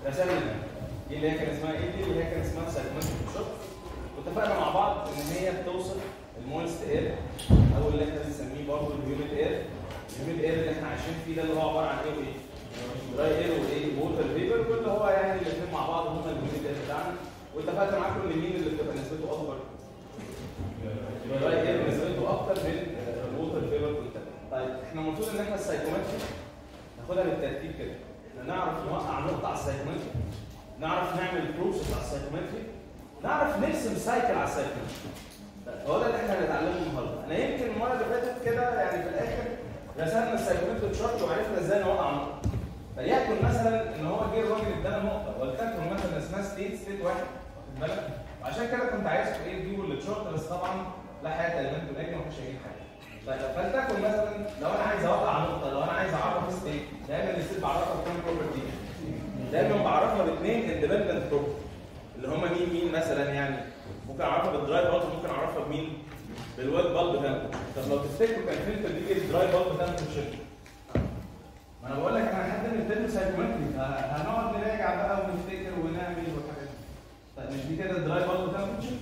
رسمنا دي اللي هي كان اسمها ايه دي اللي هي كان اسمها سايكومتريك شوك واتفقنا مع بعض ان هي بتوصف المويست اير او اللي احنا بنسميه برضه الهيوميد اير الهيوميد اير اللي احنا عايشين فيه ده اللي هو عباره عن ايه وايه؟ دراي اير وايه؟ ووتر فيبر واللي هو يعني الاثنين مع بعض هم الهيوميد اير بتاعنا واتفقت معاكم ان مين اللي بتبقى نسبته اكبر؟ دراي اير نسبته اكتر من الووتر فيبر كونتنت طيب احنا المفروض ان احنا السايكومتري ناخدها بالترتيب كده احنا نعرف نوقع نقطه على السايكومتري نعرف نعمل بروسيس على السايكومتري نعرف نرسم سايكل على السايكومتري هو ده اللي احنا هنتعلمه النهارده انا يمكن المره اللي فاتت كده يعني في الاخر رسمنا السايكومتري تشارت وعرفنا ازاي نوقع نقطه فليكن مثلا ان هو جه الراجل ادانا نقطه ولتكن مثلا اسمها ستيت ستيت واحد واخد بالك وعشان كده كنت عايزكم ايه تجيبوا التشارت بس طبعا لا حياه لمن تنجم مفيش اي حاجه طيب فلتكن مثلا لو انا عايز اوقع نقطه لو انا عايز اعرف ستيت دايما الستيت بعرفها بكام بروبرتي دايما بعرفها باثنين اندبندنت بروبرتي اللي هم مين مين مثلا يعني ممكن اعرفها بالدراي بالب ممكن اعرفها بمين بالويت بالب تمبرتشر طب لو تفتكروا كان فين تدريج الدراي بالب تمبرتشر ما انا بقول لك احنا لحد من الترم سايكومتري هنقعد نراجع بقى ونفتكر ونعمل والحاجات دي طيب مش دي كده الدراي بالب تمبرتشر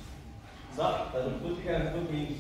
صح طب الخطوط دي كانت خطوط مين؟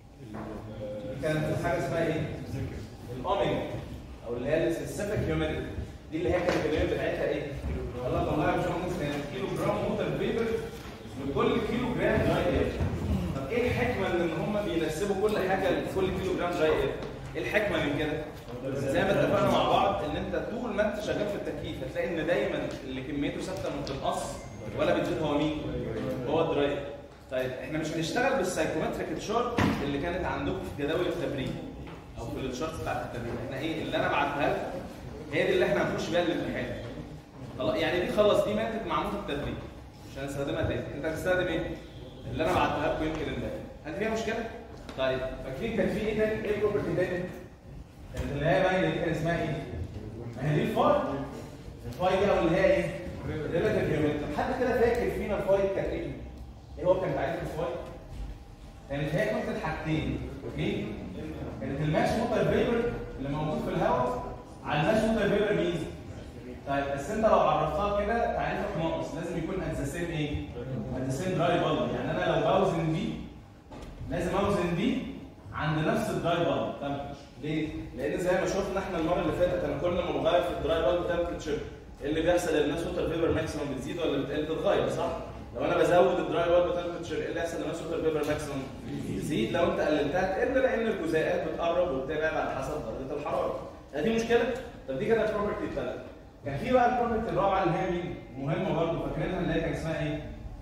دي كانت حاجه اسمها ايه؟ الاوميجا او اللي هي السبيسيفيك هيوميديتي دي اللي هي كانت الكميه بتاعتها ايه؟ الله والله يا باشمهندس كانت كيلو جرام ووتر فيبر لكل كيلو جرام دراي اير طب ايه الحكمه ان هم بينسبوا كل حاجه لكل كيلو جرام دراي اير؟ ايه الحكمه من كده؟ زي ما اتفقنا مع بعض ان انت طول ما انت شغال في التكييف هتلاقي ان دايما اللي كميته ثابته ما بتنقص ولا بتزيد هو مين؟ هو الدراي اير طيب احنا مش هنشتغل بالسايكومتريك تشارت اللي كانت عندكم في جداول التبريد او في التشارت بتاعت التبريد احنا ايه اللي انا بعتها لكم هي دي اللي احنا هنخش بيها الامتحان خلاص يعني دي خلص دي ماتت مع موت التدريب مش هنستخدمها تاني انت هتستخدم ايه؟ اللي انا بعتها لكم يمكن امبارح هل فيها مشكله؟ طيب فاكرين كان في ايه تاني؟ ايه البروبرتي تاني؟ كانت اللي هي باينه دي كان اسمها ايه؟ ما هي دي الفاي الفاي دي او اللي هي ايه؟ ريلاتيف هيوميديتي حد كده فاكر فينا الفاي كانت ايه؟ ايه هو كان تعريف الفاي؟ كانت هي كنت حاجتين اوكي؟ كانت الماش موتر فيبر اللي موجود في الهواء على الماش موتر فيبر مين؟ طيب بس انت لو عرفتها كده تعريفك ناقص لازم يكون ات ذا سيم ايه؟ ات ذا سيم دراي بالب يعني انا لو بوزن دي لازم اوزن دي عند نفس الدراي بالب تمبرتشر ليه؟ لان زي ما شفنا احنا المره اللي فاتت انا كل ما بغير في الدراي بالب تمبرتشر ايه اللي بيحصل الناس ووتر فيبر ماكسيموم بتزيد ولا بتقل بتتغير صح؟ لو انا بزود الدراي بالب تمبرتشر ايه اللي يحصل للناس ووتر فيبر ماكسيموم تزيد لو انت قللتها تقل لان الجزيئات بتقرب وبتبعد على حسب درجه الحراره دي مشكله؟ طب دي كده البروبرتي الثالثه كان في بقى البروبرتي الرابعه اللي هي مين؟ مهمه برضه فاكرينها اللي هي كان اسمها ايه؟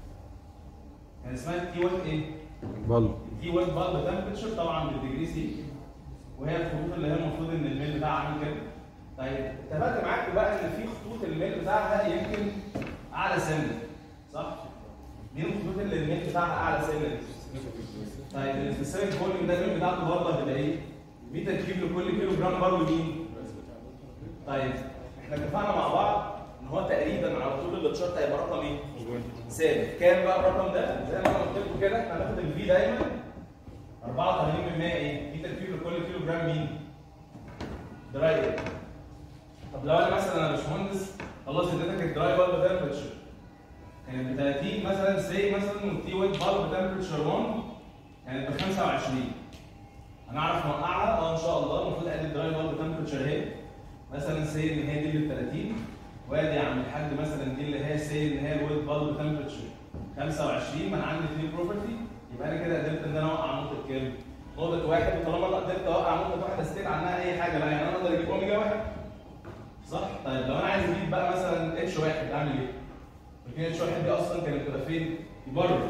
كان اسمها تي وات ايه؟ بالب تي وات بالب تمبرتشر طبعا بالديجري سي وهي الخطوط اللي هي المفروض ان الميل بتاعها عامل كده. طيب اتفقت معاكم بقى ان في خطوط الميل بتاعها يمكن اعلى سنه صح؟ مين الخطوط اللي الميل بتاعها اعلى سنه دي؟ طيب السبيسيفيك فوليوم ده الميل بتاعته برضه هتبقى ايه؟ متر كيلو لكل كيلو جرام برضه مين؟ طيب احنا اتفقنا مع بعض ان هو تقريبا على طول التشارت هيبقى رقم ايه؟ ثابت كام بقى الرقم ده؟ زي ما انا قلت لكم كده احنا هناخد الفي دايما 84% ايه؟ متر كيلو لكل كيلو جرام مين؟ دراي اير طب لو انا مثلا انا باشمهندس خلاص اديتك الدراي بالب تمبرتشر كانت ب 30 مثلا سي مثلا والتي ويت بالب تمبرتشر 1 كانت ب 25 هنعرف نوقعها اه ان شاء الله المفروض ادي الدراي بالب تمبرتشر اهي مثلا سي ان هي دي اللي ب 30 وادي يا عم الحاج مثلا دي اللي هي سي ان هي الويت بالب تمبرتشر 25 ما انا عندي اثنين بروبرتي يبقى انا كده قدرت ان انا اوقع نقطه كام؟ نقطه واحد وطالما انا قدرت اوقع نقطه واحده استيت عنها اي حاجه بقى يعني انا اقدر اجيب اوميجا واحد صح؟ طيب لو انا عايز اجيب بقى مثلا اتش واحد اعمل ايه؟ فاكرين اتش واحد دي اصلا كانت بتبقى فين؟ بره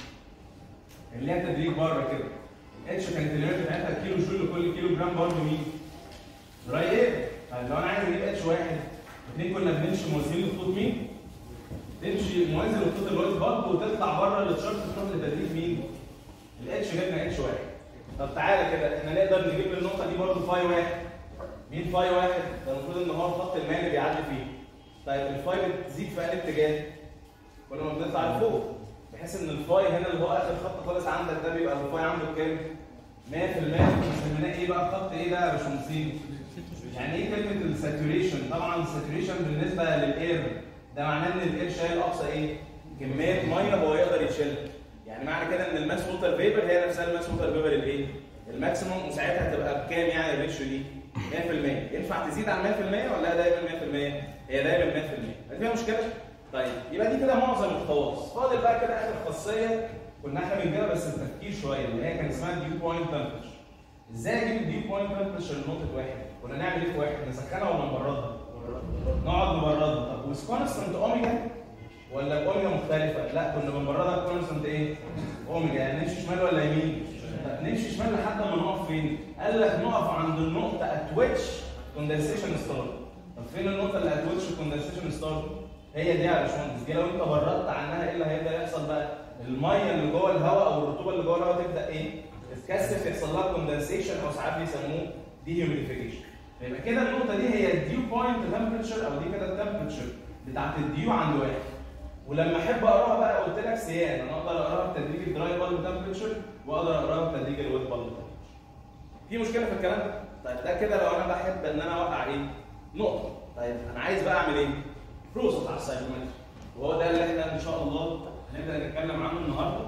كان ليها تدريج بره كده اتش كانت الليميت بتاعتها كيلو جول لكل كيلو جرام برضه مين؟ دراي اير طيب لو انا عايز اجيب اتش واحد الاثنين كنا بنمشي موازيين لخطوط مين؟ تمشي موازي لخطوط الوايت بالب وتطلع بره التشارت تروح لتدريج مين؟ الاتش جبنا اتش واحد طب تعالى كده احنا نقدر نجيب النقطه دي برضه فاي واحد مين فاي واحد؟ ده المفروض ان هو الخط المائي اللي بيعدي فيه طيب الفاي بتزيد في انهي اتجاه؟ كل ما بنطلع لفوق بحيث ان الفاي هنا اللي هو اخر خط خالص عندك ده بيبقى الفاي عنده كام؟ 100% بنسميناه ايه بقى الخط ايه ده يا باشمهندسين؟ يعني ايه كلمه الساتوريشن؟ طبعا الساتوريشن بالنسبه للاير ده معناه ان الاير شايل اقصى ايه؟ كميه ميه هو يقدر يشيلها يعني معنى كده ان الماس ووتر فيبر هي نفسها الماس ووتر فيبر الايه؟ الماكسيموم وساعتها هتبقى بكام يعني الريشيو دي؟ 100% ينفع تزيد عن 100% ولا دايما 100%؟ هي دايما 100% فيها مشكله؟ طيب يبقى دي كده معظم الخواص فاضل بقى كده اخر خاصيه كنا احنا بنجيبها بس بتفكير شويه اللي هي كان اسمها ديو بوينت تمبرتشر ازاي اجيب الديو بوينت تمبرتشر لنقطه واحد؟ كنا نعمل ايه في واحد؟ نسخنها ولا نبردها؟ نقعد نبردها طب وسكونستنت اوميجا ولا اوميجا مختلفه؟ لا كنا بنبردها بكونستنت ايه؟ اوميجا يعني نمشي شمال ولا يمين؟ طب نمشي شمال لحد ما نقف فين؟ قال لك نقف عند النقطه ات ويتش كوندنسيشن ستار طب فين النقطه اللي ات ويتش كوندنسيشن ستار؟ هي دي يا باشمهندس دي لو انت بردت عنها ايه اللي هيبدا يحصل بقى؟ الميه اللي جوه الهواء او الرطوبه اللي جوه الهواء تبدا ايه؟ تتكثف يحصل لها كوندنسيشن او ساعات بيسموه دي هيوميديفيكيشن يبقى كده النقطه دي هي الديو بوينت تمبرتشر او دي كده التمبرتشر بتاعت الديو عند واحد ولما احب اقراها بقى قلت لك سيان انا اقدر اقراها بتدريج الدراي بالب تمبرتشر واقدر اقراها بتدريج الويت بالب تمبرتشر في مشكله في الكلام ده؟ طيب ده كده لو انا بحب ان انا اوقع ايه؟ نقطه طيب انا عايز بقى اعمل ايه؟ بروسس على السايكومتر وهو ده اللي احنا ان شاء الله هنبدا نتكلم عنه النهارده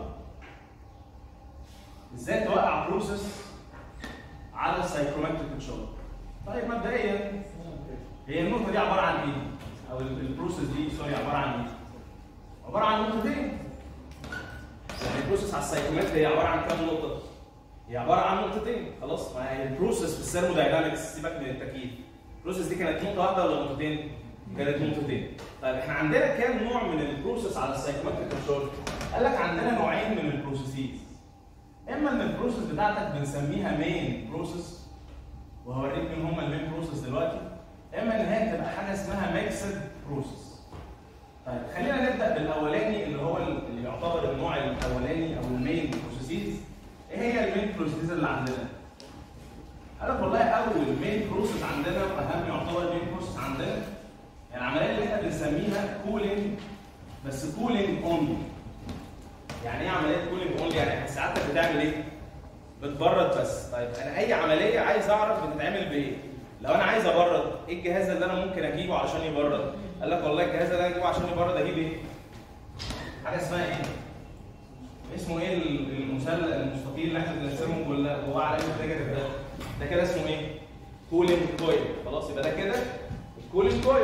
ازاي توقع بروسس على السايكرومتريك كنترول طيب مبدئيا هي النقطه دي عباره عن ايه او البروسس دي سوري عباره عن ايه عباره عن نقطتين يعني البروسس على السايكرومتر هي عباره عن كام نقطه هي عباره عن نقطتين خلاص ما هي البروسس في الثيرموداينامكس سيبك من التكييف البروسس دي كانت نقطه واحده ولا نقطتين كانت نقطتين طيب احنا عندنا كام نوع من البروسس على السايكومتريك كنترول قال لك عندنا نوعين من البروسيسز اما ان البروسيس بتاعتك بنسميها مين بروسيس وهوريك مين هما المين بروسيس دلوقتي اما ان هي بتبقى حاجه اسمها ميكسد بروسيس طيب خلينا نبدا بالاولاني اللي هو اللي يعتبر النوع الاولاني او المين بروسيسز ايه هي المين بروسيسز اللي عندنا قال لك والله اول مين بروسيس عندنا واهم يعتبر مين بروسيس عندنا يعني العمليه اللي احنا بنسميها كولينج بس كولينج اونلي يعني ايه عمليه كولينج اونلي يعني احنا ساعتك بتعمل ايه بتبرد بس طيب انا اي عمليه عايز اعرف بتتعمل بايه لو انا عايز ابرد ايه الجهاز اللي انا ممكن اجيبه علشان يبرد قال لك والله الجهاز اللي انا اجيبه عشان يبرد اجيب ايه حاجه اسمها ايه اسمه ايه المثلث المستطيل اللي احنا بنرسمه جواه علامه نيجاتيف ده ده كده اسمه ايه كولينج كويل خلاص يبقى ده كده الكولينج كويل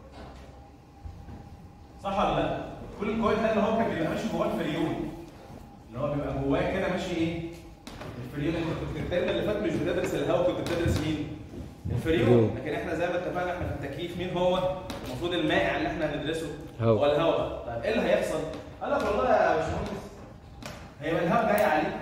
صح ولا لا الكولينج كويل ده اللي هو كان بيبقى ماشي جواه الفريون اللي هو بيبقى جواه كده ماشي ايه الفريون انت كنت الترم اللي فات مش بتدرس الهواء كنت بتدرس مين الفريون لكن احنا زي ما اتفقنا احنا في التكييف مين هو المفروض المائع اللي احنا هندرسه هو الهواء طيب ايه اللي هيحصل قال لك والله يا باشمهندس هيبقى الهواء جاي عليك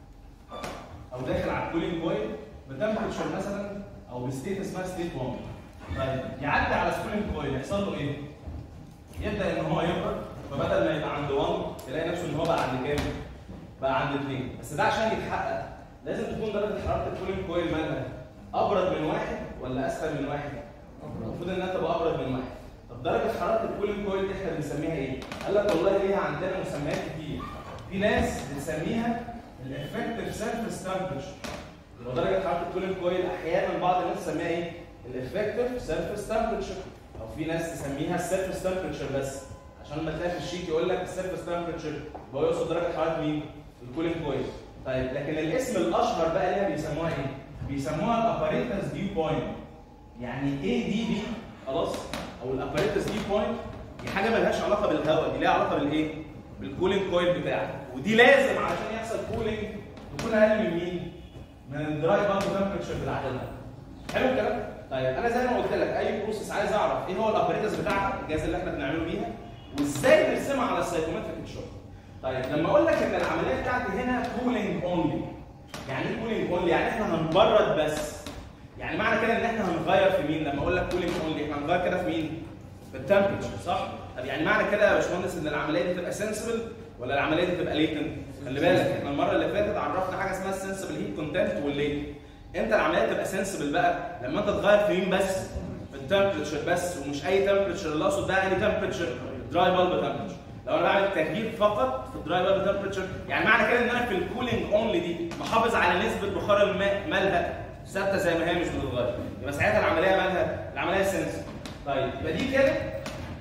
او داخل على الكولينج كويل بتمبرتشر مثلا او بستيت اسمها ستيت 1 طيب يعدي على الكولينج كويل يحصل له ايه؟ يبدا ان هو يبرد فبدل ما يبقى عند 1 تلاقي نفسه ان هو بقى عند كام؟ بقى عند 2 بس ده عشان يتحقق لازم تكون درجه حراره الكولينج كويل مالها ابرد من واحد ولا اسخن من واحد؟ المفروض انها تبقى ابرد من واحد طب درجه حراره الكولينج كويل دي احنا بنسميها ايه؟ قال لك والله ليها عندنا مسميات كتير في ناس بتسميها الافكتيف سيرفيس تمبرتشر ودرجه حراره الكولينج كويل احيانا بعض الناس تسميها ايه؟ الافكتيف سيرفيس تمبرتشر او في ناس تسميها السيرفيس تمبرتشر بس عشان لما تلاقي في الشيك يقول لك السيرفيس تمبرتشر هو يقصد درجه حراره مين؟ الكولينج كويل طيب لكن الاسم الاشهر بقى ليها بيسموها ايه؟ بيسموها الاباريتس ديو بوينت يعني ايه دي بي خلاص او الاباريتس ديو بوينت دي حاجه مالهاش علاقه بالهواء دي ليها علاقه بالايه؟ بالكولينج كويل بتاعك ودي لازم علشان يحصل كولينج تكون اقل من مين؟ من الدراي بالب تمبرتشر بتاعتنا حلو الكلام؟ طيب انا زي ما قلت لك اي بروسيس عايز اعرف ايه هو الاباريتس بتاعها الجهاز اللي احنا بنعمله بيها وازاي نرسمها على السايكومتريك شوت طيب لما اقول لك ان العمليه بتاعتي هنا كولينج اونلي يعني ايه كولينج اونلي يعني احنا هنبرد بس يعني معنى كده ان احنا هنغير في مين لما اقول لك كولينج اونلي احنا هنغير كده في مين في التمبرتشر صح طب يعني معنى كده يا باشمهندس ان العمليه دي تبقى سنسبل ولا العمليه دي تبقى ليتنت خلي بالك احنا المره اللي فاتت عرفنا حاجه اسمها السنسبل هيت كونتنت والليتنت امتى العمليه تبقى سنسبل بقى لما انت تغير في مين بس في التمبرتشر بس ومش اي تمبرتشر اللي اقصد بقى اي تمبرتشر دراي بالب تمبرتشر لو انا بعمل تكييف فقط في الدراي بالب تمبرتشر يعني معنى كده ان انا في الكولينج اونلي دي محافظ على نسبه بخار الماء مالها ثابته زي ما هي مش بتتغير يبقى ساعتها العمليه مالها العمليه سنسبل طيب يبقى دي كده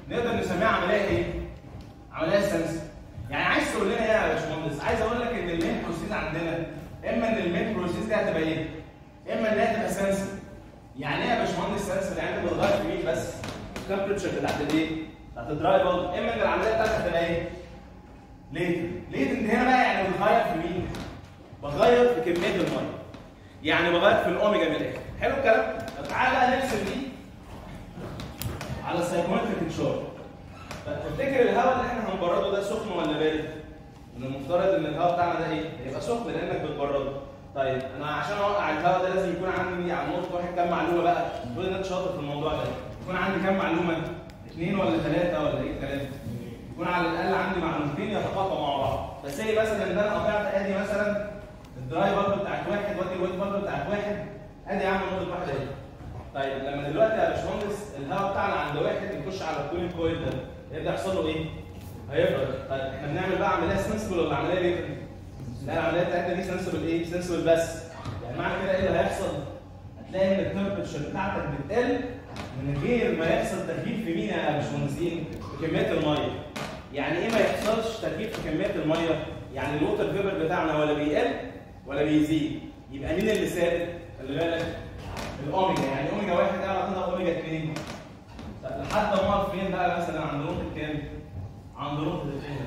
نقدر نسميها عمليه ايه؟ عمليه سنسور يعني عايز تقول لنا ايه يا باشمهندس؟ عايز اقول لك ان المين بروسيس عندنا اما ان المين بروسيس دي هتبقى ايه؟ اما ان هي تبقى سنسور يعني ايه يا باشمهندس سنسور؟ يعني انت بتغير في مين بس؟ التمبرتشر بتاعت الايه؟ بتاعت الدراي بلب اما ان العمليه بتاعتك هتبقى ايه؟ ليتنت ليتنت هنا بقى يعني بتغير في مين؟ بغير في كميه الميه يعني بغير في الاوميجا من الاخر حلو الكلام؟ طب تعالى بقى نرسم دي على السايكومتريك تشارت تفتكر الهواء اللي احنا هنبرده ده سخن ولا بارد؟ من المفترض ان الهواء بتاعنا ده ايه؟ يبقى سخن لانك بتبرده. طيب انا عشان اوقع الهواء ده لازم يكون عندي على نقطه واحد كام معلومه بقى؟ تقول ان انت شاطر في الموضوع ده. يكون عندي كام معلومه؟ اثنين ولا ثلاثه ولا ايه الكلام؟ يكون على الاقل عندي معلومتين يتقاطعوا مع بعض. بس هي مثلا ان انا قطعت ادي مثلا الدراي بلب بتاعت واحد وادي الويت بلب بتاعت واحد ادي يا عم نقطه واحده اهي. طيب لما دلوقتي يا باشمهندس الهواء بتاعنا عند واحد يخش على الكولين كويل ده يبدا يحصل له ايه؟ هيبرد طيب احنا بنعمل بقى عمليه سنسبل ولا عمليه ريتن؟ لا العمليه بتاعتنا دي سنسبل ايه؟ سنسبل بس يعني معنى كده ايه اللي هيحصل؟ هتلاقي ان التمبرتشر بتاعتك بتقل من غير ما يحصل تغيير في مين يا باشمهندسين؟ في كميه الميه يعني ايه ما يحصلش تغيير في كميه الميه؟ يعني الووتر فيبر بتاعنا ولا بيقل ولا بيزيد يبقى مين اللي ثابت؟ خلي بالك الاوميجا يعني اوميجا واحد اعلى كده اوميجا اثنين لحد ما اقف فين بقى مثلا عند نقطه كام؟ عند نقطه الاثنين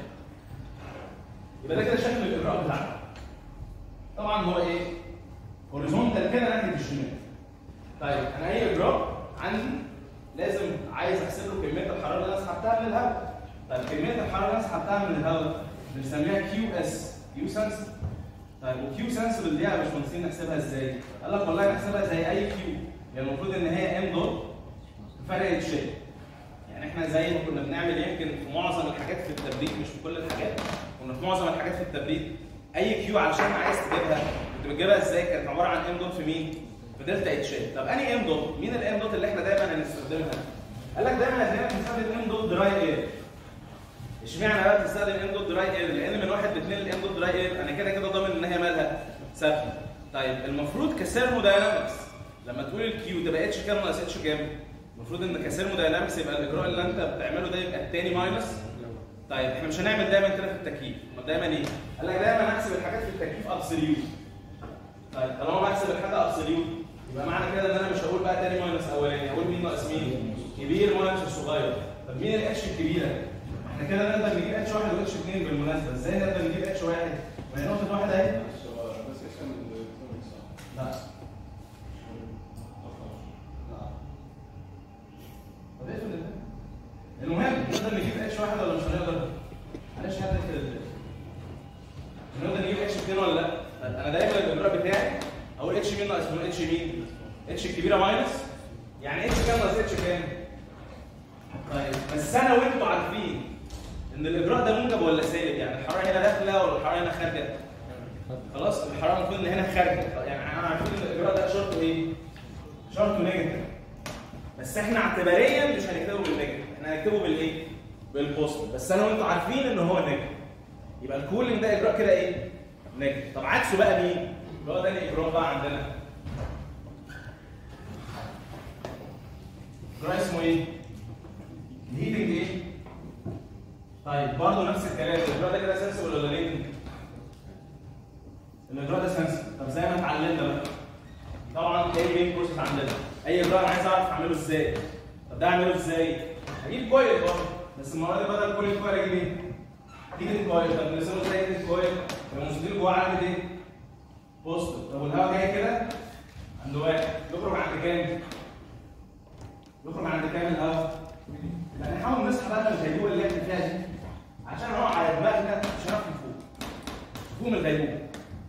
يبقى ده كده شكل الاجراء بتاعنا طبعا هو ايه؟ هوريزونتال كده ناحيه الشمال طيب انا اي اجراء عندي لازم عايز احسب له كميه الحراره اللي انا سحبتها من الهواء طيب كميه الحراره اللي انا سحبتها من الهواء بنسميها كيو اس كيو سنسور طيب وكيو سنسبل دي يا باشمهندسين نحسبها ازاي؟ قال لك والله نحسبها زي اي كيو يعني المفروض ان هي ام دوت فرق اتشيل يعني احنا زي ما كنا بنعمل يمكن في معظم الحاجات في التبريد مش في كل الحاجات كنا في معظم الحاجات في التبريد اي كيو علشان عايز تجيبها كنت بتجيبها ازاي؟ كانت عباره عن ام دوت في مين؟ في دلتا اتشيل طب انهي ام دوت؟ مين الام دوت اللي احنا دايما هنستخدمها؟ قال لك دايما هتلاقينا بنستخدم ام دوت دراي اير اشمعنى بقى بتستخدم ام دوت دراي اير؟ لان من واحد لاثنين الام دوت دراي اير انا كده كده ضامن ان هي مالها ثابته. طيب المفروض كثيرموداينامكس لما تقول الكيو تبقى اتش كام ناقص اتش كام؟ المفروض ان كثيرموداينامكس يبقى الاجراء اللي انت بتعمله ده يبقى الثاني ماينس طيب احنا مش هنعمل دايما كده في التكييف، امال دايما ايه؟ قال لك دايما احسب الحاجات في التكييف ابسوليوت. طيب طالما بحسب الحاجه ابسوليوت يبقى معنى كده ان انا مش هقول بقى تاني ماينس اولاني هقول مين ناقص مين؟ كبير ماينس الصغير. طب مين الاتش الكبيره؟ احنا كده نقدر نجيب اتش واحد واتش اثنين بالمناسبه، ازاي نقدر نجيب اتش واحد؟ ما هي نقطه واحده اهي. لا طب اقفل ده. المهم نقدر نجيب اتش واحد ولا مش هنقدر؟ معلش هات كده نقدر نجيب اتش اثنين ولا لا؟ طيب انا دايما الاجراء بتاعي اقول اتش مين ناقص من اتش مين؟ اتش الكبيره ماينس يعني اتش كام ناقص اتش كام؟ طيب بس انا وانتوا عارفين ان الاجراء ده موجب ولا سالب يعني الحراره هنا داخله ولا الحراره هنا خارجه؟ خلاص الحراره المفروض ان هنا خارجه يعني احنا عارفين ان الاجراء ده شرطه ايه؟ شرطه نيجاتيف بس احنا اعتباريا مش هنكتبه بالنيجاتيف احنا هنكتبه بالايه؟ بالبوزيتيف بس انا وانتوا عارفين ان هو نيجاتيف يبقى الكولينج ده اجراء كده ايه؟ نيجاتيف طب عكسه بقى مين؟ اللي هو ده الاجراء بقى عندنا اجراء اسمه ايه؟ الهيتنج ايه؟ طيب برضه نفس الكلام الاجراء ده كده سنسبل ولا ريتنج؟ الاجراء ده سنسبل طب زي ما اتعلمنا بقى طبعا ايه المين بروسيس عندنا اي اجراء انا عايز اعرف اعمله ازاي طب ده اعمله ازاي؟ هجيب كويل برضه بس المره دي بدل كويل كويل اجيب ايه؟ هيتنج كويل طب نرسمه ازاي هيتنج كويل؟ يبقى المستطيل جواه عامل ايه؟ بوزيتيف طب والهواء جاي كده عند واحد يخرج عند كام؟ يخرج عند كام الهواء؟ يعني نحاول نصحى بقى من الغيبوبه اللي احنا فيها دي عشان نقع على دماغنا مش هنعرف نفوق. نفوق من الغيبوبه.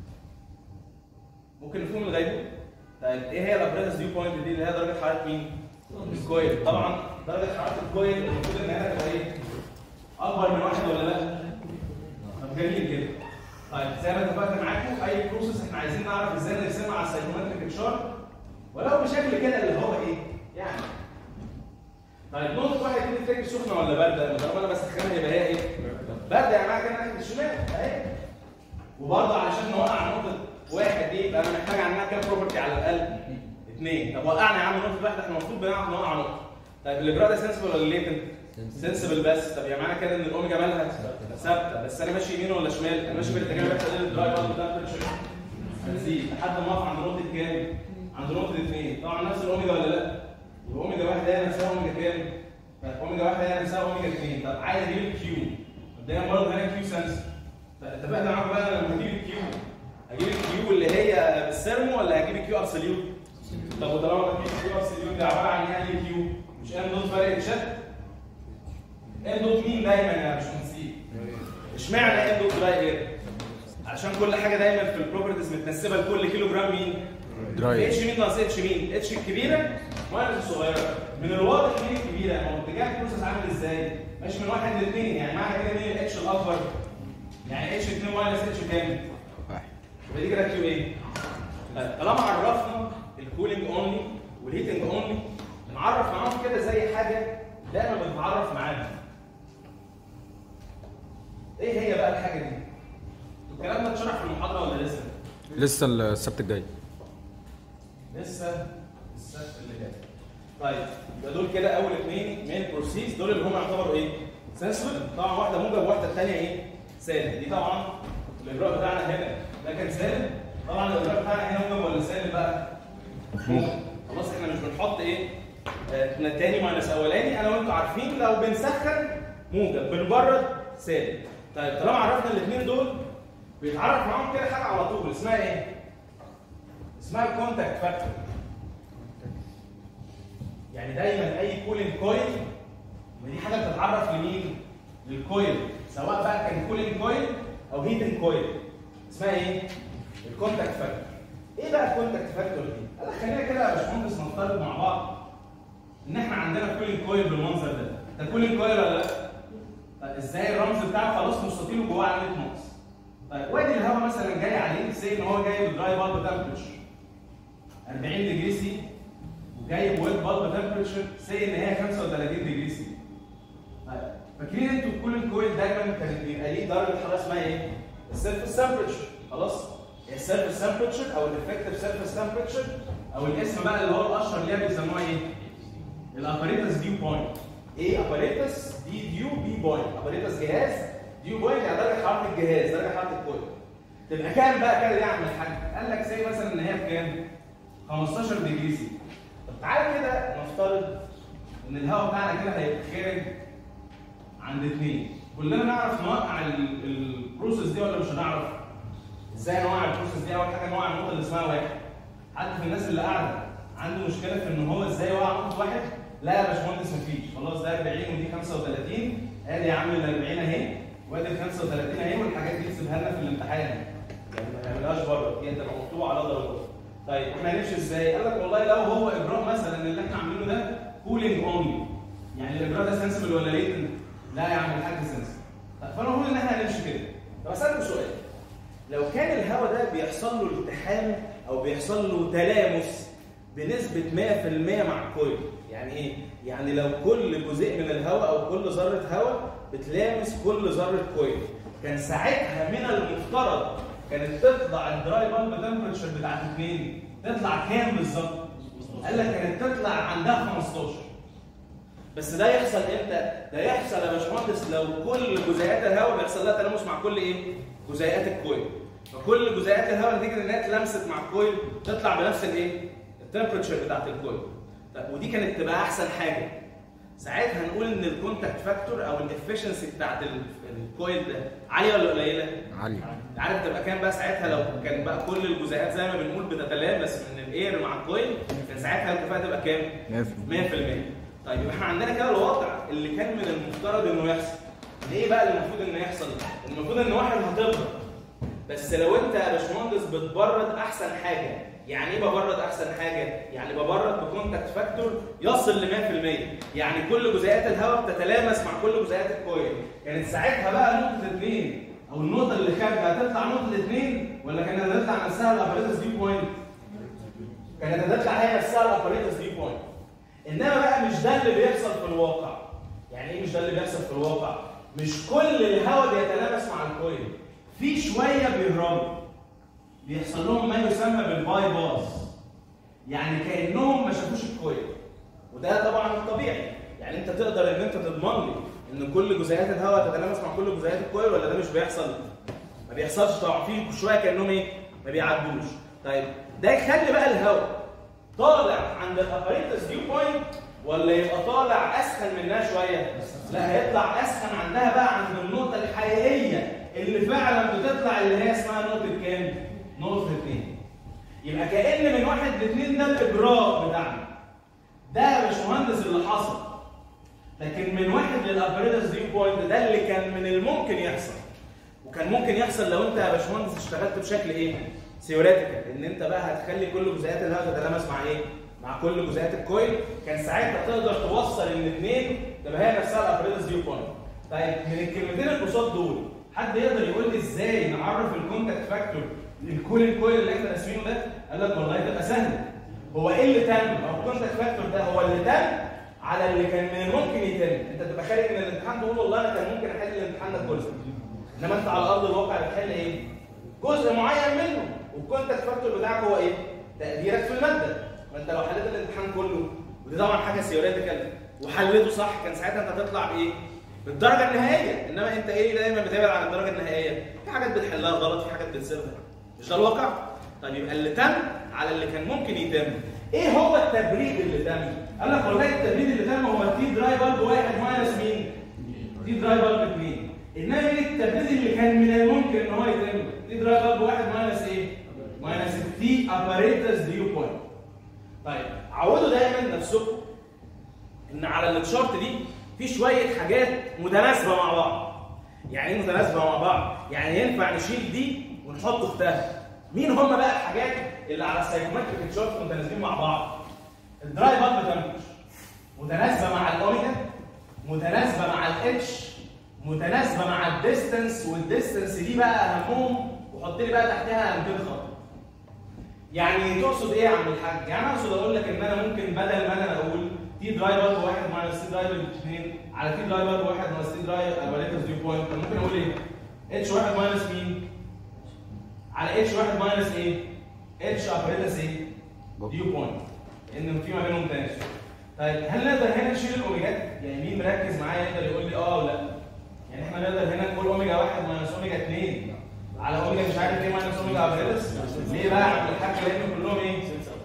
ممكن نفوق من الغيبوبه؟ طيب ايه هي الابريتس ديو بوينت دي اللي هي درجه حراره مين؟ الكويل طبعا درجه حراره الكويل المفروض ان هي تبقى ايه؟ اكبر من واحد ولا لا؟ طب جميل جدا. طيب زي ما اتفقت معاكم اي بروسيس احنا عايزين نعرف ازاي نرسمها على السايكومتريك تشارت ولو بشكل كده اللي هو ايه؟ يعني طيب نقطة واحد دي تفتكر سخنة ولا باردة؟ طالما انا بسخنها يبقى هي ايه؟ باردة يعني معنى كده ناحية الشمال اهي وبرضه علشان نوقع نقطة واحد دي يبقى انا محتاج عنها كام بروبرتي على الأقل؟ اثنين طب وقعنا يا عم نقطة واحدة احنا المفروض بنعرف نوقع نقطة طيب الاجراء ده سنسبل ولا ليتنت؟ سنسبل بس طب يعني معنى كده ان الاوميجا مالها ثابته بس انا ماشي يمين ولا شمال؟ انا ماشي بالاتجاه اللي بيحصل الدرايف اوت تمبرتشر هتزيد لحد ما اقف عند نقطه كام؟ عند نقطه 2 طبعا نفس الاوميجا ولا لا؟ يبقى اوميجا واحد هي نفسها اوميجا كام؟ طيب اوميجا واحد هي نفسها اوميجا 2 طب عايز اجيب الكيو مبدئيا برضه هنا كيو سنس اتفقنا معاكم بقى لما اجيب الكيو هجيب الكيو اللي هي بالسيرمو ولا هجيب الكيو ابسوليوت؟ طب وطالما بجيب الكيو ابسوليوت ده عباره عن ايه كيو؟ مش ام دوت فرق شد؟ ام دوت مين دايما يا باشمهندسين؟ اشمعنى ام دوت دراي عشان كل حاجه دايما في البروبرتيز متنسبه لكل كيلو جرام مين؟ دراي اتش مين ناقص اتش مين؟ اتش الكبيره ماينس الصغيره من الواضح مين الكبيره؟ ما هو اتجاه البروسيس عامل ازاي؟ ماشي من واحد لاثنين يعني معنى كده مين الاتش الاكبر؟ يعني اتش 2 ماينس اتش كام؟ واحد يبقى دي كده كيو ايه؟ طيب طالما عرفنا الكولينج اونلي والهيتنج اونلي نعرف معاهم كده زي حاجه دايما بنتعرف معاها. ايه هي بقى الحاجه دي؟ الكلام ده اتشرح في المحاضره ولا لسه؟ لسه السبت الجاي لسه السبت اللي جاي. طيب يبقى دول كده اول اثنين مين بروسيس دول اللي هم يعتبروا ايه؟ سنسبل طبعا واحده موجب وواحده الثانيه ايه؟ سالب دي طبعا الاجراء بتاعنا هنا ده كان سالب طبعا الاجراء بتاعنا هنا موجب ولا سالب بقى؟ موجب خلاص احنا مش بنحط ايه؟ آه، احنا تاني ماينس اولاني انا وانتوا عارفين لو بنسخن موجب بنبرد سالب طيب طالما عرفنا الاثنين دول بيتعرف معاهم كده حاجه على طول اسمها ايه؟ اسمها الكونتاكت فاكتور يعني دايما اي كولينج كويل ما دي حاجه بتتعرف لمين؟ للكويل سواء بقى كان كولينج كويل او هيتنج كويل اسمها ايه؟ الكونتاكت فاكتور ايه بقى الكونتاكت فاكتور دي؟ قال لك خلينا كده يا باشمهندس نفترض مع بعض ان احنا عندنا كولينج كويل بالمنظر ده ده كولينج كويل ولا لا؟ طيب ازاي الرمز بتاعه خلاص مستطيل وجواه علامه ناقص طيب وادي الهواء مثلا جاي عليه سي ان هو جاي بدراي بالب تمبرتشر 40 ديجري سي وجايب ويت بالب تمبرتشر سي ان هي 35 ديجري سي طيب فاكرين انتوا الكولين كويل دايما كان بيبقى ليه درجه حراره اسمها ايه؟ السيرفس تمبرتشر خلاص؟ السيرفس تمبرتشر او الافكتيف سيرفس تمبرتشر او الاسم بقى اللي هو الاشهر اللي هي بيسموها ايه؟ الاباريتس ديو بوينت ايه اباريتس دي ديو بي بوينت اباريتس جهاز ديو بوينت يعني درجه حراره الجهاز درجه حراره الكويل تبقى كام بقى كده دي يا عم الحاج؟ قال لك زي مثلا ان هي بكام؟ 15 ديجري سي طب تعالى كده نفترض ان الهواء بتاعنا كده هيبقى خارج عند اثنين كلنا نعرف نوقع ال- البروسيس دي ولا مش هنعرف؟ ازاي نوقع البروسيس دي؟ اول حاجه نوقع النقطه اللي اسمها واحد حد في الناس اللي قاعده عنده مشكله في ان هو ازاي يوقع نقطه واحد؟ لا يا باشمهندس مفيش خلاص ده 40 ودي 35 ادي يا عم ال 40 اهي وادي ال 35 اهي والحاجات دي تسيبها لنا في الامتحان يعني ما تعملهاش بره دي تبقى مكتوبه على درجات طيب احنا هنمشي ازاي؟ قال لك والله لو هو اجراء مثلا اللي احنا عاملينه ده كولينج اونلي يعني الاجراء ده سنسبل ولا ليتنت؟ لا يا عم الحاج سنسبل طيب فانا بقول ان احنا هنمشي كده طب اسالكم سؤال لو كان الهواء ده بيحصل له التحام او بيحصل له تلامس بنسبة 100% مع الكويل يعني ايه؟ يعني لو كل جزء من الهواء او كل ذرة هواء بتلامس كل ذرة كويل كان ساعتها من المفترض كانت تطلع الدراي بالب تمبرتشر بتاعت اثنين تطلع كام بالظبط؟ قال لك كانت تطلع عندها 15 بس ده يحصل امتى؟ ده يحصل يا باشمهندس لو كل جزيئات الهواء بيحصل لها تلامس مع كل ايه؟ جزيئات الكويل. فكل جزيئات الهواء نتيجه انها اتلمست مع الكويل تطلع بنفس الايه؟ التمبرتشر بتاعت الكويل. طب ودي كانت تبقى احسن حاجه. ساعتها هنقول ان الكونتاكت فاكتور او الافشنسي بتاعت ال- الكويل ده عاليه ولا قليله؟ عالي عارف تبقى كام بقى ساعتها لو كان بقى كل الجزيئات زي ما بنقول بتتلامس من الاير مع الكويل كان ساعتها الكفاءه تبقى كام؟ 100% 100% طيب يبقى احنا عندنا كده الوضع اللي كان من المفترض انه يحصل ليه بقى اللي المفروض انه يحصل المفروض ان واحد هتبرد بس لو انت يا باشمهندس بتبرد احسن حاجه يعني ايه ببرد احسن حاجه يعني ببرد بكونتاكت فاكتور يصل ل 100% يعني كل جزيئات الهواء بتتلامس مع كل جزيئات الكويل كانت ساعتها بقى نقطه اثنين او النقطه اللي خارجه هتطلع نقطه اثنين ولا كانت هتطلع نفسها الاباريتس دي بوينت كانت هتطلع هي نفسها الاباريتس دي بوينت انما بقى مش ده اللي بيحصل في الواقع يعني ايه مش ده اللي بيحصل في الواقع مش كل الهواء بيتلامس مع الكويل في شويه بيهربوا بيحصل لهم ما يسمى بالباي باس يعني كانهم ما شافوش الكويل وده طبعا الطبيعي يعني انت تقدر ان انت تضمن لي ان كل جزيئات الهواء تتلامس مع كل جزيئات الكويل ولا ده مش بيحصل؟ ما بيحصلش طبعا في شويه كانهم ايه؟ ما بيعدوش طيب ده يخلي بقى الهواء طالع عند الاباريتس ديو بوينت ولا يبقى طالع اسخن منها شويه؟ لا هيطلع اسخن عندها بقى عند النقطه الحقيقيه اللي فعلا بتطلع اللي هي اسمها نقطه كام؟ نقطه 2 يبقى كأن من واحد لاثنين ده الإجراء بتاعنا. ده يا باشمهندس اللي حصل. لكن من واحد للابريدس ديو بوينت ده اللي كان من الممكن يحصل. وكان ممكن يحصل لو انت يا باشمهندس اشتغلت بشكل ايه؟ ثيوريتيكال ان انت بقى هتخلي كل جزيئات الهواء تتلامس مع ايه؟ مع كل جزيئات الكويل كان ساعتها تقدر توصل الاثنين تبقى هي نفسها الابريدس ديو بوينت. طيب من الكلمتين القصاد دول حد يقدر يقول لي ازاي نعرف الكونتاكت فاكتور للكول الكويل اللي احنا راسمينه ده؟ قال لك والله تبقى سهله. هو ايه اللي تم؟ او الكونتاكت فاكتور ده هو اللي تم على اللي كان من الممكن يتم، انت تبقى خارج من الامتحان تقول والله انا كان ممكن احل الامتحان ده كله. انما انت على ارض الواقع بتحل ايه؟ جزء معين منه، والكونتاكت فاكتور بتاعك هو ايه؟ تقديرك في الماده. ما انت لو حليت الامتحان كله ودي طبعا حاجه ثيوريتيكال وحليته صح كان ساعتها انت هتطلع بايه؟ بالدرجه النهائيه، انما انت ايه دايما بتبعد عن الدرجه النهائيه؟ في حاجات بتحلها غلط، في حاجات بتسيبها. مش ده الواقع؟ طيب يبقى اللي تم على اللي كان ممكن يتم. ايه هو التبريد اللي تم؟ قال لك والله التبريد اللي تم هو تي دراي بلب واحد ماينس مين؟ تي دراي بلب اثنين. انما ايه التبريد اللي كان من الممكن ان هو يتم؟ تي دراي بلب واحد ماينس ايه؟ ماينس التي اباريتس ديو بوينت. طيب عودوا دايما نفسكم ان على التشارت دي في شويه حاجات متناسبه مع بعض. يعني ايه متناسبه مع بعض؟ يعني ينفع نشيل دي ونحط اختها. مين هم بقى الحاجات اللي على السايكومتريك تشارت متناسبين مع بعض؟ الدراي بالب تمبرتشر متناسبه مع الاوميجا متناسبه مع الاتش متناسبه مع الديستنس والديستنس دي بقى اهمهم وحط لي بقى تحتها 200 خط. يعني تقصد ايه يا عم الحاج؟ يعني انا اقصد اقول لك ان انا ممكن بدل ما انا اقول تي دراي بالب 1 ماينس تي دراي بالب 2 على تي دراي بالب 1 ماينس تي دراي اباريتس ديو بوينت ممكن اقول ايه؟ اتش 1 ماينس مين؟ على اتش 1 ماينس ايه؟ اتش اباريتس ايه؟ ديو بوينت ان في ما بينهم تناسب. طيب هل نقدر هنا نشيل الاوميجات؟ يعني مين مركز معايا يقدر يقول لي اه ولا لا؟ يعني احنا نقدر هنا نقول اوميجا 1 ماينس اوميجا 2 على اوميجا مش عارف ايه ماينس اوميجا اباريتس ليه بقى يا عم الحاج؟ لان كلهم ايه؟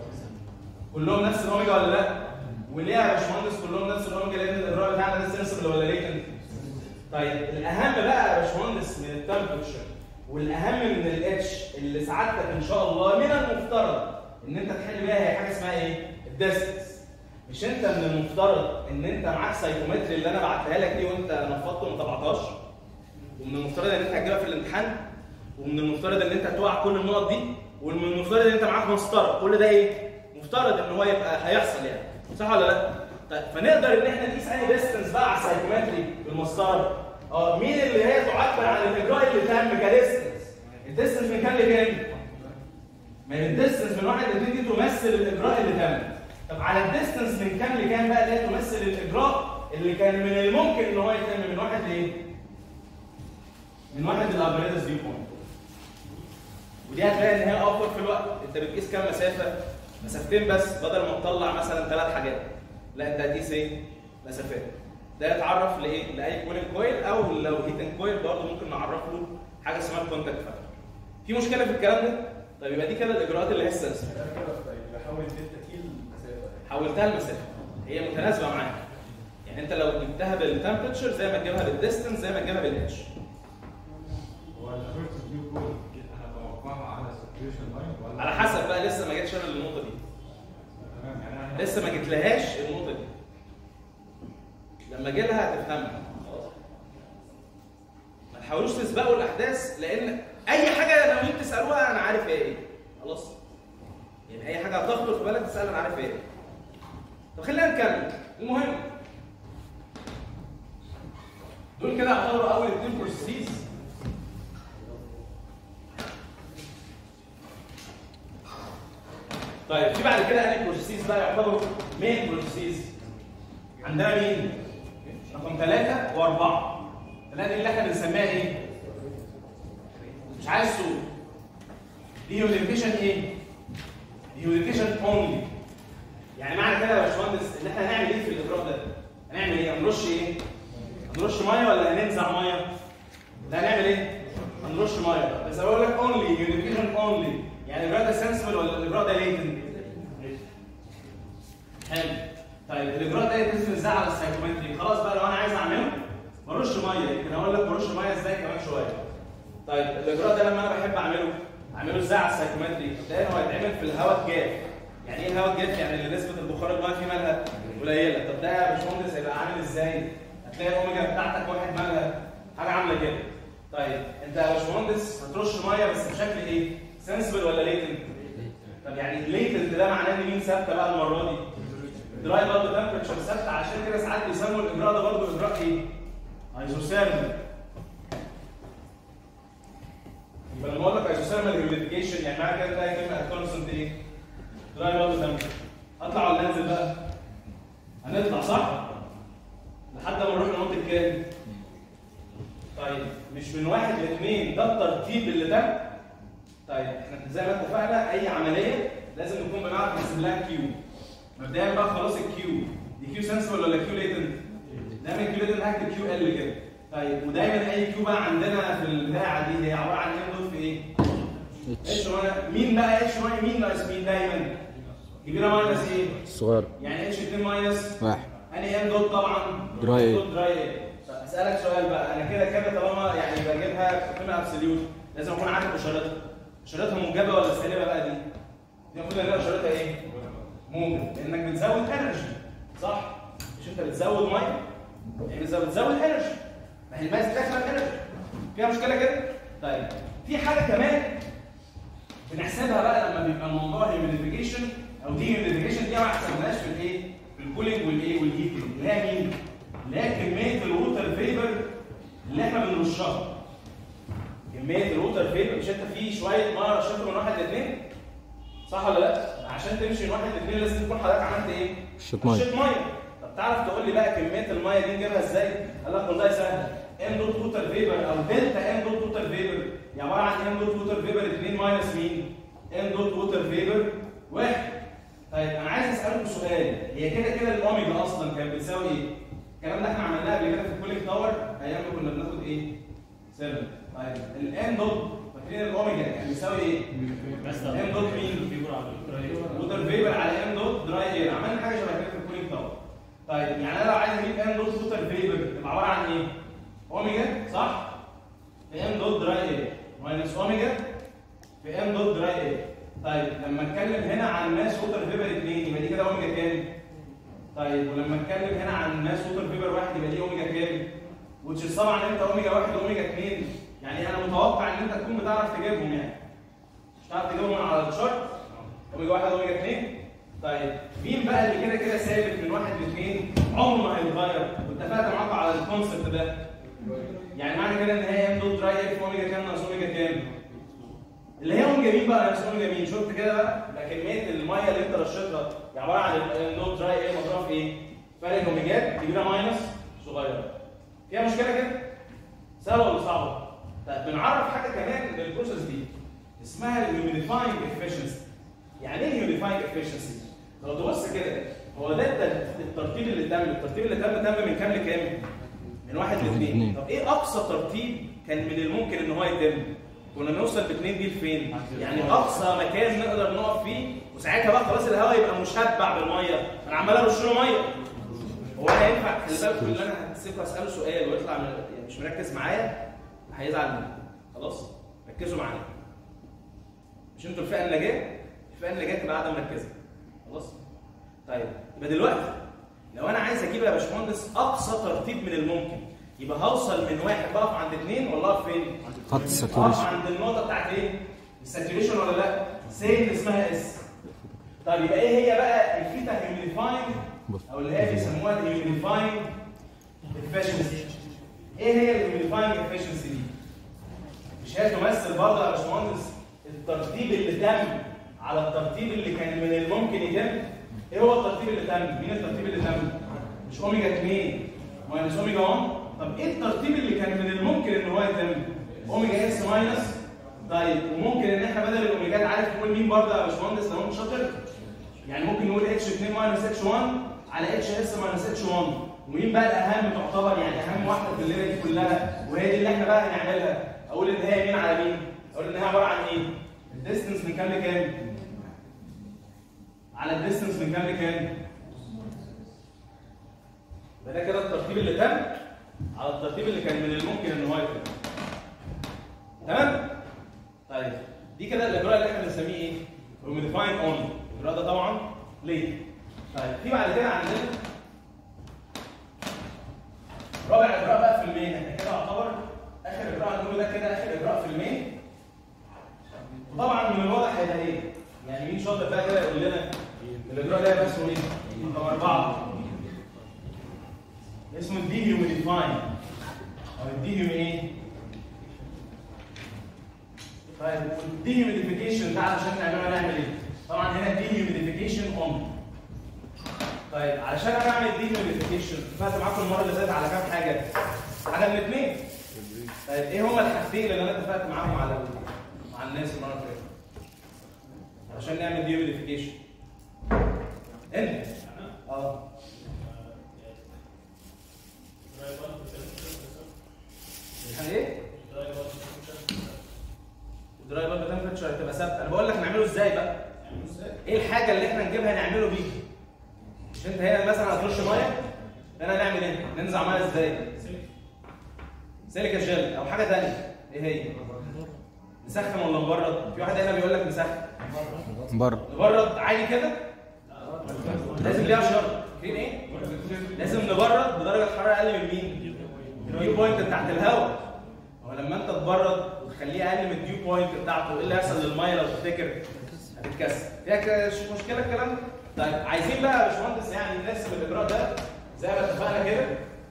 كلهم نفس الاوميجا ولا لا؟ وليه يا باشمهندس كلهم نفس الاوميجا لان الاجراء بتاعنا ده سنسبل ولا ليتنت؟ طيب الاهم بقى يا باشمهندس من التمبرتشر والاهم من الاتش اللي سعادتك ان شاء الله من المفترض ان انت تحل بيها هي حاجه اسمها ايه؟ الديستنس. مش انت من المفترض ان انت معاك سايكومتري اللي انا بعتها لك دي وانت نفضت وما طبعتهاش؟ ومن المفترض ان انت هتجيبها في الامتحان ومن المفترض ان انت هتوقع كل النقط دي ومن المفترض ان انت معاك مسطره كل ده ايه؟ مفترض ان هو يبقى هيحصل يعني صح ولا لا؟ طيب فنقدر ان احنا نقيس انهي ديستنس بقى على السايكومتري بالمسطره اه مين اللي هي تعبر عن الاجراء اللي تم كديستنس؟ الديستنس من كام لكام؟ من الديستنس من واحد لاثنين دي تمثل الاجراء اللي تم. طب على الديستنس من كام لكام بقى اللي هي تمثل الاجراء اللي كان من الممكن ان هو يتم من واحد لايه؟ من واحد للابريدس دي بوينت. ودي هتلاقي ان هي اوفر في الوقت، انت بتقيس كام مسافه؟ مسافتين بس بدل ما تطلع مثلا ثلاث حاجات. لا انت هتقيس ايه؟ مسافات. ده يتعرف لايه؟ لاي كولين كويل او لو هيتن كويل برضه ممكن نعرف له حاجه اسمها الكونتاكت فاكتور. في مشكله في الكلام ده؟ طيب يبقى دي كده الاجراءات اللي هي السنسور. بحاول دلتا كيل مسافه حولتها لمسافه هي متناسبه معاك. يعني انت لو جبتها بالتمبرتشر زي ما تجيبها بالديستنس زي ما تجيبها بالاتش. هو الفيرست فيو كود انا بوقعها على ساتوريشن لاين ولا على حسب بقى لسه ما جتش انا للنقطه دي. تمام يعني انا لسه ما جتلهاش النقطه دي. لما اجي لها هتفهمها. خلاص. ما تحاولوش تسبقوا الاحداث لان اي حاجه لو جيت تسالوها انا عارف هي ايه. خلاص؟ يعني اي حاجه هتخطر في بالك تسال انا عارف هي ايه. طب خلينا نكمل. المهم دول كده يعتبروا اول اتنين بروسيس طيب في بعد كده انهي بروسيس بقى يعتبروا مين بروسيس عندنا مين؟ رقم ثلاثة وأربعة ثلاثة اللي احنا بنسميها ايه؟ مش عايز تقول دي يونيفيكيشن ايه؟ دي يونيفيكيشن اونلي يعني معنى كده يا باشمهندس ان احنا هنعمل ايه في الاجراء ده؟ هنعمل ايه؟ هنرش ايه؟ هنرش ميه ولا هننزع ميه؟ لا هنعمل ايه؟ هنرش ميه بس بقول لك اونلي يونيفيكيشن اونلي يعني الاجراء ده سنسبل ولا الاجراء ده ليتنت؟ حلو طيب الاجراء ده يتم ازاي على السايكومتري خلاص بقى لو انا عايز اعمله برش ميه يمكن اقول لك برش ميه ازاي كمان شويه طيب الاجراء ده لما انا بحب اعمله اعمله ازاي على السايكومتري ده هو هيتعمل في الهواء الجاف يعني ايه الهواء الجاف يعني اللي نسبه البخار الميه فيه مالها قليله طب ده يا باشمهندس هيبقى عامل ازاي هتلاقي الاوميجا بتاعتك واحد مالها حاجه عامله كده طيب انت يا باشمهندس هترش ميه بس بشكل ايه سنسبل ولا ليتنت طب يعني الليتنت ده معناه ان مين ثابته بقى المره دي دراي برضه تمبرتشر ثابته عشان كده ساعات بيسموا الاجراء ده برضه اجراء ايه ايزوثيرمال يبقى لما اقول لك ايزوثيرمال هيوميديفيكيشن يعني معنى كده تلاقي كلمه كونستنت ايه دراي برضه تمبرتشر اطلع ولا انزل بقى هنطلع صح لحد ما نروح لنقطه كام طيب مش من واحد لاثنين ده الترتيب اللي ده طيب احنا زي ما اتفقنا اي عمليه لازم نكون بنعرف نحسب لها كيو مبدئيا بقى خلاص الكيو دي كيو سنسبل ولا كيو ليتنت دايما كيو ليتنت هكتب كيو ال كده طيب ودايما اي كيو بقى عندنا في البتاعه دي هي عباره عن ام دوت في ايه؟ اتش مين بقى اتش واي مين ناقص مين دايما؟ كبيره ماينس ايه؟ الصغير يعني اتش 2 ماينس واحد اني ام دوت طبعا دراي ايه؟ دوت دراي ايه طب اسالك سؤال بقى انا كده كده طالما يعني بجيبها قيمه ابسوليوت لازم اكون عارف اشارتها اشارتها موجبه ولا سالبه بقى دي؟ دي المفروض ان اشارتها ايه؟ موجب لانك بتزود انرجي صح؟ مش انت بتزود ميه؟ يعني بتزود بتزود انرجي ما هي الماس بتاكل انرجي فيها مشكله كده؟ طيب في حاجه كمان بنحسبها بقى لما بيبقى الموضوع هيوميديفيكيشن او دي هيوميديفيكيشن دي ما حسبناهاش في الايه؟ في الكولينج والايه والهيتنج اللي هي مين؟ اللي هي كميه الووتر فيبر اللي احنا بنرشها كميه الووتر فيبر مش انت في شويه ميه رشيتهم من واحد لاثنين صح ولا لا؟ عشان تمشي من واحد لاثنين لازم تكون حضرتك عملت ايه؟ شوت ميه رشيت ميه طب تعرف تقول لي بقى كميه الميه دي نجيبها ازاي؟ قال لك والله سهل ام دوت ووتر فيبر او دلتا ام دوت ووتر فيبر هي عباره عن ام دوت ووتر فيبر 2 ماينس مين؟ ام دوت ووتر فيبر واحد طيب انا عايز اسالكم سؤال هي كده كده الاوميجا اصلا كانت بتساوي ايه؟ الكلام ده احنا عملناه قبل كده في الكوليك تاور ايام ما كنا بناخد ايه؟ 7 طيب الام دوت فاكرين الاوميجا كان بيساوي ايه؟ ام دوت مين؟ ووتر فيبر على ام دوت دراي اير عملنا حاجه شبه كده في الكولينج تاور طيب يعني انا لو عايز اجيب ام دوت ووتر فيبر تبقى عباره عن ايه؟ اوميجا صح؟ في ام دوت دراي اير ماينس اوميجا في ام دوت دراي اير طيب لما اتكلم هنا عن ماس ووتر فيبر 2 يبقى دي كده اوميجا كام؟ طيب ولما اتكلم هنا عن ماس ووتر فيبر 1 يبقى دي اوميجا كام؟ وتشيز طبعا انت اوميجا 1 واوميجا 2 يعني انا متوقع ان انت تكون بتعرف تجيبهم يعني مش هتعرف تجيبهم على الشارت اوميجا 1 اوميجا 2 طيب مين بقى اللي كده كده ثابت من 1 ل 2 عمره ما هيتغير واتفقت معاكم على الكونسبت ده يعني معنى كده ان هي ام دوت دراي اف اوميجا كام ناقص اوميجا كام؟ اللي هي اوميجا مين بقى ناقص اوميجا مين؟ شفت كده بقى؟ ده كميه الميه اللي انت رشيتها هي عباره عن الام دوت دراي ايه مضروبه في ايه؟ فرق الاوميجات كبيره ماينس صغيره فيها مشكله كده؟ سهله ولا صعبه؟ طيب بنعرف حاجه كمان للبروسيس دي اسمها الهيوميديفاينج افشنسي يعني ايه هيوميديفاينج افشنسي؟ لو تبص كده هو ده الت- الترتيب اللي تم الترتيب اللي تم تم من كام لكام؟ من واحد لاثنين طب ايه اقصى ترتيب كان من الممكن ان هو يتم؟ كنا نوصل باثنين دي لفين؟ يعني اقصى مكان نقدر نقف فيه وساعتها بقى خلاص الهواء يبقى مشبع بالميه انا عمال ارش له ميه هو انا ينفع خلي بالكم اللي انا هسيبكم اساله سؤال ويطلع من يعني مش مركز معايا هيزعل مني خلاص ركزوا معايا مش انتوا الفئه النجاه الفئه النجاه تبقى قاعده مركزه خلاص طيب يبقى دلوقتي لو انا عايز اجيب يا باشمهندس اقصى ترتيب من الممكن يبقى هوصل من واحد بقف عند اثنين ولا اقف فين؟ خط اقف الساتوريشن عند النقطه بتاعت ايه؟ الساتوريشن ولا لا؟ سين اسمها اس طيب يبقى ايه هي بقى الفيتا هيوميديفاينج او اللي هي بيسموها الهيوميديفاينج افشنسي ايه هي الهيوميديفاينج افشنسي دي؟ مش هي تمثل برضه يا باشمهندس الترتيب اللي تم على الترتيب اللي كان من الممكن يتم ايه هو الترتيب اللي تم؟ مين الترتيب اللي تم؟ مش اوميجا 2 ماينس اوميجا 1 طب ايه الترتيب اللي كان من الممكن ان هو يتم؟ اوميجا اكس ماينس طيب وممكن ان احنا بدل الاوميجات عارف نقول مين برضه يا باشمهندس لو انت شاطر؟ يعني ممكن نقول اتش 2 ماينس اتش 1 على اتش اس ماينس اتش 1 ومين بقى الاهم تعتبر يعني اهم واحده في الليله دي كلها وهي دي اللي احنا بقى هنعملها اقول ان هي مين على مين اقول ان هي عباره عن ايه الديستنس من كام لكام على الديستنس من كام لكام يبقى ده كده الترتيب اللي تم على الترتيب اللي كان من الممكن ان هو يتم تمام طيب دي كده الاجراء اللي احنا بنسميه ايه ريموديفاين اونلي الاجراء ده طبعا ليه طيب في بعد كده عندنا رابع اجراء بقى في المين احنا كده يعتبر اخر اجراء هنقوله ده كده اخر اجراء في المين وطبعا من الواضح هيبقى ايه يعني مين شاطر بقى كده يقول لنا الاجراء ده هيبقى اسمه ايه رقم اربعه اسمه الديهيوميديفاين او الديهيوم ايه طيب الديهيوميديفيكيشن ده علشان نعمله نعمل ايه طبعا هنا الديهيوميديفيكيشن اون طيب علشان انا اعمل ديهيوميديفيكيشن اتفقت معاكم المره اللي فاتت على كام حاجه حاجه من الاثنين طيب ايه هما الحاجتين اللي انا اتفقت معاهم على مع الناس المره اللي فاتت علشان نعمل ديهيوميديفيكيشن انت اه يعني ايه؟ الدراي بلب تمبرتشر هتبقى ثابته انا بقول لك نعمله ازاي بقى؟ ايه الحاجه اللي احنا نجيبها نعمله بيها؟ مش انت هنا مثلا هترش ميه هنا نعمل ايه؟ ننزع ميه ازاي؟ سيليكا جل او حاجه ثانيه ايه هي؟ نسخن ولا نبرد؟ في واحد هنا بيقول لك نسخن بره نبرد عادي كده؟ لازم ليها شرط فين ايه؟ لازم نبرد بدرجه حراره اقل من مين؟ الديو بوينت بتاعت الهواء هو لما انت تبرد وتخليه اقل من الديو بوينت بتاعته ايه اللي هيحصل للميه لو تفتكر؟ هتتكسر فيها ك- مش مشكله الكلام ده؟ طيب عايزين بقى يا باشمهندس يعني نرسم الاجراء ده زي ما اتفقنا كده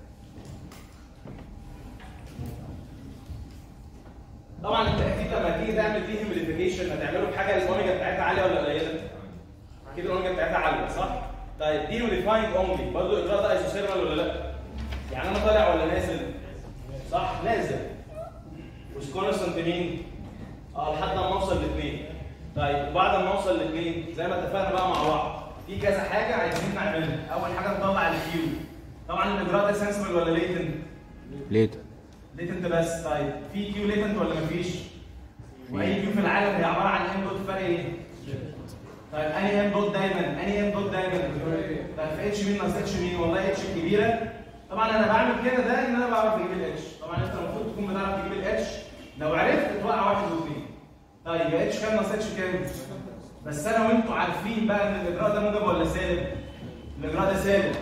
طبعا انت اكيد لما تيجي تعمل دي هيميديفيكيشن هتعمله بحاجه الاوميجا بتاعتها عاليه ولا قليله؟ اكيد الاوميجا بتاعتها عاليه صح؟ طيب دي هيميديفاينج اونلي برضه الاجراء ده ايزوثيرمال ولا لا؟ يعني انا طالع ولا نازل؟ صح نازل وسكونستنت مين؟ اه لحد ما اوصل لاثنين طيب وبعد ما اوصل لاثنين زي ما اتفقنا بقى مع بعض في كذا حاجه عايزين نعملها اول حاجه نطلع الكيو طبعا الاجراء ده سنسبل ولا ليتنت؟ ليت ليتنت بس طيب في كيو ليتنت ولا مفيش؟ واي كيو في العالم هي عباره عن ام دوت فرق ايه؟ طيب انهي ام دوت دايما؟ انهي ام دوت دايما؟ طيب في اتش مين ناقص اتش مين؟ والله اتش كبيره طبعا انا بعمل كده ده ان انا بعرف اجيب الاتش طبعا انت المفروض تكون بتعرف تجيب الاتش لو عرفت توقع واحد واثنين طيب يبقى اتش كام ناقص اتش كام؟ بس انا وانتوا عارفين بقى ان الاجراء ده موجب ولا سالب؟ الاجراء ده سالب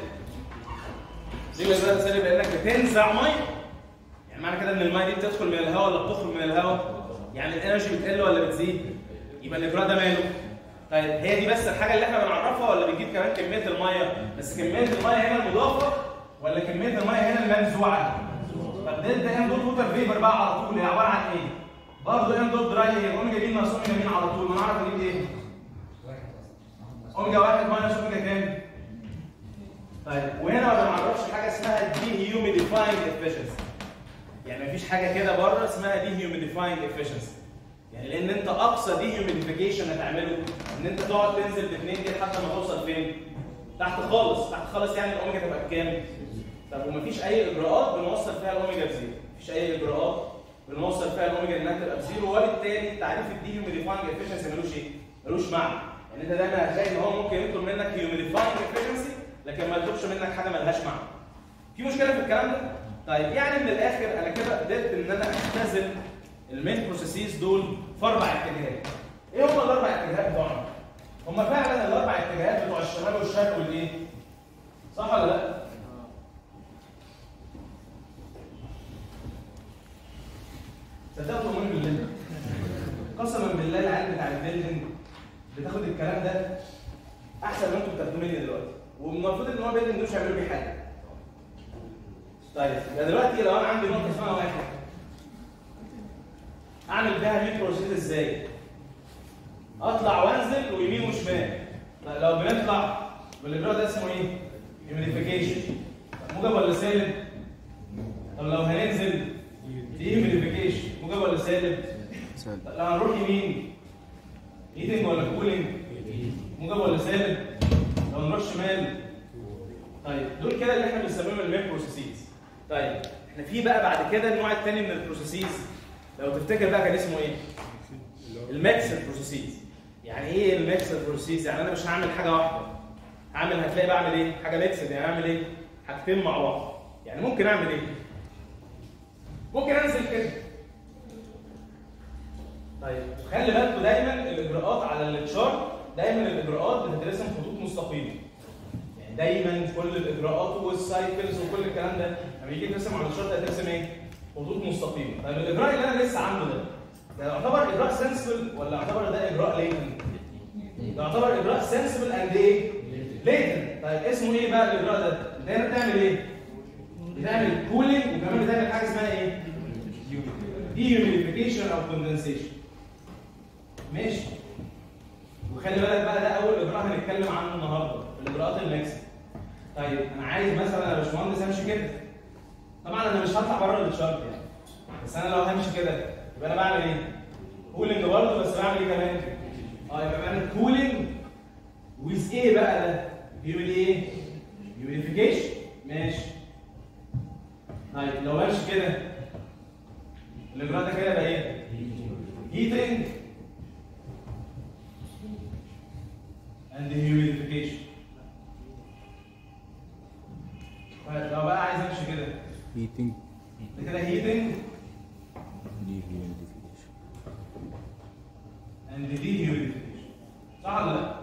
ليه الاجراء ده سالب؟ لانك بتنزع ميه يعني معنى كده ان الميه دي بتدخل من الهواء ولا بتخرج من الهواء؟ يعني الانرجي بتقل ولا بتزيد؟ يبقى الاجراء ده ماله؟ طيب هي دي بس الحاجه اللي احنا بنعرفها ولا بنجيب كمان كميه الميه؟ بس كميه الميه هنا المضافه ولا كميه الميه هنا المنزوعه؟ طب ده ده ام دوت ووتر فيبر بقى على طول هي عباره عن ايه؟ برضه ام دوت دراي هي اوميجا مين ناقص اوميجا مين على طول ما نعرف نجيب ايه؟ اوميجا واحد ماينس اوميجا كام؟ طيب وهنا ما بنعرفش حاجه اسمها دي هيوميديفاينج افشنسي يعني مفيش حاجه كده بره اسمها دي هيوميديفاينج افشنسي يعني لان انت اقصى دي هيوميديفيكيشن هتعمله ان انت تقعد تنزل باثنين دي لحد ما توصل فين؟ تحت خالص تحت خالص يعني الاوميجا تبقى بكام؟ طب ومفيش اي اجراءات بنوصل فيها الاوميجا بزيرو مفيش اي اجراءات بنوصل فيها الاوميجا انها تبقى بزيرو وبالتالي تعريف الدي هيوميديفاينج افشنسي ملوش ايه؟ ملوش معنى يعني انت دايما هتلاقي ان هو ممكن يطلب منك هيوميديفاينج افشنسي لكن ما يطلبش منك حاجه ملهاش معنى في مشكله في الكلام ده؟ طيب يعني من الاخر انا كده قدرت ان انا اختزل المين بروسيسز دول في اربع اتجاهات. ايه هم الاربع اتجاهات بتوعنا؟ هم فعلا الاربع اتجاهات بتوع الشمال والشرق والايه؟ صح ولا لا؟ صدقوا تؤمنوا بالله قسما بالله العيال بتاع البيلدنج بتاخد الكلام ده احسن ما انتوا بتاخدوه مني دلوقتي والمفروض ان هو بيلدنج مش هيعملوا بيه حاجه طيب يبقى دلوقتي لو انا عندي نقطه اسمها واحد اعمل بيها مين بروسيس ازاي؟ اطلع وانزل ويمين وشمال طيب لو بنطلع والاجراء ده اسمه ايه؟ هيميديفيكيشن موجب ولا سالب؟ طب لو هننزل دي هيميديفيكيشن موجب ولا سالب؟ سالب طب لو هنروح يمين هيتنج ولا كولينج؟ موجب ولا سالب؟ طيب احنا في بقى بعد كده النوع الثاني من البروسيسز لو تفتكر بقى كان اسمه ايه؟ الميكس بروسيسز يعني ايه الميكس بروسيسز؟ يعني انا مش هعمل حاجه واحده هعمل هتلاقي بعمل ايه؟ حاجه ميكس يعني اعمل ايه؟ حاجتين مع بعض يعني ممكن اعمل ايه؟ ممكن انزل كده طيب خلي بالكوا دايما الاجراءات على التشارت دايما الاجراءات بتترسم خطوط مستقيمه يعني دايما كل الاجراءات والسايكلز وكل الكلام ده لما يجي ترسم على الشارت هترسم ايه؟ خطوط مستقيمه طيب الاجراء اللي انا لسه عامله ده ده يعتبر اجراء سنسبل ولا يعتبر ده اجراء ليتن؟ ده يعتبر اجراء سنسبل اند ايه؟ ليتن طيب اسمه ايه بقى الاجراء ده؟ انت هنا بتعمل ايه؟ بتعمل كولينج وكمان بتعمل حاجه اسمها ايه؟ ديهيوميديفيكيشن او كوندنسيشن ماشي وخلي بالك بقى ده اول اجراء هنتكلم عنه النهارده الاجراءات الميكس طيب انا عايز مثلا يا باشمهندس امشي كده طبعا انا مش هطلع بره الشرط يعني بس انا لو همشي كده يبقى انا بعمل ايه؟ كولينج برضه بس بعمل ايه كمان؟ اه يبقى بعمل كولينج ويز ايه بقى ده؟ بيعمل ايه؟ يونيفيكيشن ماشي طيب لو ماشي كده الاجراء ده كده بقى ايه؟ هيتنج and humidification طيب لو بقى عايز امشي كده heating ده كده heating dehumidification and dehumidification صح ولا لا؟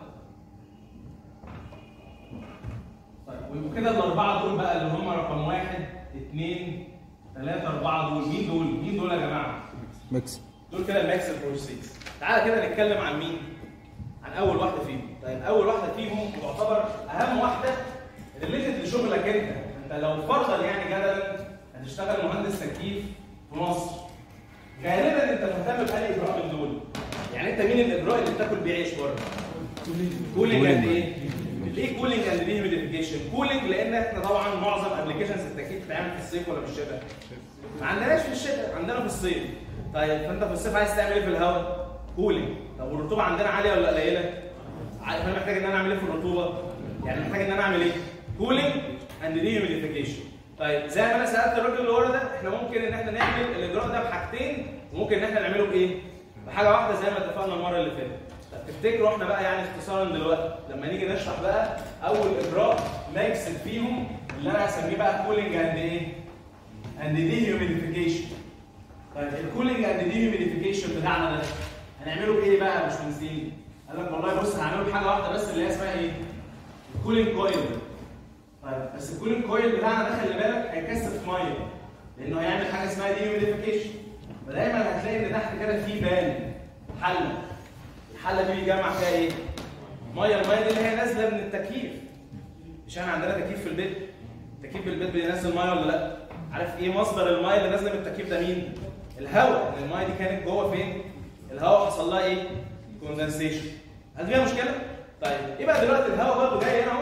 طيب وكده الاربعه دول بقى اللي هم رقم واحد اثنين ثلاثه اربعه دول مين دول؟ مين دول يا جماعه؟ mix دول كده الماكس بروسيس تعالى كده نتكلم عن مين؟ عن اول واحده فيهم طيب اول واحده فيهم تعتبر اهم واحده ريليتد لشغلك انت انت لو فرضا يعني جدلا هتشتغل مهندس تكييف في مصر غالبا انت مهتم بأي اجراء من دول يعني انت مين الاجراء اللي بتاكل بيه عيش بره؟ كولينج قد ايه؟ ليه كولينج اند ليه هيوميديفيكيشن؟ كولينج لان احنا طبعا معظم ابلكيشنز التكييف بتتعمل في الصيف ولا في الشتاء؟ ما عندناش في الشتاء عندنا في الصيف طيب فانت في الصيف عايز تعمل ايه في الهواء؟ كولينج طب والرطوبه عندنا عاليه ولا قليله؟ عارف انا محتاج ان انا اعمل ايه في الرطوبه؟ يعني محتاج ان انا اعمل ايه؟ كولينج اند ديهيوميديفيكيشن طيب زي ما انا سالت الراجل اللي ورا ده احنا ممكن ان احنا نعمل الاجراء ده بحاجتين وممكن ان احنا نعمله بايه؟ بحاجه واحده زي ما اتفقنا المره اللي فاتت طب تفتكروا احنا بقى يعني اختصارا دلوقتي لما نيجي نشرح بقى اول اجراء نكسب فيهم اللي انا هسميه بقى كولينج اند ايه؟ اند ديهيوميديفيكيشن طيب الكولينج اند ديهيوميديفيكيشن بتاعنا ده هنعمله بايه بقى يا باشمهندسين؟ قال لك والله بص هنعمله بحاجه واحده بس اللي هي اسمها ايه؟ الكولينج كويل طيب بس الكولينج كويل بتاعنا ده خلي بالك هيكثف ميه لانه هيعمل حاجه اسمها ديهيوميديفيكيشن فدايما هتلاقي ان تحت كده في بان حله الحله دي بيجمع فيها ايه؟ ميه الميه دي اللي هي نازله من التكييف مش احنا عندنا تكييف في البيت تكييف في البيت بينزل ميه ولا لا؟ عارف ايه مصدر الميه اللي نازله من التكييف ده مين؟ الهواء لان الميه دي كانت جوه فين؟ الهواء حصل لها ايه؟ كوندنسيشن هل فيها مشكله؟ طيب ايه بقى دلوقتي الهواء برضه جاي هنا اهو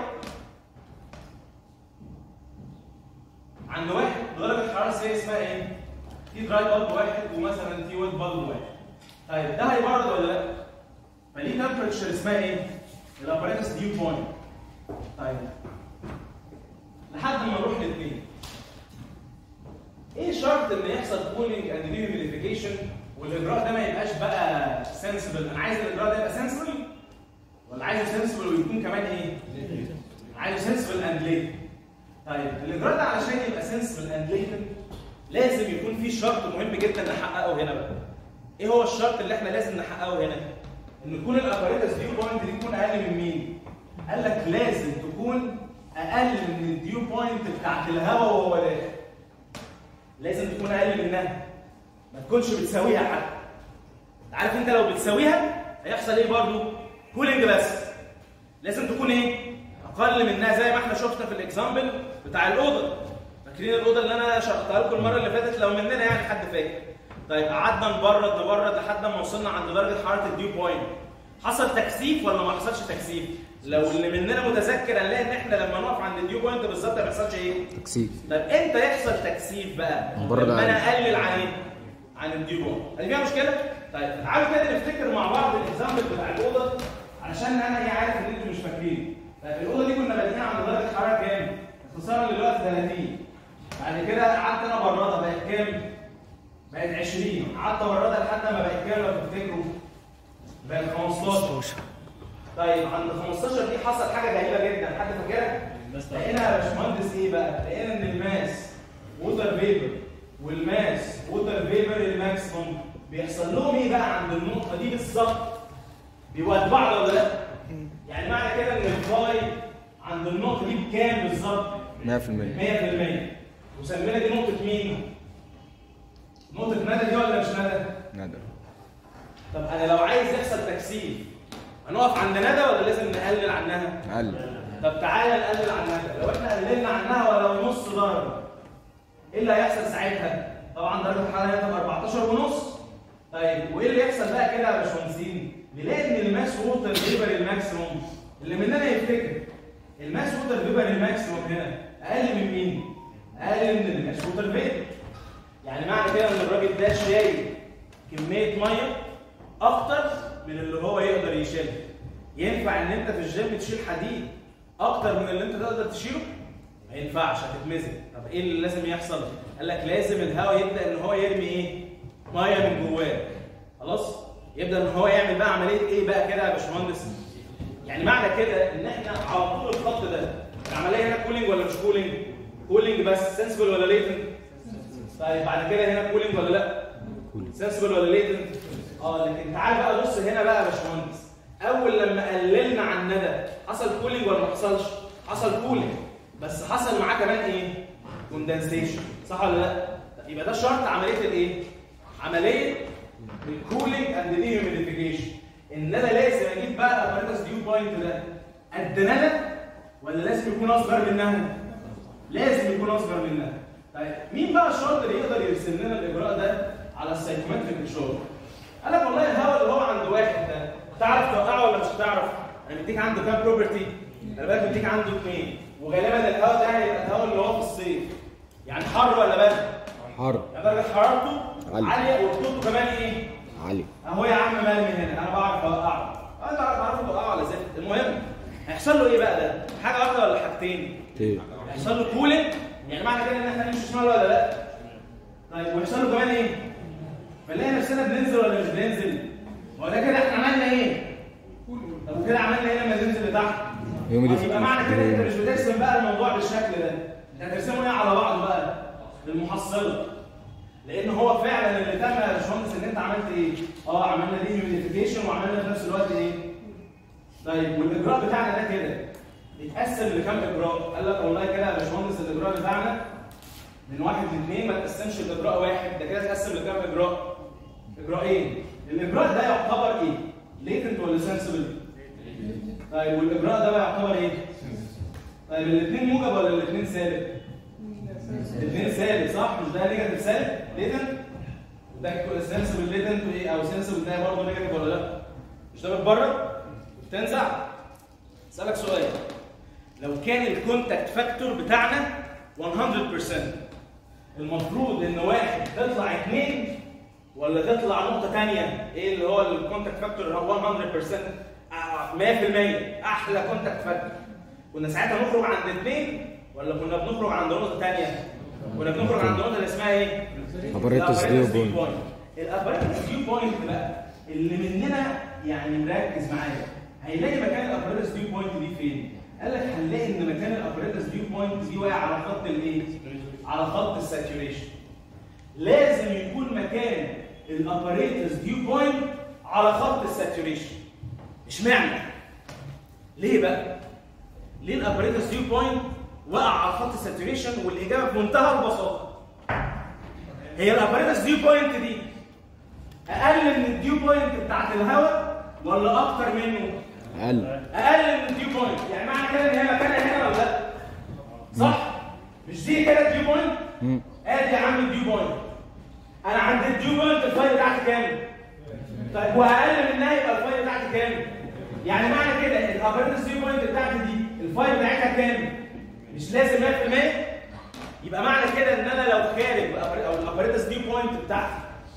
عند واحد بدرجه حراره سي اسمها ايه؟ في دراي بالب واحد ومثلا في ويت بالب واحد طيب ده هيبرد ولا لا؟ فليه تمبرتشر اسمها ايه؟ الاباريتس ديو بوينت طيب لحد ما نروح لاثنين ايه شرط ان يحصل كولينج اند ديهيوميديفيكيشن والاجراء ده ما يبقاش بقى سنسبل انا عايز الاجراء ده يبقى سنسبل ولا عايزه سنسبل ويكون كمان ايه؟ عايزه سنسبل اند ليت طيب الاجراء ده علشان يبقى سنسبل اند ليت لازم يكون في شرط مهم جدا نحققه هنا بقى ايه هو الشرط اللي احنا لازم نحققه هنا؟ ان يكون الاباريتس ديو بوينت دي تكون اقل من مين؟ قال لك لازم تكون اقل من الديو بوينت بتاعت الهواء وهو داخل لازم تكون اقل منها ما تكونش بتساويها حتى عارف انت لو بتساويها هيحصل ايه برضو كولينج بس لازم تكون ايه اقل منها زي ما احنا شفنا في الاكزامبل بتاع الاوضه فاكرين الاوضه اللي انا شرحتها لكم المره اللي فاتت لو مننا يعني حد فاكر طيب قعدنا نبرد نبرد لحد ما وصلنا عند درجه حراره الديو بوينت حصل تكثيف ولا ما حصلش تكثيف لو اللي مننا متذكر هنلاقي ان احنا لما نقف عند الديو بوينت بالظبط ما بيحصلش ايه تكثيف طب امتى يحصل تكثيف بقى؟ نبرد لما انا عادي. اقلل عن ايه؟ عن الديو بوينت هل فيها مشكله؟ طيب تعالوا كده نفتكر مع بعض الاكزامبل بتاع الاوضه علشان انا ايه عارف ان انتوا مش فاكرين طيب الاوضه دي كنا بادئين عند درجه حراره كام؟ اختصارا للوقت 30 بعد كده قعدت انا بردها بقت كام؟ بقت 20 قعدت بردها لحد ما بقت كام لو تفتكروا؟ بقت 15 طيب عند 15 دي حصل حاجه غريبه جدا حد فاكرها؟ لقينا يا باشمهندس ايه بقى؟ لقينا ان الماس ووتر فيبر والماس ووتر فيبر الماكسيموم بيحصل لهم ايه بقى عند النقطه دي بالظبط؟ بيودوا بعض ولا لا؟ يعني معنى كده ان الفاي عند النقطه دي بكام بالظبط؟ 100% 100% وسمينا دي نقطه مين؟ نقطه ندى دي ولا مش ندى؟ ندى طب انا لو عايز يحصل تكثيف هنقف عند ندى ولا لازم نقلل عنها؟ اقل طب تعالى نقلل عنها لو احنا قللنا عنها ولو نص درجه ايه اللي هيحصل ساعتها؟ طبعا درجه الحراره هتبقى 14 ونص طيب وايه اللي يحصل بقى كده يا باشمهندسين؟ نلاقي ان الماس ووتر فيبر الماكسيموم اللي مننا يفتكر الماس ووتر فيبر الماكسيموم هنا اقل من مين؟ اقل من الماس ووتر فيبر يعني معنى كده ان الراجل ده شايل كميه ميه اكتر من اللي هو يقدر يشيلها ينفع ان انت في الجيم تشيل حديد اكتر من اللي انت تقدر تشيله ما ينفعش هتتمزق طب ايه اللي لازم يحصل قال لك لازم الهواء يبدا ان هو يرمي ايه ميه من جواه خلاص يبدا ان هو يعمل بقى عمليه ايه بقى كده يا باشمهندس يعني معنى كده ان احنا على طول الخط ده العمليه هنا كولينج ولا مش كولينج كولينج بس سنسبل ولا ليتنت طيب بعد كده هنا كولينج ولا لا سنسبل ولا ليتنت اه لكن تعال بقى بص هنا بقى يا باشمهندس اول لما قللنا عن ندى حصل كولينج ولا ما حصلش حصل كولينج بس حصل معاه كمان ايه كوندنسيشن صح ولا لا يبقى ده شرط عمليه الايه عمليه الكولينج اند ديهيوميديفيكيشن الندى لازم اجيب بقى الاباراتس ديو بوينت ده قد ندى ولا لازم يكون اصغر منها لازم يكون اصغر منها طيب مين بقى الشاطر اللي يقدر يرسم لنا الاجراء ده على السايكومتريك شارت قال لك والله الهواء اللي هو عند واحد ده تعرف توقعه ولا مش هتعرف انا مديك عنده كام بروبرتي خلي بالك مديك عنده اثنين وغالبا الهواء ده هيبقى الهواء اللي هو في الصيف يعني حر ولا برد حر يعني درجه حرارته عالية. عاليه ورطوبته كمان ايه عالي اهو يا عم مرمي هنا انا بعرف اوقعه انا بعرف بعرف اوقعه على زفت المهم هيحصل له ايه بقى ده حاجه واحده ولا حاجتين ايه هيحصل له كولينج يعني معنى كده ان احنا نمشي شمال ولا لا طيب ويحصل له كمان ايه بنلاقي نفسنا بننزل ولا مش بننزل هو ده كده احنا عملنا ايه طب وكده عملنا ايه لما ننزل لتحت يوم طيب يبقى معنى كده انت مش بترسم بقى الموضوع بالشكل ده انت هترسمه ايه على بعضه بقى المحصله لان هو فعلا اللي تم يا باشمهندس ان انت عملت ايه اه عملنا دي هيوميديفيكيشن وعملنا في نفس الوقت ايه طيب والاجراء بتاعنا ده كده بيتقسم لكام اجراء قال لك والله كده يا باشمهندس الاجراء بتاعنا من واحد لاثنين ما تقسمش الاجراء واحد ده كده تقسم لكام اجراء اجراءين الاجراء ده يعتبر ايه ليتنت ولا سنسبل طيب والاجراء ده بقى يعتبر ايه طيب الاثنين موجب ولا الاثنين سالب الاثنين سالب صح مش ده نيجاتيف سالب ليتنت ده سنسبل ليتنت وايه او سنسبل ده برضه نيجاتيف ولا لا مش ده بتبرد تنزع اسالك سؤال لو كان الكونتاكت فاكتور بتاعنا 100% المفروض ان واحد تطلع اثنين ولا تطلع نقطة تانية ايه اللي هو الكونتاكت فاكتور اللي هو 100% آه، 100% احلى كونتاكت فاكتور كنا ساعتها نخرج عند اثنين ولا كنا بنخرج عند نقطة تانية؟ كنا بنخرج عند نقطة اللي اسمها ايه؟ Apparatus الأباراتس view view point. point. الاباراتس فيو بوينت بقى اللي مننا يعني مركز معايا هيلاقي مكان الاباراتس فيو بوينت دي فين؟ قال لك هنلاقي ان مكان الاباراتس فيو بوينت دي واقع على خط الايه؟ على خط الساتوريشن. لازم يكون مكان الاباراتس فيو بوينت على خط الساتوريشن. اشمعنى؟ ليه بقى؟ ليه الاباراتس فيو بوينت وقع على خط الساتوريشن والاجابه بمنتهى البساطه. هي الاباراتس ديو بوينت دي اقل من الديو بوينت بتاعت الهواء ولا اكتر منه؟ اقل اقل من الديو بوينت يعني معنى كده ان هي مكانها هنا ولا لا؟ صح؟ مش دي كده الديو بوينت؟ مم. ادي يا عم الديو بوينت انا عند الديو بوينت الفايل بتاعتي كام؟ طيب واقل منها يبقى الفايل بتاعتي كام؟ يعني معنى كده الاباراتس ديو بوينت بتاعتي دي الفايل بتاعتها كام؟ مش لازم 100% يبقى معنى كده ان انا لو خارج بأبر- او الاباراتس ديو بوينت بتاعتي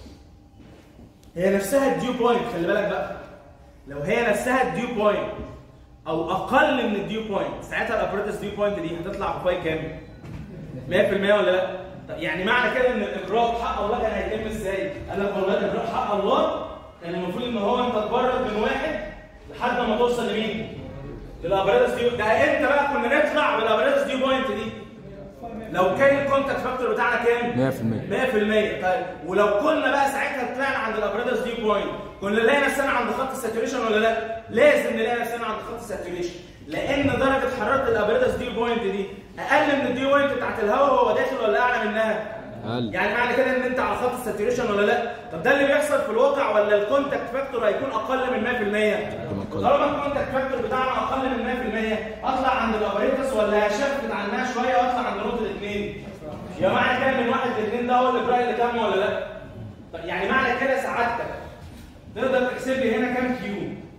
هي نفسها الديو بوينت خلي بالك بقى لو هي نفسها الديو بوينت او اقل من الديو بوينت ساعتها الاباراتس ديو بوينت دي هتطلع بفاي كام؟ ولا لا؟ طب يعني معنى كده ان الاجراء في حق الله كان هيتم ازاي؟ قال لك والله الاجراء في حق الله كان المفروض ان هو انت تبرد من واحد لحد ما توصل لمين؟ للابريدس ديو ده امتى بقى كنا نطلع بالابريدس ديو بوينت دي؟ لو كان الكونتاكت فاكتور بتاعنا كام؟ 100% 100% طيب ولو كنا بقى ساعتها طلعنا عند الابريدس ديو بوينت كنا نلاقي نفسنا عند خط الساتوريشن ولا لا؟ لازم نلاقي نفسنا عند خط الساتوريشن لان درجه حراره الابريدس ديو بوينت دي اقل من الديو بوينت بتاعت الهواء وهو داخل ولا اعلى منها؟ اقل يعني معنى كده ان انت على خط الساتوريشن ولا لا؟ طب ده اللي بيحصل في الواقع ولا الكونتاكت فاكتور هيكون اقل من 100%؟ أقل. طالما الكونتاكت فاكتور بتاعنا اقل من 100% اطلع عند الابريتس ولا هشفت عنها شويه واطلع عند نقطه الاثنين؟ يا معنى كده من واحد لاثنين ده هو الاجراء اللي تم ولا لا؟ طب يعني معنى كده سعادتك تقدر تحسب لي هنا كام كيو؟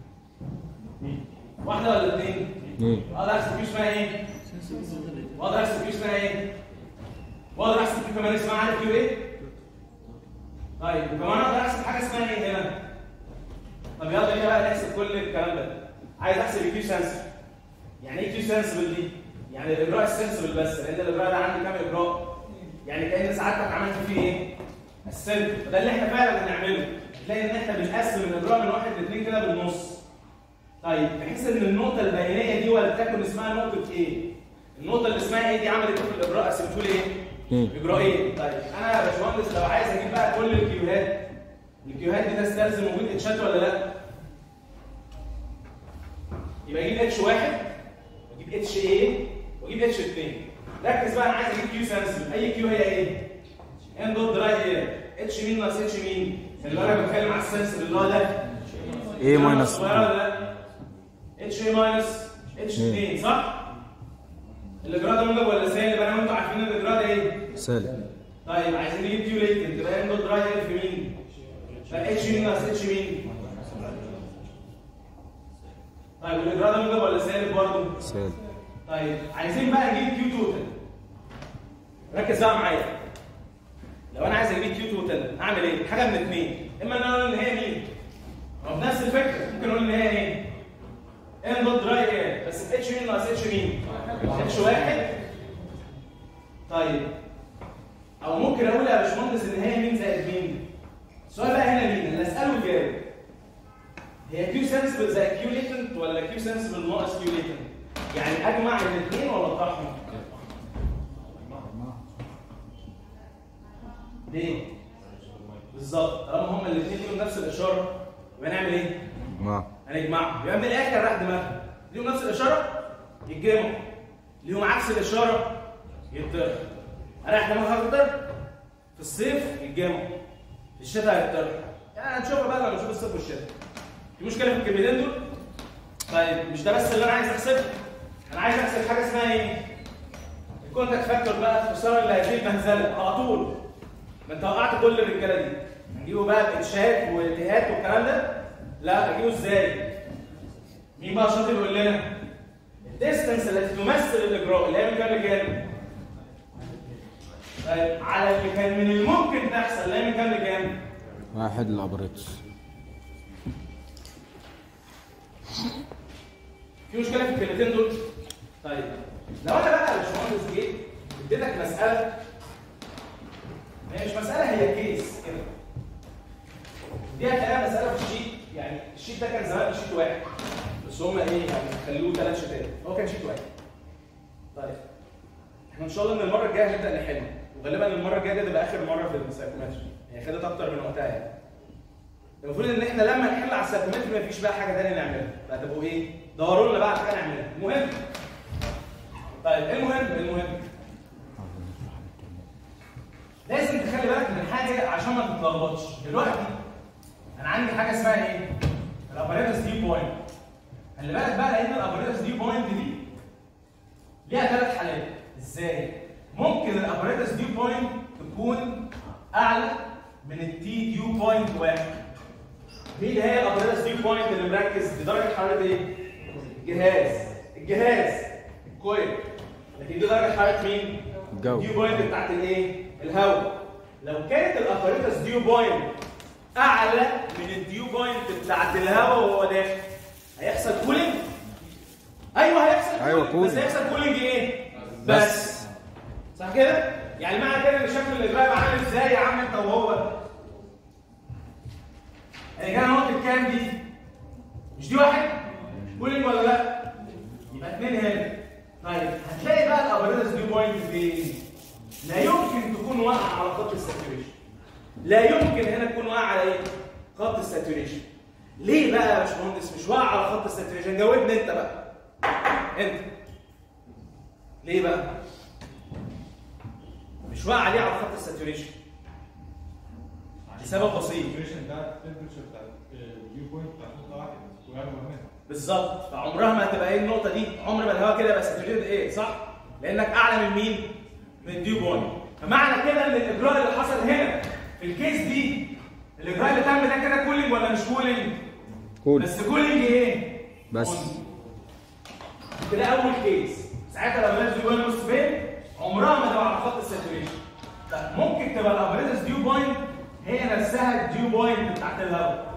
واحده ولا اثنين؟ اثنين اقدر احسب كيو اسمها ايه؟ واقدر احسب كيو اسمها ايه؟ واقدر احسب كيو كمان اسمها عارف كيو ايه؟ طيب وكمان اقدر احسب حاجه اسمها ايه هنا؟ طب يلا بينا بقى نحسب كل الكلام ده عايز احسب الكيو سنسبل يعني ايه كيو سنسبل دي؟ يعني الاجراء السنسبل بس لان الاجراء ده عندي كام اجراء؟ يعني كان سعادتك عملت فيه ايه؟ السلب فده اللي احنا فعلا بنعمله تلاقي ان احنا بنقسم الاجراء من واحد لاثنين كده بالنص طيب بحيث ان النقطه البيانيه دي ولتكن اسمها نقطه ايه؟ النقطه اللي اسمها ايه دي عملت ايه في الاجراء قسمته لي ايه؟ اثنين اجراءين طيب انا يا باشمهندس لو عايز اجيب بقى كل الكيوهات الكيوهات دي تستلزم وجود اتشات ولا لا؟ يبقى اجيب اتش واحد واجيب اتش ايه واجيب اتش 2 ركز بقى انا عايز اجيب كيو سنسبل اي كيو هي ايه؟ ان دوت دراي ايه؟ اتش مين ناقص اتش مين؟ اللي انا بتكلم على السنسبل اللي هو ده ايه ماينس صغيره ولا لا؟ اتش ايه ماينس اتش 2 صح؟ الاجراء ده موجب ولا سالب؟ انا وانتوا عارفين الاجراء ده ايه؟ سالب طيب عايزين نجيب كيو ليتنت يبقى ان دوت دراي ايه في مين؟ يبقى اتش مين ناقص اتش مين؟ طيب والاجراء ده موجب ولا سالب برضه؟ سالب طيب عايزين بقى نجيب كيو توتال ركز بقى معايا لو انا عايز اجيب كيو توتال اعمل ايه؟ حاجه من اثنين اما ان انا اقول ان هي مين؟ هو بنفس الفكره ممكن اقول ان هي ايه؟ ان دوت دراي ايه بس اتش مين ناقص اتش مين؟ اتش واحد طيب او ممكن اقول يا باشمهندس ان هي مين زائد مين؟ السؤال بقى هنا مين؟ اللي اساله يجاوب هي كيو سنسبل زائد كيو ليتنت ولا كيو سنسبل ناقص كيو ليتنت؟ يعني اجمع الاثنين ولا اطرحهم؟ ليه؟ بالظبط طالما هما الاثنين ليهم نفس الاشاره يبقى نعمل ايه؟ مع هنجمعهم يبقى من الاخر راح دماغهم ليهم نفس الاشاره يتجمعوا ليهم عكس الاشاره يتطرح رايح دماغها اكتر في الصيف يتجمعوا في الشتاء يتطرح يعني هنشوفها بقى لما نشوف الصيف والشتاء في مشكله في الكلمتين دول طيب مش ده بس اللي انا عايز احسبه انا عايز احسب حاجه اسمها ايه الكونتاكت فاكتور بقى الخساره اللي هتجيب مهزله على طول ما انت وقعت كل الرجاله دي هنجيبه بقى بانشاء والتهات والكلام ده لا اجيبه ازاي مين بقى شاطر يقول لنا الديستنس التي تمثل الاجراء اللي هي من كام لكام طيب على اللي كان من الممكن تحصل اللي هي من كام لكام واحد الابريتس في مشكله في الكلمتين دول طيب لو انا بقى يا باشمهندس جيت اديتك مساله هي مش مساله هي كيس كده دي هتلاقيها مساله في الشيت يعني الشيت ده كان زمان شيت واحد بس هم ايه يعني خلوه ثلاث شيتات هو كان شيت واحد طيب احنا ان شاء الله من المره الجايه هنبدا نحل وغالبا المره الجايه دي تبقى اخر مره في السايكومتري هي خدت اكتر من وقتها يعني المفروض ان احنا لما نحل على السايكومتري مفيش بقى حاجه ثانيه نعملها فتبقوا ايه دوروا لنا بقى على حاجه نعملها المهم طيب المهم المهم لازم تخلي بالك من حاجه عشان ما تتلخبطش دلوقتي انا عندي حاجه اسمها ايه الاباريتس دي بوينت خلي بالك بقى لان الاباريتس دي بوينت دي ليها ثلاث حالات ازاي ممكن الاباريتس دي بوينت تكون اعلى من التي ديو بوينت واحد دي اللي هي الاباريتس دي بوينت اللي مركز بدرجه حراره ايه الجهاز الجهاز الكويل لكن دي درجه حراره مين الجو. ديو بوينت بتاعت الايه الهواء لو كانت الاباريتس ديو بوينت اعلى من الديو بوينت بتاعت الهواء وهو داخل هيحصل كولينج ايوه هيحصل أيوة cooling، بس cooling. هيحصل كولينج ايه بس. صح كده؟ يعني معنى كده ان شكل الاجراء يبقى عامل ازاي يا عم انت وهو؟ يعني كده نقطة كام دي؟ مش دي واحد؟ كولينج ولا لا؟ يبقى اثنين هنا طيب هتلاقي بقى الابريتس دي بوينت فين؟ لا يمكن تكون واقعة على خط الساتوريشن لا يمكن هنا تكون واقعة على ايه؟ خط الساتوريشن ليه بقى يا باشمهندس مش واقعة على خط الساتوريشن؟ جاوبني انت بقى انت ليه بقى؟ مش واقعة ليه على خط الساتوريشن؟ لسبب بسيط الساتوريشن ده التمبرتشر بتاع الديو بوينت بتاع نقطه واحده ويعمل منها بالظبط فعمرها ما هتبقى ايه النقطه دي عمر ما الهواء كده يبقى ساتوريتد ايه صح لانك اعلى من مين من الديو بوينت فمعنى كده ان الاجراء اللي حصل هنا في الكيس دي الاجراء اللي تم ده كده كولينج ولا مش كولينج كول بس كولينج ايه بس. كده اول كيس ساعتها لو الديو بوينت نص فين عمرها ما تبقى على خط الساتوريشن طب ممكن تبقى الابريتس ديو بوينت هي نفسها الديو بوينت بتاعت الهواء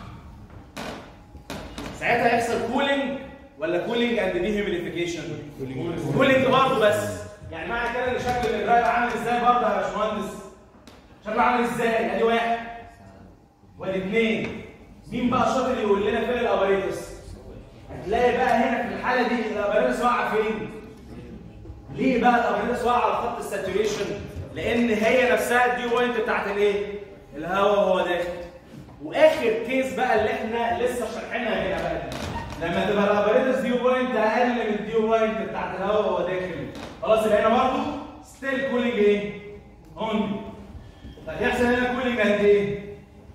ساعتها يحصل كولينج ولا كولينج اند دي هيوميديفيكيشن كولينج برضه بس يعني معنى كده ان شكل الاجراء يبقى عامل ازاي برضه يا باشمهندس شكله عامل ازاي ادي واحد وادي اثنين مين بقى شاطر يقول لنا فين الاباريتس هتلاقي بقى هنا في الحاله دي الاباريتس واقعه فين ليه بقى الاباريتس واقعه على خط الساتوريشن لان هي نفسها الديو بوينت بتاعت الايه الهواء وهو داخل واخر كيس بقى اللي احنا لسه شارحينها هنا بقى دي. لما تبقى الاباريتس ديو بوينت اقل من الديو بوينت بتاعت الهواء وهو داخل خلاص يبقى هنا برضه ستيل كولينج ايه؟ اون طب يحصل هنا كولينج قد ايه؟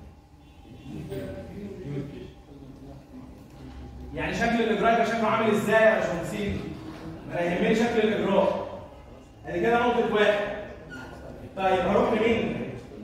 يعني شكل الاجراء يبقى شكله عامل ازاي يا باشمهندسين؟ انا يهمني شكل الاجراء ادي كده نقطه واحد طيب هروح لمين؟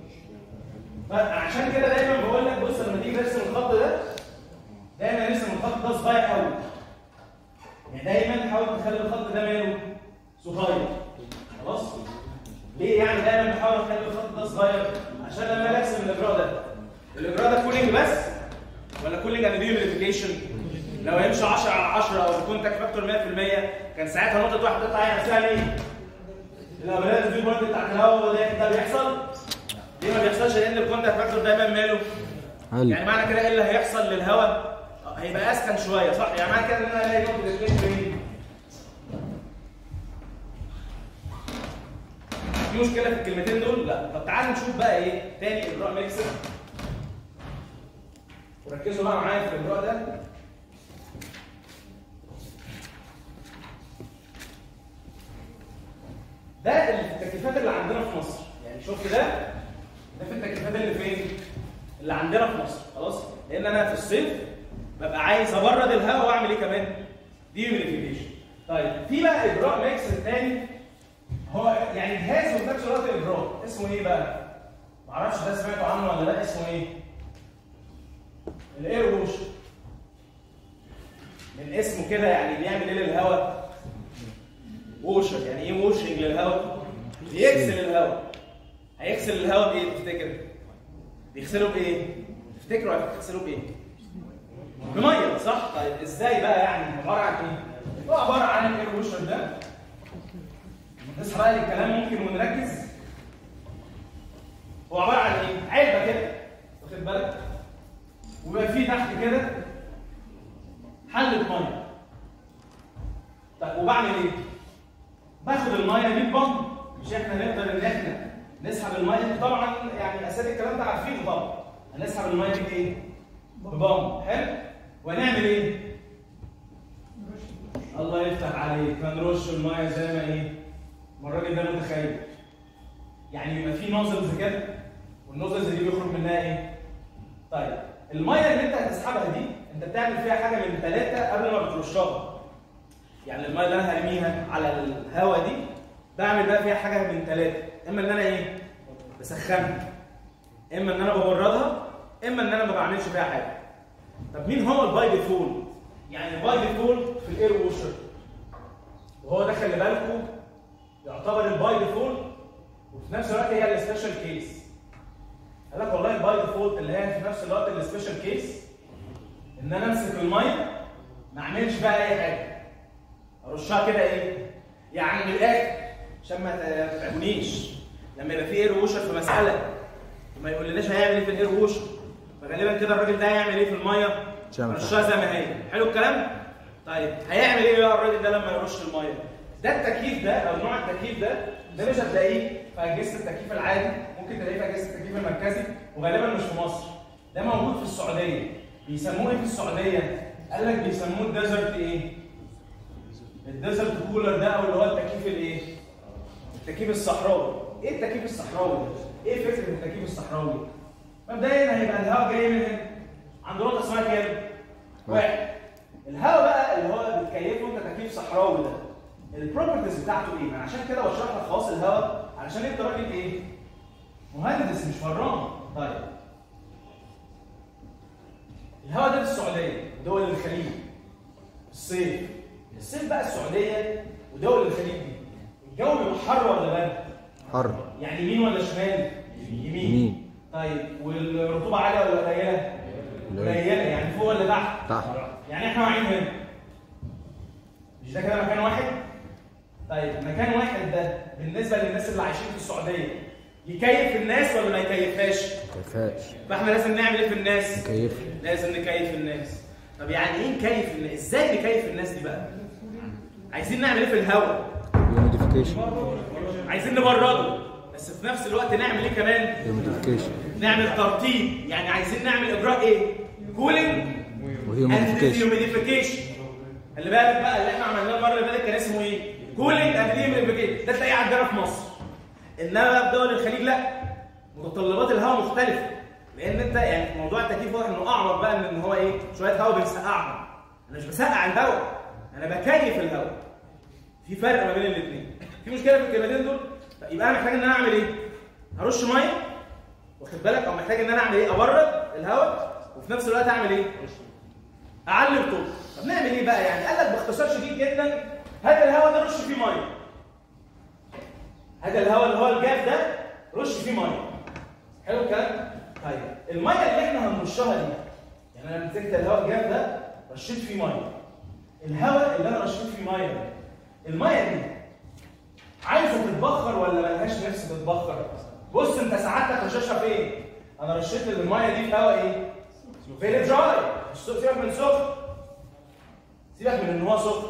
عشان كده دايما بقول لك بص لما تيجي ترسم الخط ده دايما ارسم الخط ده صغير قوي يعني دايما حاول تخلي الخط ده ماله صغير خلاص ليه يعني دايما بحاول اخلي الخط ده صغير عشان لما اجي ارسم الاجراء ده الاجراء ده كولينج بس ولا كولينج اند ديوميديفيكيشن لو يمشي 10 على 10 او الكونتاكت فاكتور 100% كان ساعتها نقطه واحده تطلع هي نفسها مين؟ الابريد دي بوينت بتاعت الهواء ده ده بيحصل ليه ما بيحصلش لان الكونتاكت فاكتور دايما ماله حلو يعني معنى كده ايه اللي هيحصل للهواء هيبقى اسخن شويه صح يعني معنى كده ان انا الاقي نقطه الاثنين فين في مشكله في الكلمتين دول لا طب تعالوا نشوف بقى ايه تاني اجراء ميكسر وركزوا بقى معايا في الاجراء ده ده التكييفات اللي عندنا في مصر يعني شفت ده ده في التكييفات اللي فين اللي عندنا في مصر خلاص لان انا في الصيف ببقى عايز ابرد الهواء واعمل ايه كمان ديوميديفيكيشن طيب في بقى اجراء ميكس تاني هو يعني جهاز وفي نفس الوقت اجراء اسمه ايه بقى معرفش ده سمعتوا عنه ولا لا اسمه ايه الاير ووش من اسمه كده يعني بيعمل ايه للهواء ووشر يعني ايه ووشنج للهواء بيغسل الهواء هيغسل الهواء بايه تفتكر بيغسله بايه تفتكروا هتغسلوه بايه بميه صح طيب ازاي بقى يعني عباره عن ايه هو عباره عن الاير ووشر ده نصحى بقى للكلام ممكن ونركز هو عباره عن ايه علبه كده واخد بالك ويبقى فيه تحت كده حله ميه طيب وبعمل ايه باخد الميه دي ببمب مش احنا نقدر ان احنا نسحب الميه دي طبعا يعني اساتذه الكلام ده عارفينه طبعا هنسحب الميه دي بايه ببمب حلو ونعمل ايه الله يفتح عليك هنرش الميه زي ما ايه ما الراجل ده متخيل يعني يبقى في نوزلز كده والنوزلز دي بيخرج منها ايه طيب الميه اللي انت هتسحبها دي انت بتعمل فيها حاجه من ثلاثه قبل ما بترشها يعني الميه اللي انا هرميها على الهواء دي بعمل بقى فيها حاجه من ثلاثه اما ان انا ايه بسخنها اما ان انا ببردها اما ان انا ما بعملش فيها حاجه طب مين هو الباي ديفولت يعني الباي ديفولت في الاير ووشر وهو ده خلي بالكم يعتبر الباي ديفولت وفي نفس الوقت هي السبيشال كيس قال لك والله الباي ديفولت اللي هي في نفس الوقت السبيشال كيس ان انا امسك الميه ما اعملش بقى اي حاجه ارشها كده ايه يعني من الاخر عشان ما تتعبونيش لما يبقى في اير ووشر في مساله وما يقولناش هيعمل ايه في الاير ووشر فغالبا كده الراجل ده هيعمل ايه في الميه؟ شامل. رشها زي ما هي حلو الكلام؟ طيب هيعمل ايه بقى الراجل ده لما يرش الميه؟ ده التكييف ده او نوع التكييف ده ده مش هتلاقيه في اجهزه التكييف العادي ممكن تلاقيه في اجهزه التكييف المركزي وغالبا مش في مصر ده موجود في السعوديه بيسموه ايه في السعوديه؟ قال لك بيسموه الديزرت ايه؟ الديزرت كولر ده او اللي هو التكييف الايه؟ التكييف الصحراوي ايه التكييف الصحراوي ده؟ ايه فكره التكييف الصحراوي؟ مبدئيا هيبقى الهواء جاي من هنا عند نقطه اسمها كام؟ واحد الهواء بقى اللي هو بتكيفه انت تكييف صحراوي ده البروبرتيز بتاعته ايه؟ ما أنا عشان كده بشرح لك خواص الهواء علشان انت راجل ايه؟ مهندس مش فران طيب الهواء ده في السعوديه دول الخليج الصيف الصيف بقى السعوديه ودول الخليج دي الجو بيبقى حر ولا برد؟ حر يعني يمين ولا شمال؟ يمين يمين. طيب والرطوبه عاليه ولا قليله؟ قليله يعني فوق ولا تحت؟ تحت يعني احنا واقعين هنا مش ده كده مكان واحد؟ طيب مكان واحد ده بالنسبه للناس اللي عايشين في السعوديه يكيف الناس ولا ما يكيفهاش؟ كيفاش فاحنا لازم نعمل ايه في الناس؟ كيف لازم نكيف الناس طب يعني ايه نكيف الناس؟ ازاي نكيف الناس دي بقى؟ عايزين نعمل ايه في الهواء؟ هيوميديفيكيشن عايزين نبرده بس في نفس الوقت نعمل ايه كمان؟ هيوميديفيكيشن نعمل ترطيب يعني عايزين نعمل اجراء ايه؟ كولينج اند وهيوميديفيكيشن هيوميديفيكيشن خلي بالك بقى اللي احنا عملناه المره اللي فاتت كان اسمه ايه؟ كولينج اند هيوميديفيكيشن ده تلاقيه عندنا في مصر انما بقى في دول الخليج لا متطلبات الهواء مختلفه لان انت يعني موضوع التكييف واضح انه اعرف بقى من ان هو ايه شويه هواء بنسقعهم انا مش بسقع الهواء انا بكيف الهواء في فرق ما بين الاثنين في مشكله في الكلمتين دول طيب يبقى انا محتاج ان انا اعمل ايه؟ هرش ميه واخد بالك او محتاج ان انا اعمل ايه؟ ابرد الهواء وفي نفس الوقت اعمل ايه؟ اعلي الطول طب نعمل ايه بقى يعني قال لك باختصار شديد جدا هات الهواء ده رش فيه ميه هات الهواء اللي هو الجاف ده رش فيه ميه حلو الكلام طيب الميه اللي احنا هنرشها دي يعني انا مسكت الهواء الجاف ده رشيت فيه ميه الهواء اللي انا رشيت فيه ميه ده الميه دي عايزه تتبخر ولا ملهاش نفس تتبخر بص انت سعادتك رشاشها فين انا رشيت الميه دي في هواء ايه فيري دراي مش سيبك من سخن سيبك من ان هو سخن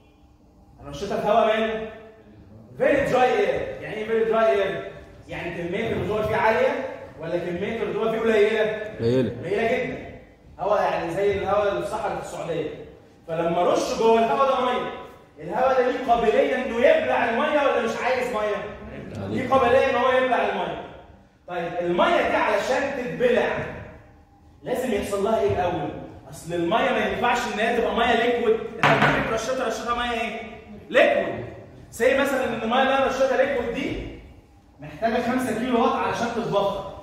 انا رشيتها في هواء ماله فيري دراي اير يعني ايه فيري دراي اير يعني كميه الرطوبه فيه عاليه ولا كميه الرطوبه فيه قليله قليلة قليله جدا هواء يعني زي الهواء اللي في صحراء السعوديه فلما رش جوه الهواء ده ميه الهواء ده ليه قابليه انه يبلع الميه ولا مش عايز ميه؟ ليه قابليه ان هو يبلع الميه طيب الميه دي علشان تتبلع لازم يحصل لها ايه الاول؟ اصل الميه ما ينفعش ان هي تبقى ميه ليكويد انت لما تيجي رشيتها رشيتها ميه ايه؟ ليكويد زي مثلا ان الميه اللي انا رشيتها ليكويد دي محتاجه 5 كيلو واط علشان تتبخر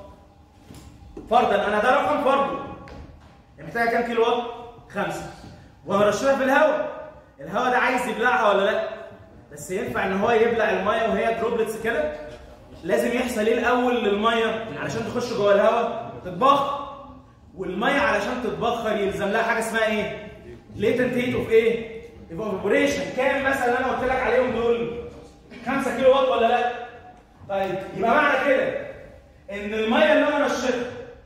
فرضا انا ده رقم فرضي محتاجه كام كيلو واط؟ خمسه وهرشها في الهواء الهواء ده عايز يبلعها ولا لا؟ بس ينفع ان هو يبلع الميه وهي دروبلتس كده؟ لازم يحصل ايه الاول للميه علشان تخش جوه الهواء؟ تتبخر والميه علشان تتبخر يلزم لها حاجه اسمها ايه؟ ليتنت هيت اوف ايه؟ ايفابوريشن كام مثلا اللي انا قلت لك عليهم دول؟ 5 كيلو واط ولا لا؟ طيب يبقى معنى كده ان الميه اللي انا رشيتها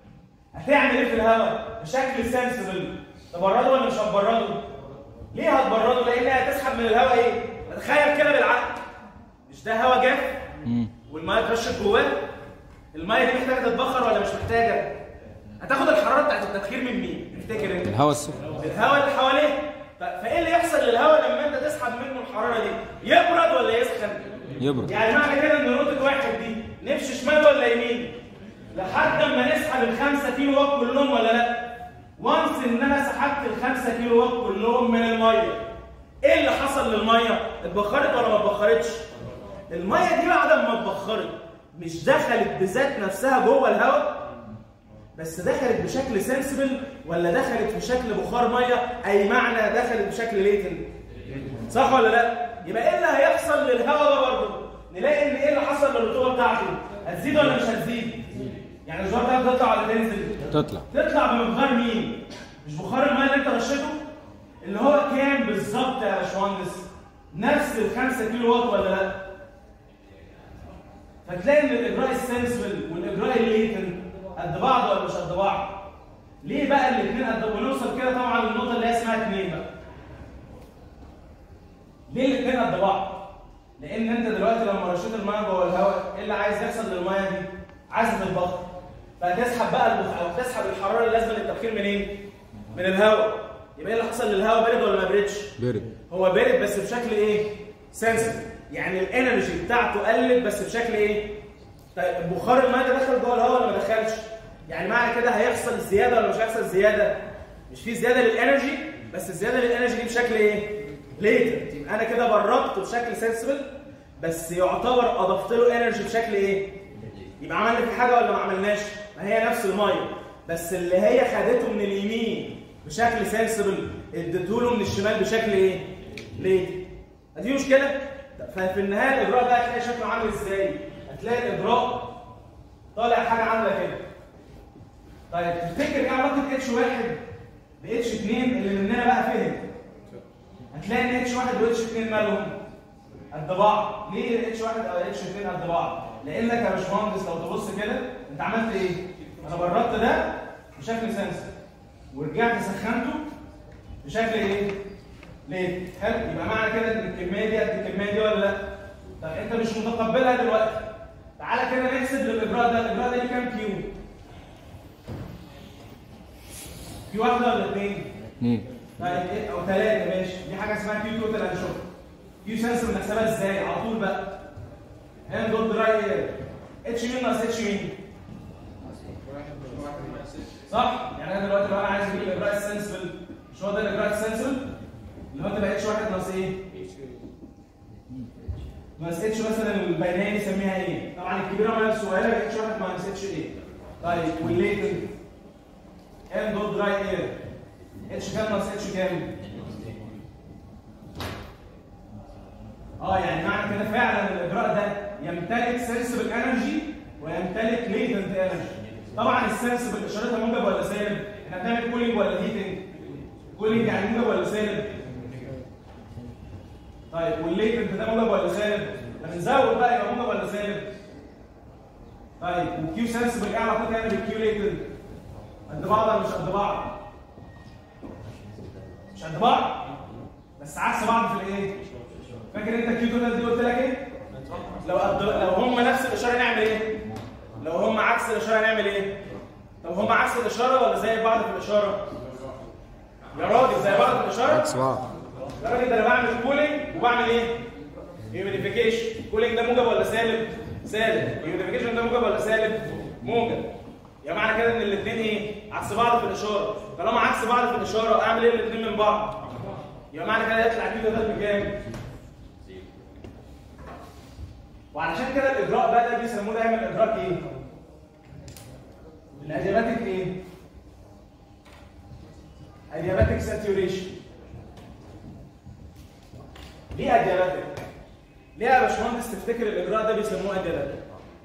هتعمل ايه في الهواء بشكل سنسبل تبرده ولا مش هتبرده ليه هتبرده لان هتسحب من الهواء ايه تخيل كده بالعقل مش ده هواء جاف مم. والميه اترشت جواه الميه دي محتاجه تتبخر ولا مش محتاجه هتاخد الحراره بتاعت التبخير من مين تفتكر انت الهواء السخن الهواء اللي حواليه ف- فايه اللي يحصل للهواء لما انت تسحب منه الحراره دي يبرد ولا يسخن يبرد يعني معنى كده ان نقطة واحد دي نمشي شمال ولا يمين؟ لحد ما نسحب الخمسة كيلو واط كلهم ولا لا؟ وانس ان انا سحبت الخمسة كيلو واط كلهم من المية. ايه اللي حصل للمية؟ اتبخرت ولا ما اتبخرتش؟ المية دي بعد ما اتبخرت مش دخلت بذات نفسها جوه الهواء بس دخلت بشكل سنسبل ولا دخلت في شكل بخار ميه اي معنى دخلت بشكل ليتن صح ولا لا يبقى ايه اللي هيحصل للهواء ده برضه نلاقي ان ايه اللي حصل للرطوبه بتاعته هتزيد ولا مش هتزيد يعني الرطوبه بتاعته تطلع ولا تنزل تطلع تطلع بمقدار مين مش بخار الميه اللي انت رشيته اللي هو كام بالظبط يا باشمهندس نفس ال 5 كيلو واط ولا لا فتلاقي ان الاجراء السنسبل والاجراء الليتن قد بعض ولا مش قد بعض ليه بقى الاثنين قد ونوصل كده طبعا للنقطه اللي هي اسمها 2 بقى ليه الاثنين قد بعض لان انت دلوقتي لما رشيت الميه جوه الهواء ايه اللي عايز يحصل للميه دي عايزه تتبخر فهتسحب بقى البخ... او تسحب الحراره اللازمه للتبخير منين من الهواء يبقى ايه اللي حصل للهواء بارد ولا ما بردش بارد هو بارد بس بشكل ايه سنسيتيف يعني الانرجي بتاعته قلت بس بشكل ايه طيب بخار الميه ده دخل جوه الهواء ولا ما دخلش يعني معنى كده هيحصل زياده ولا مش هيحصل زياده مش في زياده للانرجي بس الزياده للانرجي دي بشكل ايه ليتنت يبقى انا كده بربته بشكل سنسبل بس يعتبر اضفت له انرجي بشكل ايه يبقى عملنا في حاجه ولا ما عملناش ما هي نفس الميه بس اللي هي خدته من اليمين بشكل سنسبل اديته له من الشمال بشكل ايه ليه دي مشكله ففي النهايه الاجراء ده هتلاقي شكله عامل ازاي هتلاقي الاجراء طالع حاجه عامله كده طيب تفتكر ايه علاقه اتش واحد باتش 2 اللي مننا بقى فهم هتلاقي ان اتش 1 واتش 2 مالهم قد بعض ليه اتش 1 او اتش 2 قد بعض لانك يا باشمهندس لو تبص كده انت عملت ايه انا بردت ده بشكل سنسر ورجعت سخنته بشكل ايه ليه حلو يبقى معنى كده ان الكميه دي قد الكميه دي ولا لا طب انت مش متقبلها دلوقتي تعالى كده نحسب للاجراء ده الاجراء ده ليه كام كيو في واحده ولا اثنين اثنين طيب ايه او ثلاثه ماشي دي حاجه اسمها كيو توتال هنشوفها كيو سنسور بنحسبها ازاي على طول بقى هنا دوت دراي اير اتش مين ناقص اتش مين صح يعني انا دلوقتي لو انا عايز اجيب الاجراء السنسبل مش هو ده الاجراء السنسبل اللي هو تبقى اتش واحد ناقص ايه ناقص اتش مثلا البينيه نسميها ايه طبعا الكبيره مع الصغيره يبقى اتش واحد ناقص اتش ايه طيب والليتن ام دوت دراي اير اتش كام ناقص اتش كام اه يعني معنى كده فعلا الاجراء ده يمتلك سنسبل انرجي ويمتلك ليتنت انرجي طبعا السنسبل اشارتها موجب ولا سالب احنا بنعمل كولينج ولا هيتنج كولينج يعني موجب ولا سالب طيب والليتنت ده موجب ولا سالب احنا بنزود بقى يبقى موجب ولا سالب طيب والكيو سنسبل ايه علاقتها يعني بالكيو ليتنت قد بعض ولا مش قد بعض مش قد بعض بس عكس بعض في الايه فاكر انت الكيو توتال دي قلت لك ايه لو قد لو هم نفس الاشاره نعمل ايه لو هم عكس الاشاره نعمل ايه طب هم عكس الاشاره ولا زي بعض في الاشاره يا راجل زي بعض في الاشاره عكس بعض يا راجل ده انا بعمل كولينج وبعمل ايه هيوميديفيكيشن كولينج ده موجب ولا سالب سالب هيوميديفيكيشن ده موجب ولا سالب موجب يا معنى كده ان الاثنين ايه عكس بعض في الاشاره طالما عكس بعض في الاشاره اعمل ايه الاثنين من بعض يبقى معنى كده يطلع كيلو ده بكام وعلشان كده الاجراء بقى ده بيسموه دايما الاجراء ايه الادياباتيك ايه ادياباتيك ساتيوريشن ليه ادياباتيك ليه يا باشمهندس تفتكر الاجراء ده بيسموه ادياباتيك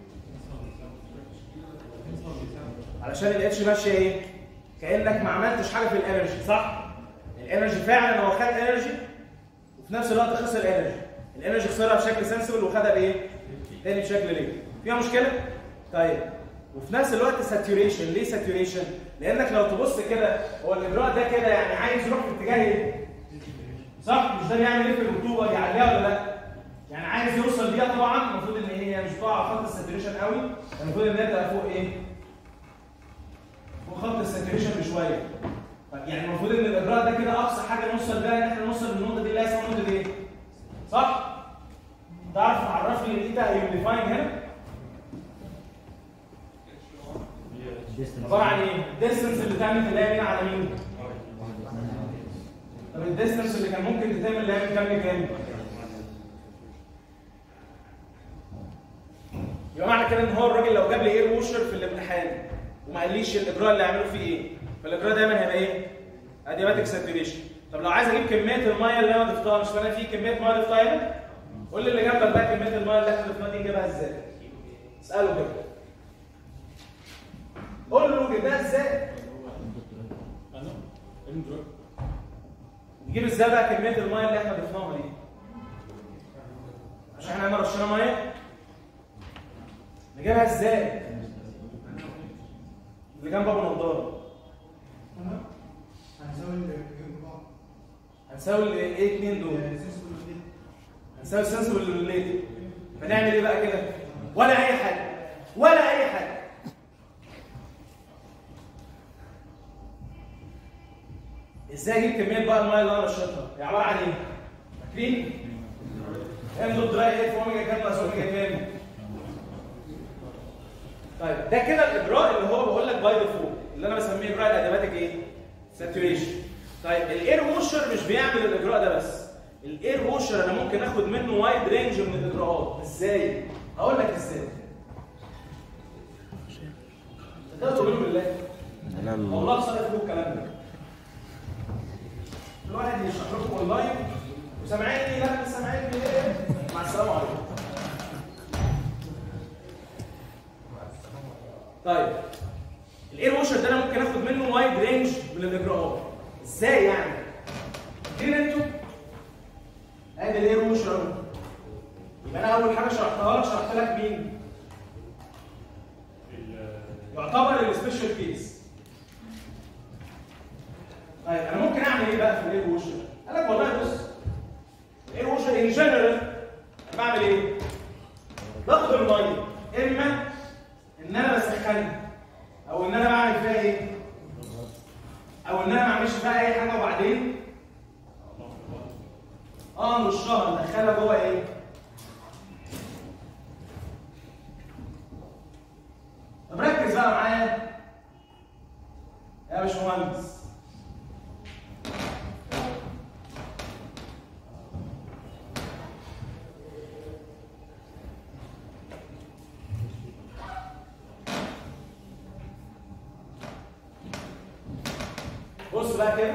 علشان الاتش ماشيه ايه كانك ما عملتش حاجه في الانرجي صح الانرجي فعلا هو خد انرجي وفي نفس الوقت خسر انرجي الانرجي خسرها بشكل سنسبل وخدها بايه تاني بشكل ليه فيها مشكله طيب وفي نفس الوقت ساتوريشن ليه ساتوريشن لانك لو تبص كده هو الاجراء ده كده يعني عايز يروح في اتجاه ايه صح مش ده بيعمل ايه في الرطوبه يعليها ولا لا يعني عايز يوصل بيها طبعا المفروض ان هي مش تقع على خط الساتوريشن قوي المفروض ان هي تبقى فوق ايه فوق خط الساتوريشن بشويه طب يعني المفروض ان الاجراء ده كده اقصى حاجه نوصل بيها ان احنا نوصل للنقطه دي اللي هي اسمها نقطه ايه صح تعرف تعرف لي الايتا هيونيفاينج هنا عباره عن ايه الديستنس اللي تعمل تلاقي مين على مين طب الديستنس اللي كان ممكن تتعمل اللي هي من كام لكام يبقى معنى كده ان هو الراجل لو جاب لي اير ووشر في الامتحان وما قاليش الاجراء اللي هيعمله فيه ايه فالاجراء دايما هيبقى ايه ادياباتيك ساتوريشن طب لو عايز اجيب كميه الميه اللي انا ضفتها مش انا في كميه ميه ضفتها هنا قول لي اللي جنبك بقى كميه الميه اللي احنا ضفناها دي نجيبها ازاي اساله كده قول له جبناها ازاي نجيب ازاي بقى كميه الميه اللي احنا ضفناها دي عشان احنا هنا رشينا ميه نجيبها ازاي؟ اللي جنب ابو نضاره هنساوي الايه اتنين دول هنساوي السنسور والليل فنعمل ايه بقى كده؟ ولا اي حاجه ولا اي حاجه ازاي اجيب كميه بقى الميه اللي انا رشيتها؟ هي عباره عن ايه؟ فاكرين؟ ام دوت دراي ايه في اوميجا كام ناقص اوميجا كام؟ طيب ده كده الاجراء اللي هو بقول لك باي ديفولت اللي انا بسميه اجراء الادواتيك ايه؟ ساتوريشن طيب الاير ووشر مش بيعمل الاجراء ده بس الاير ووشر انا ممكن اخد منه وايد رينج من الاجراءات ازاي؟ هقول لك ازاي تقدروا تقولوا بالله لا والله صدق فيه الكلام ده الواحد يشرح لكم اونلاين وسامعيني لا مش سامعيني ايه مع السلامه عليكم طيب الاير ووشر ده انا ممكن اخد منه وايد رينج من الاجراءات ازاي يعني فاكرين انتوا ادي الاير ووشر اهو يبقى انا اول حاجه شرحتها لك شرحت لك مين يعتبر السبيشال كيس طيب انا ممكن اعمل ايه بقى في الاير ووشر قال لك والله بص الاير ووشر ان جنرال بعمل ايه باخد الميه اما ان انا بسخنها او ان انا بعمل فيها ايه او ان انا ما اعملش فيها اي حاجه وبعدين اه نرشها ندخلها جوه ايه طب ركز بقى معايا يا باشمهندس بص بقى كده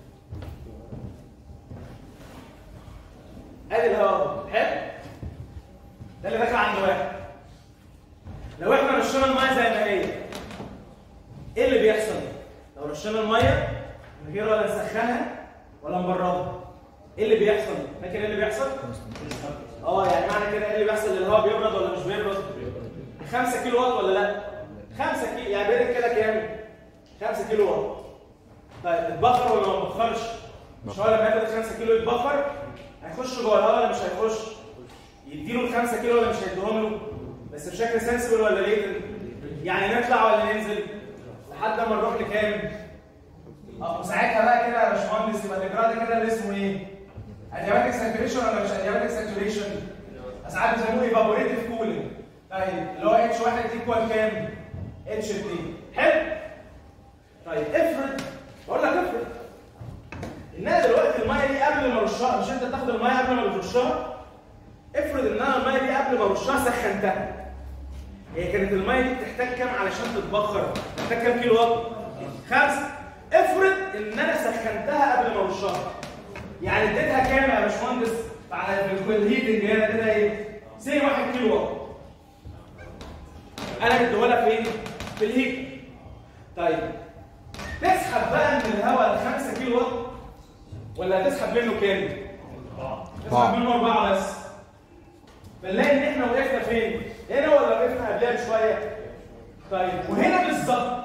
ادي الهواء حلو ده اللي داخل عند واحد لو احنا رشينا الميه زي ما هي ايه اللي بيحصل؟ لو رشينا الميه من غير ولا نسخنها ولا نبردها ايه اللي بيحصل؟ فاكر ايه اللي بيحصل؟ اه يعني معنى كده ايه اللي بيحصل الهواء بيبرد ولا مش بيبرد؟ 5 كيلو وات ولا لا؟ 5 كيلو يعني بيرد كده كام؟ 5 كيلو وات طيب اتبخر ولا ما اتبخرش؟ مش هو لما ياخد 5 كيلو يتبخر هيخش جوه الهواء ولا مش هيخش؟ يديله ال 5 كيلو ولا مش هيديهم له؟ بس بشكل سنسبل ولا ليتن؟ يعني نطلع ولا ننزل؟ لحد ما نروح لكام؟ اه وساعتها بقى كده يا باشمهندس يبقى الاجراء ده كده اللي اسمه ايه؟ ادياباتيك ساتوريشن ولا مش ادياباتيك ساتوريشن؟ ساعات بيسموه ايفابوريتيف كولينج طيب اللي هو اتش 1 ايكوال كام؟ اتش 2 حلو؟ طيب افرض بقول لك افرض ان انا دلوقتي الميه دي قبل ما ارشها مش انت بتاخد الميه قبل ما بترشها افرض ان انا الميه دي قبل ما ارشها سخنتها هي كانت الميه دي بتحتاج كام علشان تتبخر بتحتاج كام كيلو وات خمسة افرض ان انا سخنتها قبل ما ارشها يعني اديتها كام يا باشمهندس على الهيتنج هنا اديتها ايه سي 1 كيلو وات انا بديهولها فين في الهيت طيب تسحب بقى من الهواء ال 5 كيلو وات ولا هتسحب منه كام؟ تسحب منه أربعة بس فنلاقي إن إحنا وقفنا فين؟ هنا ولا وقفنا قبلها بشوية؟ طيب وهنا بالظبط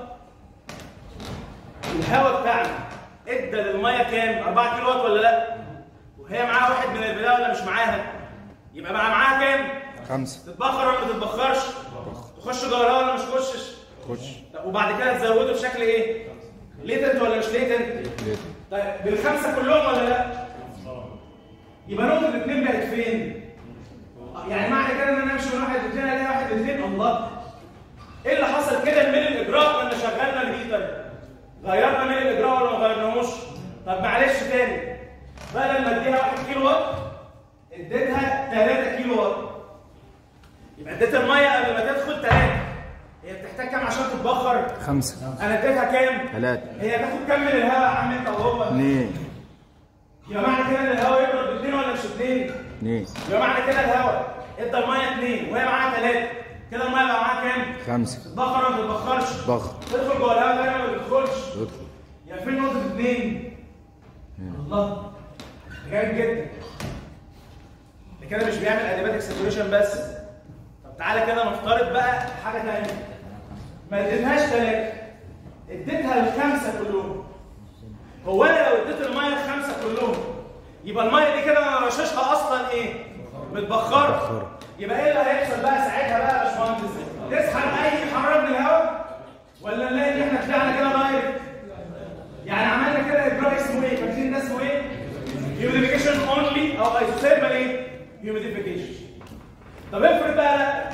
الهواء بتاعنا ادى للمية كام؟ 4 كيلو وات ولا لأ؟ وهي معاها واحد من البداية ولا مش معاها؟ يبقى بقى معاها كام؟ خمسة تتبخر ولا ما تتبخرش؟ تخش جوه الهواء ولا مش تخشش؟ خش طب وبعد كده تزوده بشكل ايه؟ ليتنت ولا مش ليتنت؟ ليه طيب بالخمسه كلهم ولا لا؟ يبقى نقطه الاثنين بقت فين؟ يعني معنى كده ان انا امشي من واحد لاثنين الاقي واحد لاثنين الله ايه اللي حصل كده من الاجراء لما شغلنا الهيتر؟ غيرنا من الاجراء ولا ما غيرناهوش؟ طب معلش تاني بدل ما اديها 1 كيلو وات اديتها 3 كيلو وات يبقى اديت الميه قبل ما تدخل 3 هي بتحتاج كام عشان تتبخر؟ خمسة انا اديتها كام؟ ثلاثة هي تاخد كام من الهواء يا عم انت وهو؟ اثنين يبقى معنى كده ان الهواء يضرب باثنين ولا مش اثنين؟ اثنين يبقى معنى كده الهواء ادى الميه اثنين وهي معاها ثلاثه كده الميه بقى معاها كام؟ خمسة تتبخر ولا ما تتبخرش؟ ضغط تدخل جوه الهواء تاني ولا ما تدخلش؟ يدخل يبقى فين نقطه اثنين؟ الله ده جامد جدا ده كده مش بيعمل اديباتيك ساتوريشن بس طب تعالى كده نفترض بقى حاجه ثانيه ما اديتهاش ثلاثه اديتها الخمسه كلهم هو انا لو اديت الميه الخمسه كلهم يبقى الميه دي كده انا رشاشها اصلا ايه؟ متبخره يبقى ايه اللي هيحصل بقى ساعتها بقى يا باشمهندس؟ تسحب اي حراره من الهواء ولا نلاقي ان احنا طلعنا كده دايركت؟ يعني عملنا كده اجراء اسمه ايه؟ فاكرين ده اسمه ايه؟ هيوميديفيكيشن اونلي او ايزوثيرمال ايه؟ هيوميديفيكيشن طب افرض بقى لا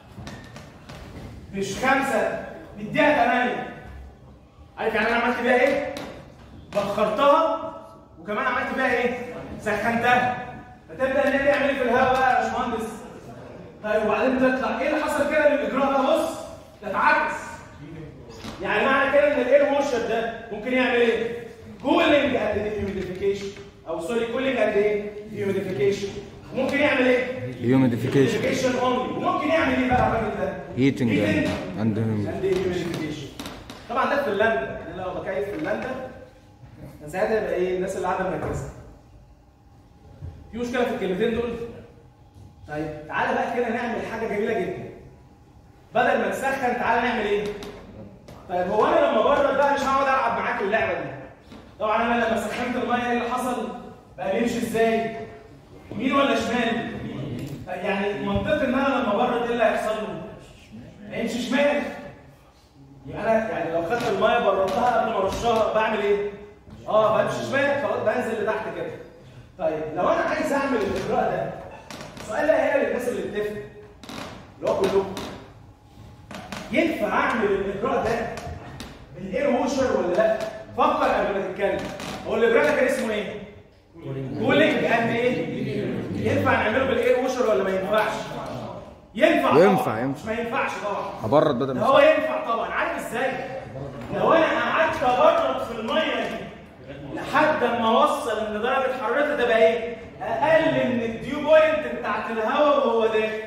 مش خمسه نديها ثمانيه عارف يعني انا عملت بيها ايه؟ بخرتها وكمان عملت بيها ايه؟ سخنتها فتبدا ان هي تعمل ايه في الهواء بقى يا باشمهندس؟ طيب وبعدين تطلع ايه اللي حصل كده للاجراء ده بص ده اتعكس يعني معنى كده ان الاير ووشر ده ممكن يعمل ايه؟ كولينج اند هيوميديفيكيشن او سوري كولينج اند ايه؟ هيوميديفيكيشن ممكن يعمل ايه؟ Humidification. هيوميديفيكيشن اونلي وممكن يعمل ايه بقى الراجل ده؟ Heating Heating and- and hum- and humidification. طبعا ده في فنلندا انا لو بكيف في فنلندا كان ساعتها يبقى ايه الناس اللي قاعده مركزه في مشكله في الكلمتين دول طيب تعالى بقى كده نعمل حاجه جميله جدا بدل ما نسخن تعالى نعمل ايه طيب هو انا لما برد بقى مش هقعد العب معاك اللعبه دي طبعا انا لما سخنت الميه ايه اللي حصل بقى بيمشي ازاي يمين ولا شمال يعني منطقه ان انا لما برد ايه اللي هيحصل له هيمشي شمال يبقى انا يعني لو خدت الميه بردتها قبل ما ارشها بعمل ايه؟ اه بمشي شمال خلاص بنزل لتحت كده. طيب لو انا عايز اعمل الاجراء ده السؤال ده هنا للناس اللي بتفهم اللي هو كلكم ينفع اعمل الاجراء ده بالاير ووشر ولا لا؟ فكر قبل ما تتكلم هو الاجراء ده كان اسمه ايه؟ كولينج اند ايه؟ ينفع نعمله بالاير ووشر ولا ما ينفعش؟ ينفع طبعاً. ينفع، ينفع. مش ما ينفعش طبعا هبرد بدل ده ما هو ينفع طبعا عارف ازاي لو انا قعدت ابرد في الميه دي لحد ما اوصل ان درجه حرارتها تبقى ايه اقل من الديو بوينت بتاعت الهواء وهو داخل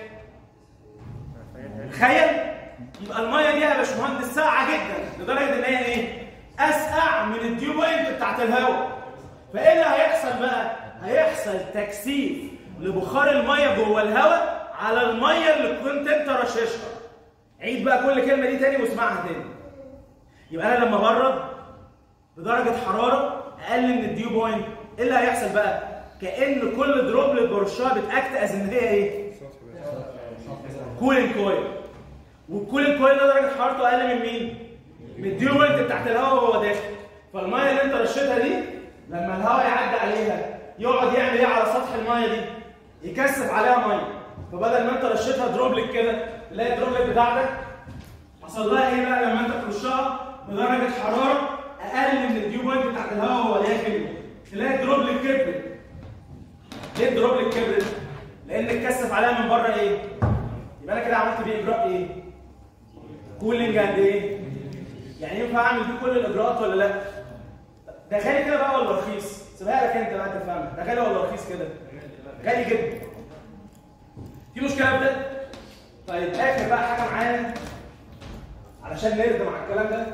تخيل يبقى الميه دي يا باشمهندس ساقعه جدا لدرجه ان هي ايه اسقع من الديو بوينت بتاعت الهواء فايه اللي هيحصل بقى هيحصل تكثيف لبخار الميه جوه الهواء على الميه اللي كنت انت رششها عيد بقى كل كلمه دي تاني واسمعها تاني يبقى انا لما برد بدرجه حراره اقل من الديو بوينت ايه اللي هيحصل بقى كان كل دروبلت برشها بتاكت از ان هي ايه كولينج كويل والكولينج كويل ده درجه حرارته اقل من مين من الديو بوينت بتاعت الهواء وهو داخل فالميه اللي انت رشيتها دي لما الهواء يعدي عليها يقعد يعمل ايه على سطح الميه دي يكثف عليها ميه فبدل ما انت رشيتها دروبلت كده تلاقي الدروبلت بتاعتك حصل لها ايه بقى لما انت ترشها بدرجه حراره اقل من الديو بوينت بتاعت الهواء وهو داخل تلاقي الدروبلت كبرت ليه الدروبلت كبرت؟ لان اتكثف عليها من بره ايه؟ يبقى انا كده عملت بيه اجراء ايه؟ كولينج اند ايه؟ يعني ينفع اعمل بيه كل الاجراءات ولا لا؟ ده غالي كده بقى ولا رخيص؟ سيبها لك انت بقى تفهمها ده غالي ولا رخيص كده؟ غالي جدا في مشكله في ده؟ طيب اخر بقى حاجه معانا علشان نرد مع الكلام ده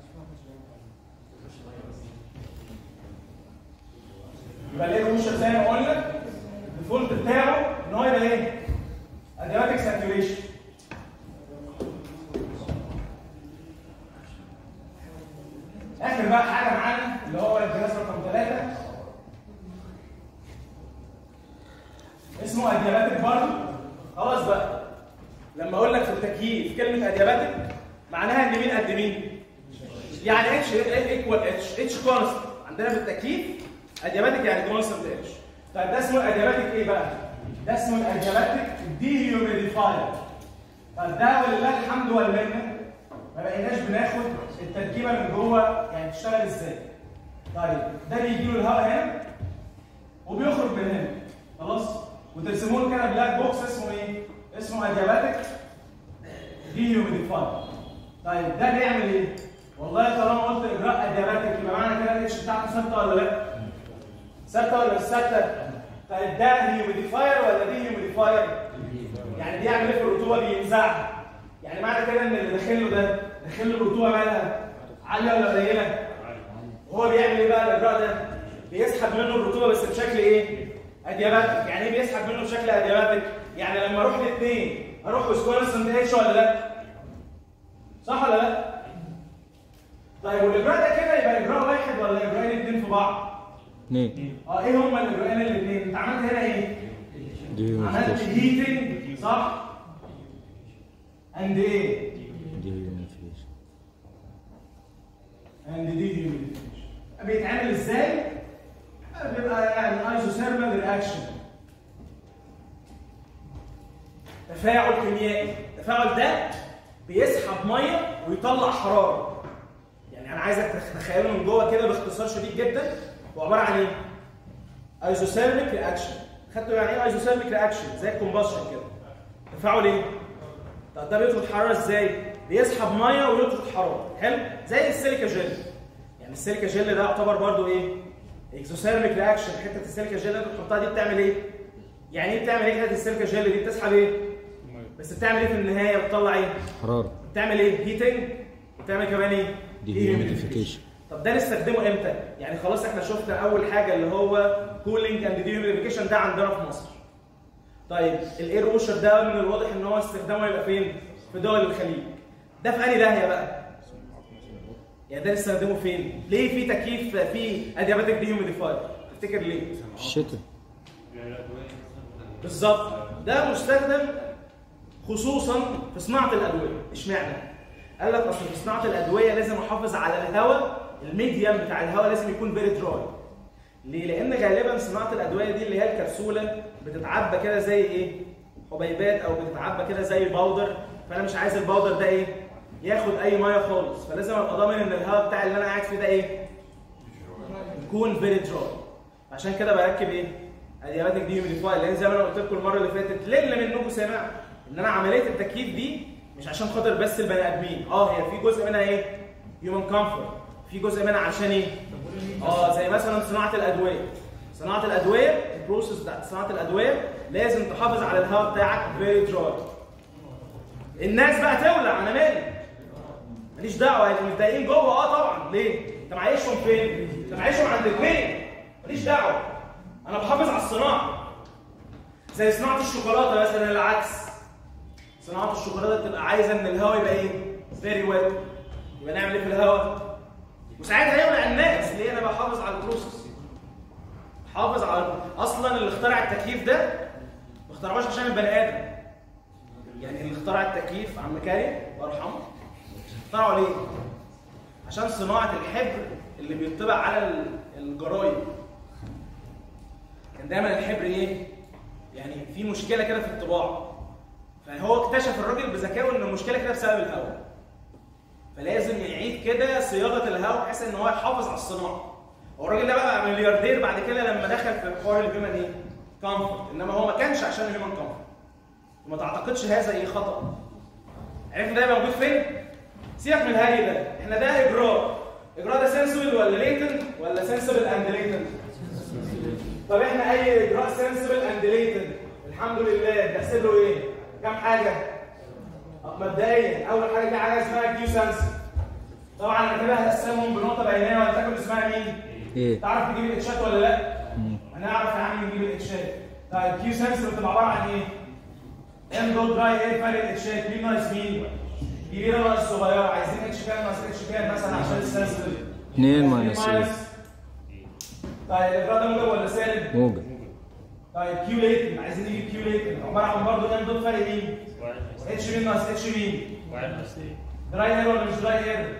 يبقى الايه موشن زي ما قلنا الديفولت بتاعه ان هو يبقى ايه؟ ادياباتيك ساتوريشن اخر بقى حاجه معانا اللي هو الجهاز رقم ثلاثه اسمه ادياباتيك برضه خلاص بقى لما اقول لك في التكييف كلمه ادياباتيك معناها ان مين قد مين؟ يعني اتش ايكوال اتش اتش كونست عندنا في التكييف ادياباتيك يعني كونستنت اتش طيب ده اسمه الادياباتيك ايه بقى؟ ده اسمه الادياباتيك دي هيوميديفاير طيب ده ولله الحمد والمنه ما بقيناش بناخد التركيبه من جوه يعني تشتغل ازاي طيب ده بيجي له الهواء هنا وبيخرج من هنا خلاص وترسموا له كده بلاك بوكس اسمه ايه؟ اسمه ادياباتيك دي هيوميديفاير طيب ده بيعمل ايه؟ والله طالما قلت اجراء ادياباتيك يبقى معنى كده الاتش بتاعته ثابته ولا لا؟ ثابته ولا مش ثابته؟ طيب ده هيوميديفاير ولا دي هيوميديفاير؟ يعني بيعمل ايه في الرطوبه؟ بينزعها يعني معنى كده ان اللي داخل له ده داخل له الرطوبه مالها؟ عاليه ولا قليله؟ هو بيعمل ايه بقى الاجراء ده؟ بيسحب منه الرطوبه بس بشكل ايه؟ ادياباتيك، يعني ايه بيسحب منه بشكل ادياباتيك؟ يعني لما اروح لاثنين اروح ويسكونسن اتش ولا لا؟ صح ولا لا؟ طيب والاجراء ده كده يبقى اجراء واحد ولا اجراءين اتنين في بعض؟ اثنين اه ايه هما الاجراءين الاثنين؟ انت عملت هنا ايه؟ دي عملت يونيفيكيشن هيتنج صح؟ اند ايه؟ دي يونيفيكيشن اند دي هيوميديفيكيشن بيتعمل ازاي؟ بيبقى يعني ايزوثيرمال رياكشن تفاعل كيميائي التفاعل ده بيسحب ميه ويطلع حراره يعني انا عايزك تتخيله من جوه كده باختصار شديد جدا هو عباره عن ايه؟ ايزوثيرميك رياكشن خدتوا يعني ايه ايزوثيرميك رياكشن زي الكومبشن كده تفاعل ايه؟ طب ده بيطرد حراره ازاي؟ بيسحب ميه ويطرد حراره حلو؟ زي السيليكا جيل يعني السيليكا جيل ده يعتبر برضو ايه؟ اكزوثيرميك رياكشن حته السيليكا جيل اللي انت بتحطها دي بتعمل ايه؟ يعني ايه بتعمل ايه حته السيليكا جيل دي بتسحب ايه؟ بس بتعمل ايه في النهايه؟ بتطلع ايه؟ حرارة بتعمل ايه؟ هيتنج وبتعمل كمان ايه؟ دي هيوميديفيكيشن طب ده نستخدمه امتى؟ يعني خلاص احنا شفنا اول حاجه اللي هو كولينج اند دي هيوميديفيكيشن ده عندنا في مصر. طيب الاير ووشر ده من الواضح ان هو استخدامه يبقى فين؟ في دول الخليج. ده في انهي داهيه بقى؟ يعني ده نستخدمه فين؟ ليه في تكييف في ادياباتيك دي هيوميديفاير؟ تفتكر ليه؟ في الشتاء بالظبط ده مستخدم خصوصا في صناعه الادويه اشمعنى قال لك اصل في صناعه الادويه لازم احافظ على الهواء الميديم بتاع الهواء لازم يكون فيري دراي ليه لان غالبا صناعه الادويه دي اللي هي الكبسوله بتتعبى كده زي ايه حبيبات او بتتعبى كده زي باودر فانا مش عايز الباودر ده ايه ياخد اي ميه خالص فلازم ابقى ضامن ان الهواء بتاع اللي انا قاعد فيه ده ايه يكون فيري دراي عشان كده بركب ايه ادياباتيك دي هيوميديفاير لان زي ما انا قلت لكم المره اللي فاتت للي منكم سمع ان انا عمليه التكييف دي مش عشان خاطر بس البني ادمين اه هي في جزء منها ايه هيومن كومفورت في جزء منها عشان ايه اه زي مثلا صناعه الادويه صناعه الادويه البروسيس بتاعت صناعه الادويه لازم تحافظ على الهواء بتاعك فيري دراي الناس بقى تولع انا مالي ماليش دعوه هيبقوا متضايقين جوه اه طبعا ليه انت معيشهم فين انت معيشهم عند الاثنين ماليش دعوه انا بحافظ على الصناعه زي صناعه الشوكولاته مثلا العكس صناعه الشوكولاته بتبقى عايزه ان الهواء يبقى ايه فيري ويت يبقى نعمل ايه في الهواء وساعتها يولع الناس ليه انا بحافظ على البروسيس حافظ على اصلا اللي اخترع التكييف ده ما اخترعوش عشان البني ادم يعني اللي اخترع التكييف عم كاري الله يرحمه اخترعوا ليه عشان صناعه الحبر اللي بيطبع على ال- الجرايد كان دايما الحبر ايه يعني في مشكله كده في الطباعه فهو اكتشف الراجل بذكائه ان المشكله كده بسبب الهواء فلازم يعيد كده صياغه الهواء بحيث ان هو يحافظ على الصناعه هو الراجل ده بقى ملياردير بعد كده لما دخل في حوار الهيومن ايه كومفورت انما هو ما كانش عشان الهيومن كومفورت وما تعتقدش هذا ايه خطا عرفت ده يبقى موجود فين سيبك من الهري ده احنا ده اجراء اجراء ده سنسبل ولا ليتن ولا سنسبل اند ليتن طب احنا اي اجراء سنسبل اند ليتن الحمد لله بنحسب له ايه كام حاجه آه، مبدئيا اول حاجه دي حاجه اسمها كيو سنس طبعا انا كده هقسمهم بنقطه بينيه ولا تاكل اسمها مين ايه تعرف تجيب الاتشات ولا لا هنعرف يا عم نجيب الاتشات طيب كيو سنس بتبقى عباره عن ايه ام دوت دراي ايه فرق الاتشات مين ناقص مين كبيره ناقص صغيره عايزين اتش كام ناقص اتش كام مثلا عشان السنسبل 2 ماينس ايه طيب الاجراء ده موجب ولا سالب موجب طيب كيو ليتن عايزين نجيب كيو ليتن عباره عن برضه ام دوت فرق مين اتش مين ناقص اتش مين دراي اير ولا مش دراي اير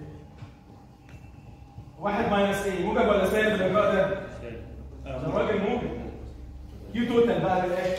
واحد ماينس ايه موجب ولا سالب الاجراء ده ده راجل موجب كيو توتال بقى بالاخر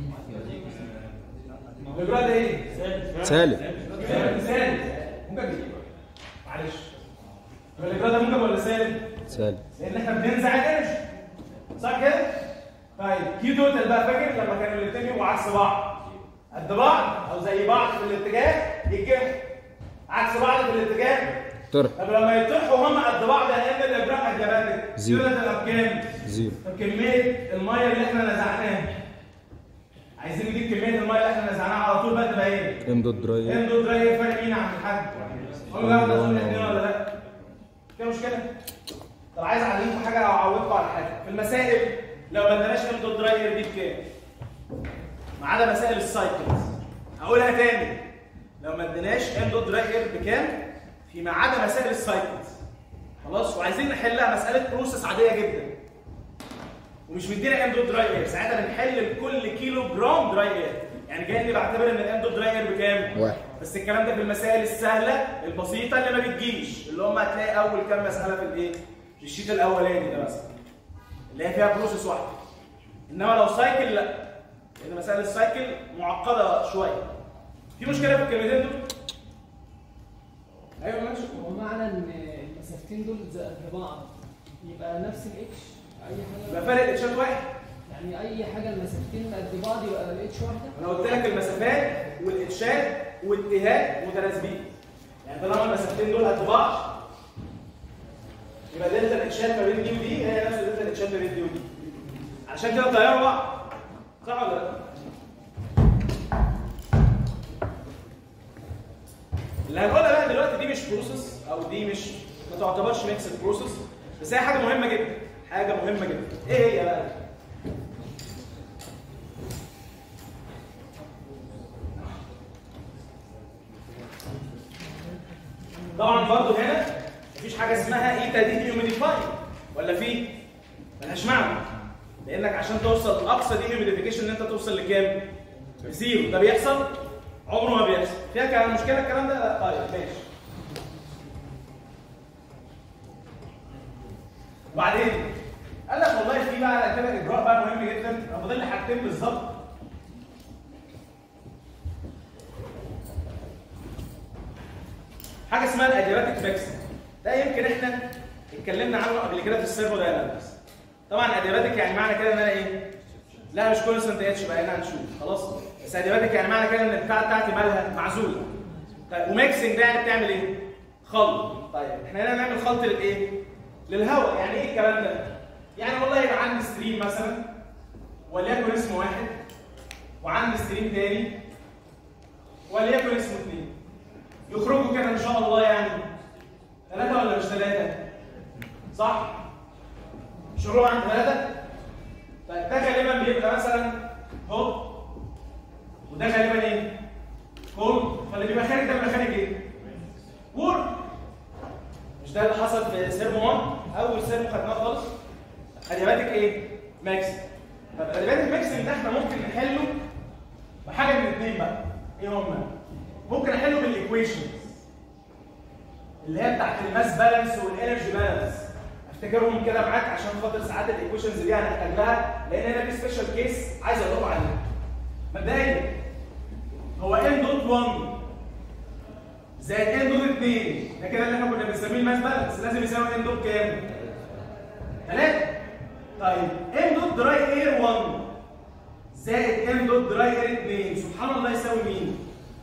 الاجراء ده ايه سالب سالب سالب موجب معلش يبقى الاجراء ده موجب ولا سالب سالب لان احنا بننزع الانرجي صح كده؟ طيب كيو توتال بقى فاكر لما كانوا الاثنين يبقوا عكس بعض قد بعض او زي بعض في الاتجاه يتجمعوا عكس بعض في الاتجاه طرح طب لما يطرحوا هم قد بعض هيعمل الاجراء الجبابك زيرو. كده تبقى بكام؟ زيرو طب كميه الميه اللي احنا نزعناها عايزين نجيب كميه الميه اللي احنا نزعناها على طول بقى تبقى ايه؟ ام دوت دراي ام دول دراي فرق مين عن الحد؟ قول لا ده اظن اثنين ولا لا؟ في مشكله؟ طب عايز اعلمكم حاجه او اعودكم على حاجه في المسائل لو ما ادناش ام دوت دراي دي بكام؟ ما عدا مسائل السايكلز اقولها تاني لو ما اديناش ام دوت دراي اير بكام فيما عدا مسائل السايكلز خلاص وعايزين نحلها مساله بروسيس عاديه جدا ومش مدينا ام دوت دراي اير ساعتها بنحل لكل كيلو جرام دراي اير يعني كاني بعتبر ان الام دوت دراي اير بكام واحد بس الكلام ده في المسائل السهله البسيطه اللي ما بتجيش اللي هم هتلاقي اول كام مساله في الايه في الشيت الاولاني ده مثلا اللي هي فيها بروسيس واحده انما لو سايكل لا لان مسائل السايكل معقده شويه في مشكله في الكلمتين دول ايوه ماشي هو معنى ان المسافتين دول زائد بعض يبقى نفس الاتش اي يبقى حاجه فرق الاتشات واحد يعني اي حاجه المسافتين قد بعض يبقى الاتش واحده انا قلت لك المسافات والاتشات واتهاد متناسبين يعني طالما المسافتين دول قد بعض يبقى دلتا الاتشات ما بين دي ودي هي نفس دلتا الاتشات ما بين دي ودي عشان كده طيروا بعض صح ولا لا؟ اللي هنقولها بقى دلوقتي دي مش بروسيس او دي مش ما تعتبرش ميكس بروسيس بس هي حاجه مهمه جدا حاجه مهمه جدا ايه هي بقى؟ طبعا برضو هنا مفيش حاجه اسمها ايتا دي هيوميديفاي ولا في؟ ملهاش معنى لانك عشان توصل لاقصى دي هيوميديفيكيشن ان انت توصل لكام؟ زيرو ده بيحصل؟ عمره ما بيحصل فيها كلام مشكله الكلام ده؟ لا طيب ماشي وبعدين قال لك والله في بقى كده اجراء بقى مهم جدا انا فاضل لي حاجتين بالظبط حاجه اسمها الادياباتيك ميكسنج ده يمكن احنا اتكلمنا عنه قبل كده في السيرفو داينامكس طبعا ادياباتيك يعني معنى كده ان انا ايه لا مش كونستنت اتش بقى هنا هنشوف خلاص بس ادياباتيك يعني معنى كده ان البتاعه بتاعتي مالها معزوله طيب وميكسنج ده يعني بتعمل ايه خلط طيب احنا هنا نعمل خلط للايه للهواء يعني ايه الكلام ده يعني والله يبقى عندي ستريم مثلا وليكن اسمه واحد وعندي ستريم تاني وليكن اسمه اثنين يخرجوا كده ان شاء الله يعني ثلاثة ولا مش ثلاثة؟ صح؟ مش يخرجوا عن ثلاثة؟ طيب ده غالبا بيبقى مثلا هوب وده غالبا ايه؟ كول فاللي بيبقى خارج ده بيبقى خارج ايه؟ وور مش ده اللي حصل في سيرمو 1 اول سيرمو خدناه خالص ادياباتيك ايه؟ ماكس طب ادياباتيك ماكس ده احنا ممكن نحله بحاجه من الاثنين بقى ايه هما؟ ممكن احله بالايكويشنز اللي هي بتاعت الماس بالانس والانرجي بالانس افتكرهم كده معاك عشان خاطر ساعات الايكويشنز دي هنحتاج لها لان هنا في سبيشال كيس عايز اقول لكم عليها مبدئيا هو ان دوت 1 زائد ان دوت 2 ده كده اللي احنا كنا بنسميه الماس بالانس لازم يساوي ان دوت كام؟ 3 طيب ان دوت دراي اير 1 زائد ان دوت دراي اير 2 سبحان الله يساوي مين؟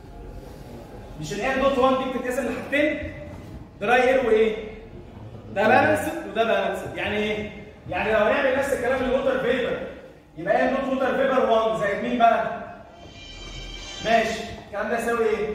مش الان دوت 1 دي بتتقسم لحاجتين دراي اير وايه؟ ده بالانسد وده بالانسد يعني ايه؟ يعني لو هنعمل نفس الكلام للوتر فيبر يبقى ان دوت ووتر فيبر 1 زائد مين بقى؟ ماشي الكلام ده يساوي ايه؟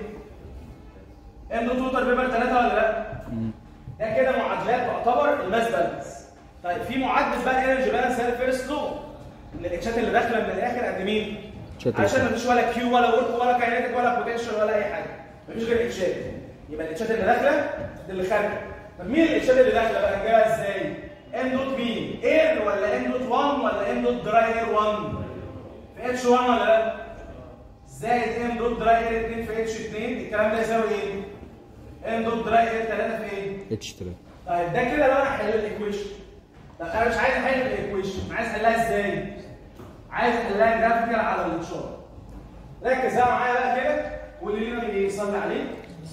ان دوت ووتر فيبر 3 ولا لا؟ ده كده معادلات تعتبر الماس بالانس طيب في معادله بقى انرجي بالانس هي الفيرست لو ان الاتشات اللي داخله من الاخر قد مين؟ تشات عشان مفيش ولا كيو ولا ورك ولا كاينيتيك ولا بوتنشال ولا اي حاجه مفيش غير اتشات يبقى الاتشات اللي داخله دي اللي خارجه طب مين الاتشات اللي داخله بقى نجيبها ازاي؟ ان دوت مين؟ اير ولا ان دوت 1 ولا ان دوت دراي اير 1 في اتش 1 ولا لا؟ زائد ان دوت دراي اير 2 في اتش 2 الكلام ده يساوي ايه؟ ان دوت دراي اير 3 في ايه؟ اتش 3 طيب ده كده بقى احل الايكويشن طب انا مش عايز احل الايكويشن انا عايز احلها ازاي؟ عايز احلها جرافيكال على الشارت ركز بقى معايا بقى كده واللي لينا يصلي عليه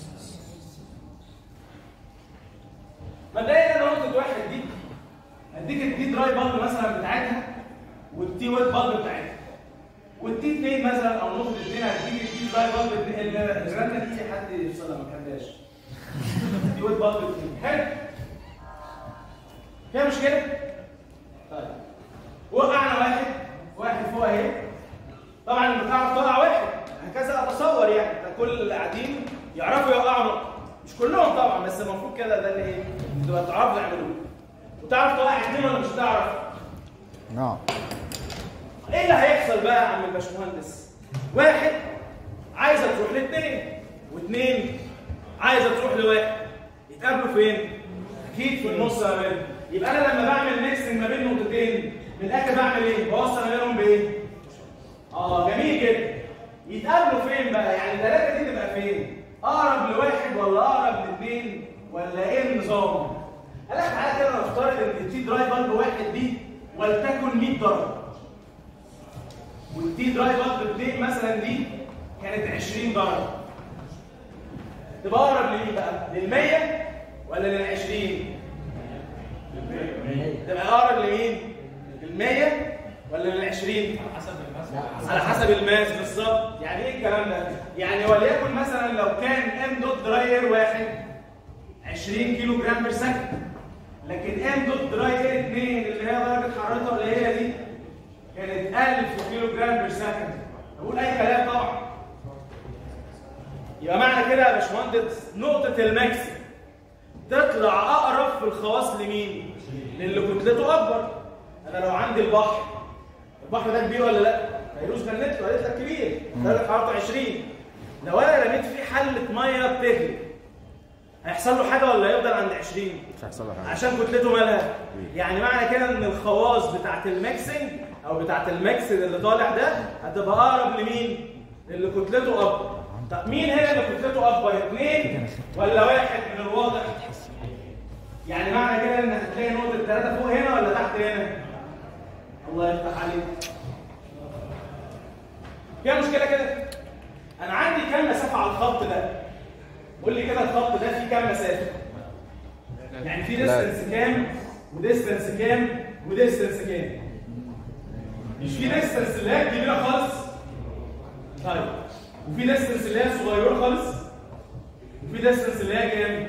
مبدئيا انا نقطه واحد دي اديك التي دراي بالب مثلا بتاعتها والتي ويت بالب بتاعتها والتي 2 مثلا او نقطه 2 هتديك التي دراي بالب الرنه دي حد يفصلها ما كانش تي ويت بالب 2 حلو فيها مشكله؟ طيب وقعنا واحد واحد فوق اهي طبعا بتعرف تقع واحد هكذا اتصور يعني ده كل اللي قاعدين يعرفوا يوقعوا نقطه مش كلهم طبعا بس المفروض كده ده اللي ايه تبقى تعرفوا تعملوه وتعرف توقع اثنين ولا مش هتعرف نعم ايه اللي هيحصل بقى يا عم الباشمهندس واحد عايزه تروح لاثنين واثنين عايزه تروح لواحد يتقابلوا فين؟ اكيد في النص ما بينهم يبقى انا لما بعمل ميكسنج ما بين نقطتين من الاخر بعمل ايه؟ بوصل ما بينهم بايه؟ اه جميل جدا يتقابلوا فين بقى؟ يعني الثلاثه دي تبقى فين؟ اقرب لواحد ولا اقرب لاثنين ولا ايه النظام؟ قال لك تعالى كده نفترض ان التي درايف بلب واحد دي ولتكن 100 درجه والتي درايف بلب اثنين مثلا دي كانت 20 درجه تبقى اقرب لمين بقى؟ لل 100 ولا لل 20؟ تبقى اقرب لمين؟ لل 100 ولا لل 20؟ على حسب الماس بالظبط يعني ايه الكلام ده يعني وليكن مثلا لو كان ام دوت دراير واحد 20 كيلو جرام بير سكند لكن ام دوت دراير 2 اللي هي درجه حرارتها قليله دي كانت 1000 كيلو جرام بير سكند اقول اي كلام طبعا يبقى معنى كده يا باشمهندس نقطه الماكس تطلع اقرب في الخواص لمين للي كتلته اكبر انا لو عندي البحر البحر ده كبير ولا لا؟ فيروز جنته قالت لك كبير درجه حرارته 20 لو انا رميت فيه حله ميه بتغلي هيحصل له حاجه ولا يفضل عند 20 مش هيحصل له حاجه عشان كتلته مالها يعني معنى كده ان الخواص بتاعت الميكسنج او بتاعت الميكس اللي طالع ده هتبقى اقرب لمين اللي كتلته اكبر طب مين هنا اللي كتلته اكبر اثنين ولا واحد من الواضح يعني معنى كده ان هتلاقي نقطه ثلاثه فوق هنا ولا تحت هنا الله يفتح عليك فيها مشكله كده انا عندي كام مسافه على الخط ده قول لي كده الخط ده فيه كام مسافه يعني في ديستنس كام وديستنس كام وديستنس كام مش في ديستنس اللي هي كبيره خالص طيب وفي ديستنس اللي هي صغيره خالص وفي ديستنس اللي هي كام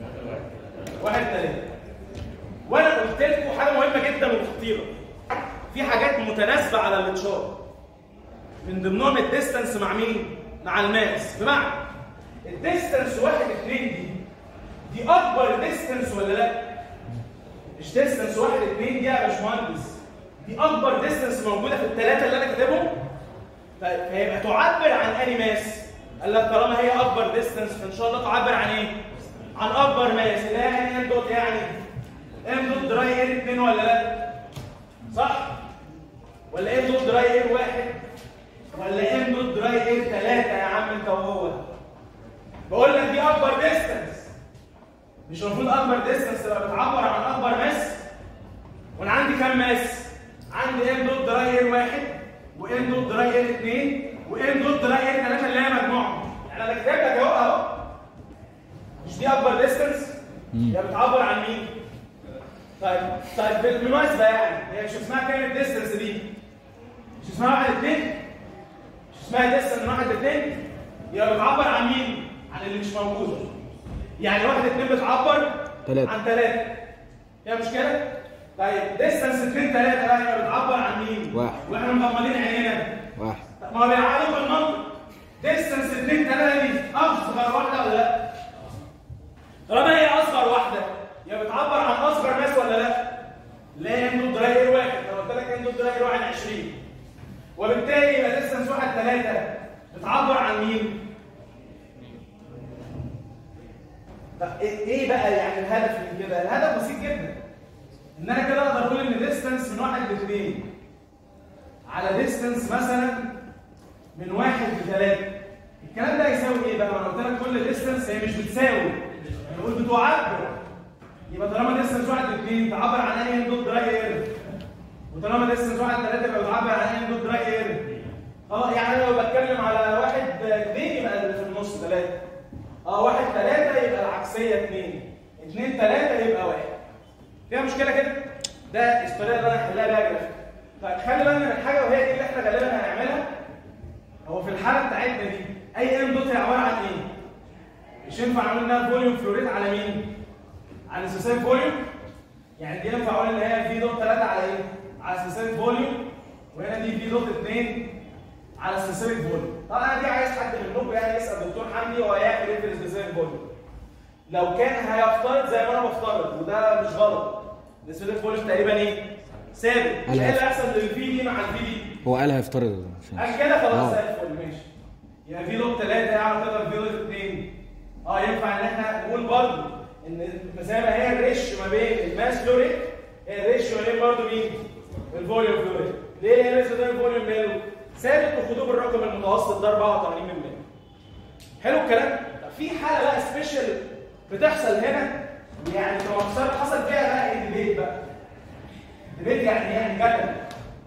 واحد ثلاثة وانا قلت لكم حاجه مهمه جدا وخطيره في حاجات متناسبه على الانشار من ضمنهم الديستنس مع مين مع الماس بمعنى الديستنس واحد اتنين دي دي اكبر ديستنس ولا لا مش ديستنس واحد اتنين دي يا باشمهندس دي اكبر ديستنس موجوده في الثلاثه اللي انا كاتبهم ف- فيبقى تعبر عن اني ماس قال لك طالما هي اكبر ديستنس فان شاء الله تعبر عن ايه عن اكبر ماس اللي هي يعني ام دوت يعني ام دوت دراي اير 2 ولا لا صح ولا ام دوت دراي اير واحد ولا ام دوت دراي اير 3 يا عم انت وهو بقول لك دي اكبر ديستنس مش المفروض اكبر ديستنس تبقى بتعبر عن اكبر ماس وانا عندي كام ماس عندي ام دوت دراي اير واحد وام دوت دراي اير 2 وام دوت دراي اير 3 اللي هي مجموعهم يعني انا كاتب لك اهو اهو مش دي اكبر ديستنس هي بتعبر عن مين طيب طيب بالمناسبه يعني هي مش اسمها كام الديستنس دي مش اسمها واحد اتنين مش اسمها ديستنس من واحد اتنين هي بتعبر عن مين عن اللي مش موجود يعني واحد اتنين بتعبر تلاتة. عن ثلاثة فيها مشكلة؟ طيب ديستنس اتنين ثلاثة بقى هي بتعبر عن مين؟ واحد. واحنا مغمضين عينينا واحد طب ما هو بيلعبوا بالمنطق ديستنس اتنين ثلاثة دي أصغر واحدة ولا لا؟ طالما هي أصغر واحدة هي بتعبر عن أصغر ماس ولا لا؟ لا اندو دراير واحد لو قلت لك اندو دراير واحد 20 وبالتالي يبقى ديستنس واحد ثلاثة بتعبر عن مين؟ طب ايه إيه بقى يعني الهدف من كده؟ الهدف بسيط جدا ان انا كده اقدر اقول ان ديستنس من واحد لاثنين على ديستنس مثلا من واحد لثلاثة الكلام ده يساوي ايه بقى؟ ما انا قلت لك كل ديستنس هي مش بتساوي بنقول بتعبر يبقى طالما ديستنس واحد لاثنين تعبر عن اي دوت دراي اير وطالما ديستنس واحد ثلاثة يبقى بتعبر عن اي دوت دراي اير اه يعني انا لو بتكلم على واحد اثنين يبقى اللي في النص ثلاثة اه واحد ثلاثة يبقى العكسية اثنين اثنين ثلاثة يبقى واحد فيها مشكلة كده؟ ده الطريقة اللي انا هحلها بيها جرافيك طيب خلي بالنا من حاجة وهي دي اللي احنا غالبا هنعملها هو في الحالة بتاعتنا دي اي ام دوت هي عبارة عن ايه؟ مش ينفع نقول انها فوليوم فلوريد على مين؟ على سيسين فوليوم يعني دي ينفع اقول ان هي في دوت 3 على ايه؟ على سيسين فوليوم وهنا دي في دوت 2 على سبيسيفيك فوليوم طبعا دي عايز حد منكم يعني يسال دكتور حمدي هو هيعمل ايه في السبيسيفيك فوليوم لو كان هيفترض زي ما انا بفترض وده مش غلط السبيسيفيك فوليوم تقريبا ايه؟ ثابت ايه اللي هيحصل للفي دي مع الفي دي؟ هو قال هيفترض عشان- قال كده خلاص آه. زي الفل ماشي يبقى في لوب 3 يعرف تضرب في لوب 2 اه ينفع ان احنا نقول برضه ان زي ما هي الريش ما بين الماس فلو ريت هي الريش ما بين برضه مين؟ الفوليوم فلو ريت ليه هي الريش ما بين الفوليوم ماله؟ ثابت وخدوه بالرقم المتوسط ده 84 من 100 حلو الكلام؟ طب في حاله بقى سبيشال بتحصل هنا يعني في مسار حصل فيها بقى ايه ديبيت بقى ديبيت يعني يعني جدل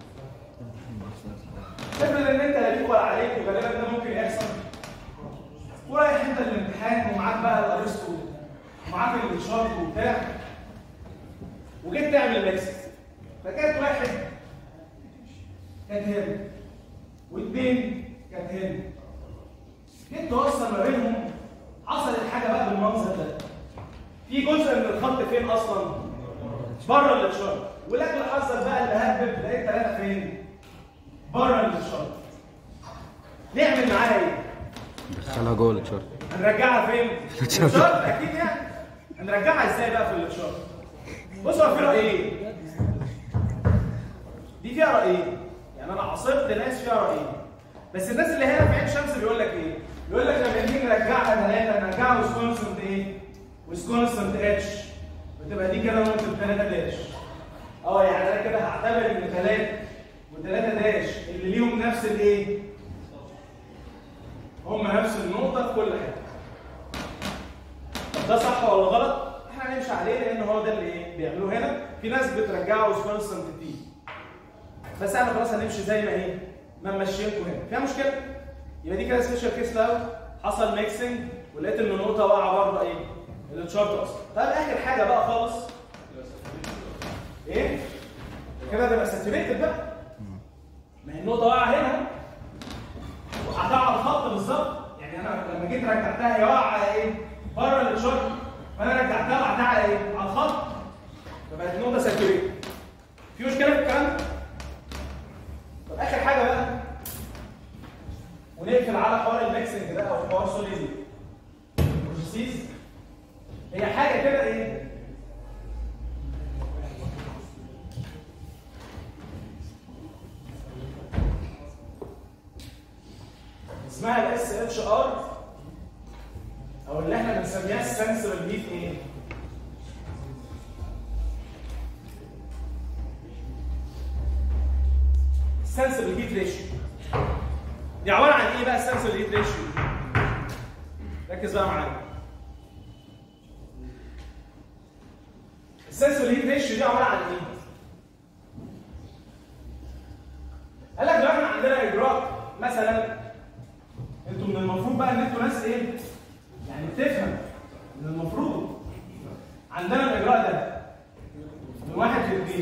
افرض ان انت لا ليك ولا عليك وغالبا ده ممكن يحصل ورايح انت الامتحان ومعاك بقى الارسطو ومعاك الشرط وبتاع وجيت تعمل ميكس فكانت واحد كانت هنا واثنين كانت هنا جيت توصل ما بينهم حصلت حاجه بقى بالمنظر ده في جزء من الخط فين اصلا بره الاشاره ولكن حصل بقى اللي هبب لقيت ثلاثه فين بره الاشاره نعمل معاها ايه دخلها جوه الشرط هنرجعها فين الاشاره اكيد يعني هنرجعها ازاي بقى في الاشاره بصوا هو في رايين دي فيها رايين يعني انا عاصرت ناس فيها رايين بس الناس اللي هنا في عين شمس بيقول لك ايه بيقول لك لما نيجي نرجعها ثلاثه نرجعها ويسكونسنت ايه ويسكونسنت اتش بتبقى دي كده نقطه ثلاثه داش اه يعني انا كده هعتبر ان ثلاثه وثلاثه داش اللي ليهم نفس الايه هم نفس النقطه في كل حاجه طب ده صح ولا غلط احنا هنمشي عليه لان هو ده اللي ايه بيعملوه هنا في ناس بترجعه ويسكونسنت تي بس احنا خلاص هنمشي زي ما ايه ما ماشيينكم هنا فيها مشكله يبقى دي كده سبيشال كيس لو حصل ميكسنج ولقيت ان النقطه واقعه بره ايه التشارت اصلا طيب اخر حاجه بقى خالص ايه كده تبقى ساتوريتد بقى ما هي النقطه واقعه هنا وهتقع على الخط بالظبط يعني انا لما جيت رجعتها هي واقعه ايه بره التشارت فانا رجعتها وقعتها على ايه على الخط فبقت النقطه ساتوريتد في مشكله في الكلام ده طب اخر حاجه بقى ونقفل على حوار الميكسنج ده او حوار سوليد بروسيس هي حاجه كده ايه اسمها الاس اتش ار او اللي احنا بنسميها السنسبل هيت ايه السنسبل هيت ريشيو دي عباره عن ايه بقى السنسبل هيت ريشيو ركز بقى معايا السنسبل هيت ريشيو دي عباره عن ايه قال لك لو احنا عندنا اجراء مثلا انتوا من المفروض بقى ان انتوا ناس ايه يعني بتفهم من المفروض عندنا الاجراء ده من واحد لاثنين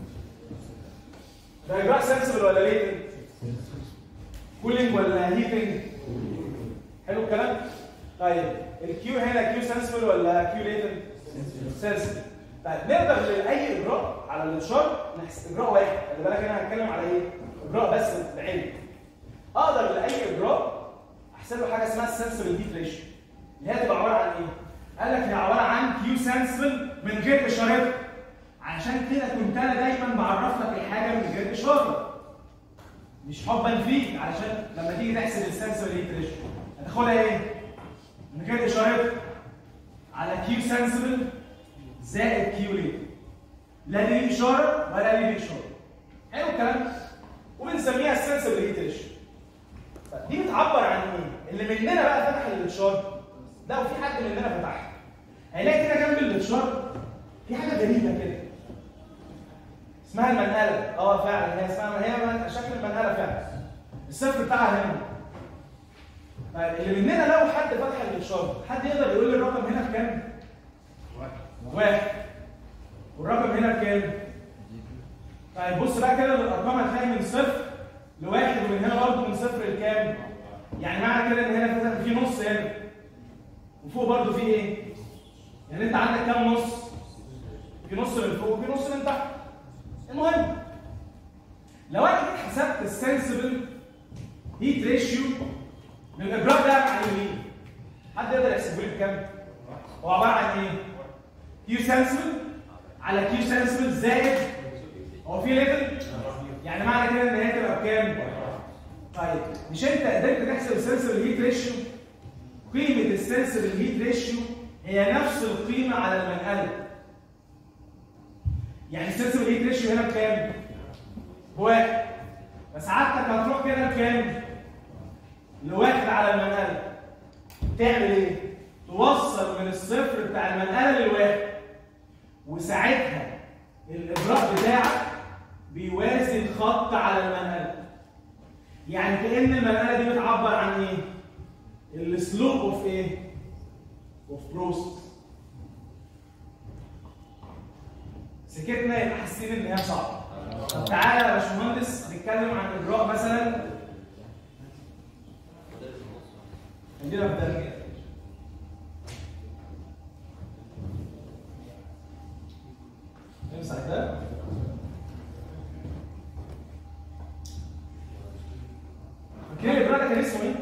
ده اجراء سنسبل ولا ليتنج كولينج ولا هيتنج حلو الكلام طيب الكيو هنا كيو سنسبل ولا كيو ليتنج سنسبل طيب نقدر لاي اجراء على الاشاره نحسب اجراء واحد خلي بالك انا هتكلم على ايه اجراء بس بعلم اقدر لاي اجراء احسب له حاجه اسمها السنسبل هيت ريشيو اللي هي تبقى عباره عن ايه قال لك هي عباره عن كيو سنسبل من غير اشارتها عشان كده كنت انا دايما بعرف لك الحاجه من غير اشاره مش حبا فيك علشان لما تيجي تحسب السنسور هيت ريشيو هتاخدها ايه؟ من غير اشارتها على كيو سنسبل زائد كيو ليه لا دي ليه اشاره ولا ليه اشاره حلو الكلام وبنسميها السنسبل هيت ريشيو دي بتعبر عن ايه؟ اللي مننا بقى فتح الاشاره ده وفي حد مننا فتحها هيلاقي كده جنب الاشاره في حاجه غريبه كده اسمها المنقله اه فعلا هي اسمها هي من- شكل المنقله فعلا الصفر بتاعها هنا طيب اللي مننا لو حد فتح الاشاره حد يقدر يقول لي الرقم هنا بكام؟ واحد والرقم هنا بكام؟ طيب بص بقى كده الارقام هتلاقي من صفر لواحد ومن هنا برضه من صفر لكام؟ يعني معنى كده ان هنا مثلا في نص هنا وفوق برضه في ايه؟ يعني انت عندك كام نص؟ في نص من فوق وفي نص من تحت المهم لو انا جيت حسبت السنسبل هيت ريشيو من الاجراء ده عن يمين حد يقدر يحسبه لي بكام؟ هو عباره عن ايه؟ كيو سنسبل على كيو سنسبل زائد هو في ليفل يعني معنى كده ان هي تبقى بكام؟ طيب مش انت قدرت تحسب السنسبل هيت ريشيو قيمه السنسبل هيت ريشيو هي نفس القيمه على المنقله يعني السنسبل هيت ريشيو هنا بكام؟ بواحد بس عادتك هتروح كده بكام؟ لواحد على المنقله تعمل ايه؟ توصل من الصفر بتاع المنقله للواحد وساعتها الابراء بتاعك بيوازي الخط على المنقله يعني كأن المنقله دي بتعبر عن ايه؟ السلوب اوف ايه؟ اوف بروسس سكتنا يبقى حاسين ان هي صعبه طب تعالى يا باشمهندس نتكلم عن اجراء مثلا عندنا في درجه امسح ده فاكرين الاجراء ده كان اسمه ايه؟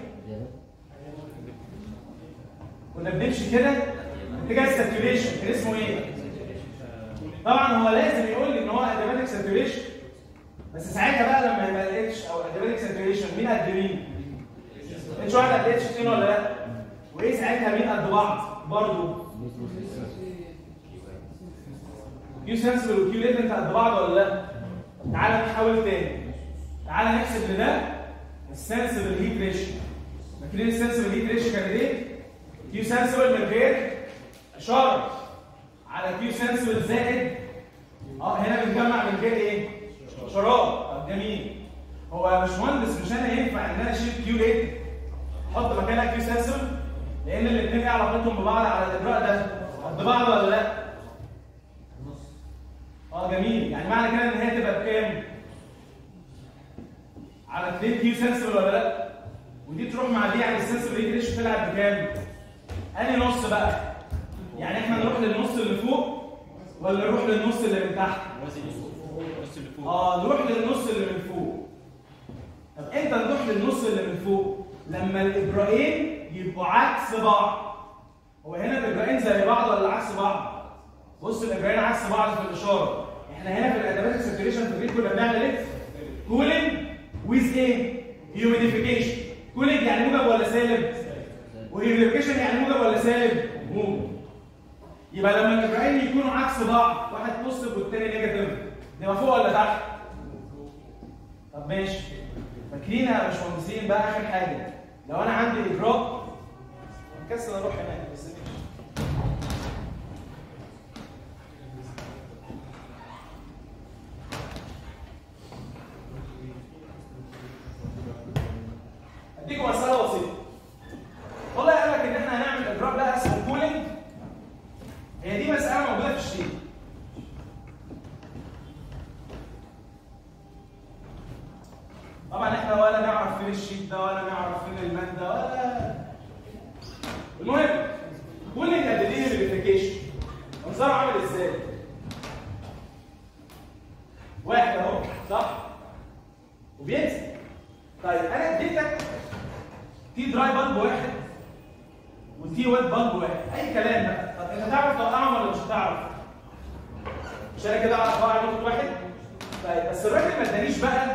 كنا بنمشي كده اتجاه الساتوريشن كان اسمه ايه؟ طبعا هو لازم يقول لي ان هو ادياباتيك ساتوريشن بس ساعتها بقى لما يبقى الاتش او ادياباتيك ساتوريشن مين قد مين؟ اتش واحد قد اتش 2 ولا لا؟ وايه ساعتها مين قد بعض؟ برضه كيو سنسبل وكيو ليتنت قد بعض ولا لا؟ طب تعالى نحاول تاني تعالى نحسب لده السنسبل هيت ريشيو فاكرين السنسبل هيت ريشيو كان ايه؟ كيو سنسبل من غير اشاره على كيو سنسبل زائد اه هنا بنجمع من غير ايه؟ اشارات طب جميل هو يا باشمهندس مش انا ينفع ان انا اشيل كيو ليت احط مكانها كيو سنسبل لان الاثنين ايه علاقتهم ببعض على الاجراء ده قد بعض ولا لا؟ اه جميل يعني معنى كده ان هي تبقى بكام؟ على 2 كيو سنسبل ولا لا؟ ودي تروح مع دي يعني السنسبل هيت ريشيو طلع بكام؟ انهي نص بقى؟ يعني احنا نروح للنص اللي فوق ولا نروح للنص اللي من تحت؟ اه نروح للنص اللي من فوق. طب امتى نروح للنص اللي من فوق؟ لما الاجراءين يبقوا عكس بعض. هو هنا الاجراءين زي بعض ولا عكس بعض؟ بص الاجراءين عكس بعض في الاشاره. احنا هنا في الادوات الساتوريشن في البيت كنا بنعمل ايه؟ كولينج ويز ايه؟ هيوميديفيكيشن. كولينج يعني موجب ولا سالب؟ وهيوميديفيكيشن يعني موجب ولا سالب؟ موجب. يبقى لما الاجراءين يكونوا عكس بعض واحد بوزيتيف والتاني نيجاتيف نبقى فوق ولا تحت؟ طب ماشي فاكرين يا باشمهندسين بقى اخر حاجه لو انا عندي اجراء مكسل اروح هناك بس ماشي اديكم مساله بسيطه والله قال لك ان احنا هنعمل اجراء بقى اسمه كولينج هي دي مساله موجوده في الشيت طبعا احنا ولا نعرف فين الشيت ده ولا نعرف فين الماده ولا المهم كولينج قد ايه فيريفيكيشن منظره عامل ازاي واحد اهو صح وبينزل طيب انا اديتك تي دراي بلب واحد وتي ويت بلب واحد اي كلام بقى طب انت تعرف توقعهم ولا مش هتعرف مش انا كده اعرف اوقع نقطه واحد طيب بس الراجل ما ادانيش بقى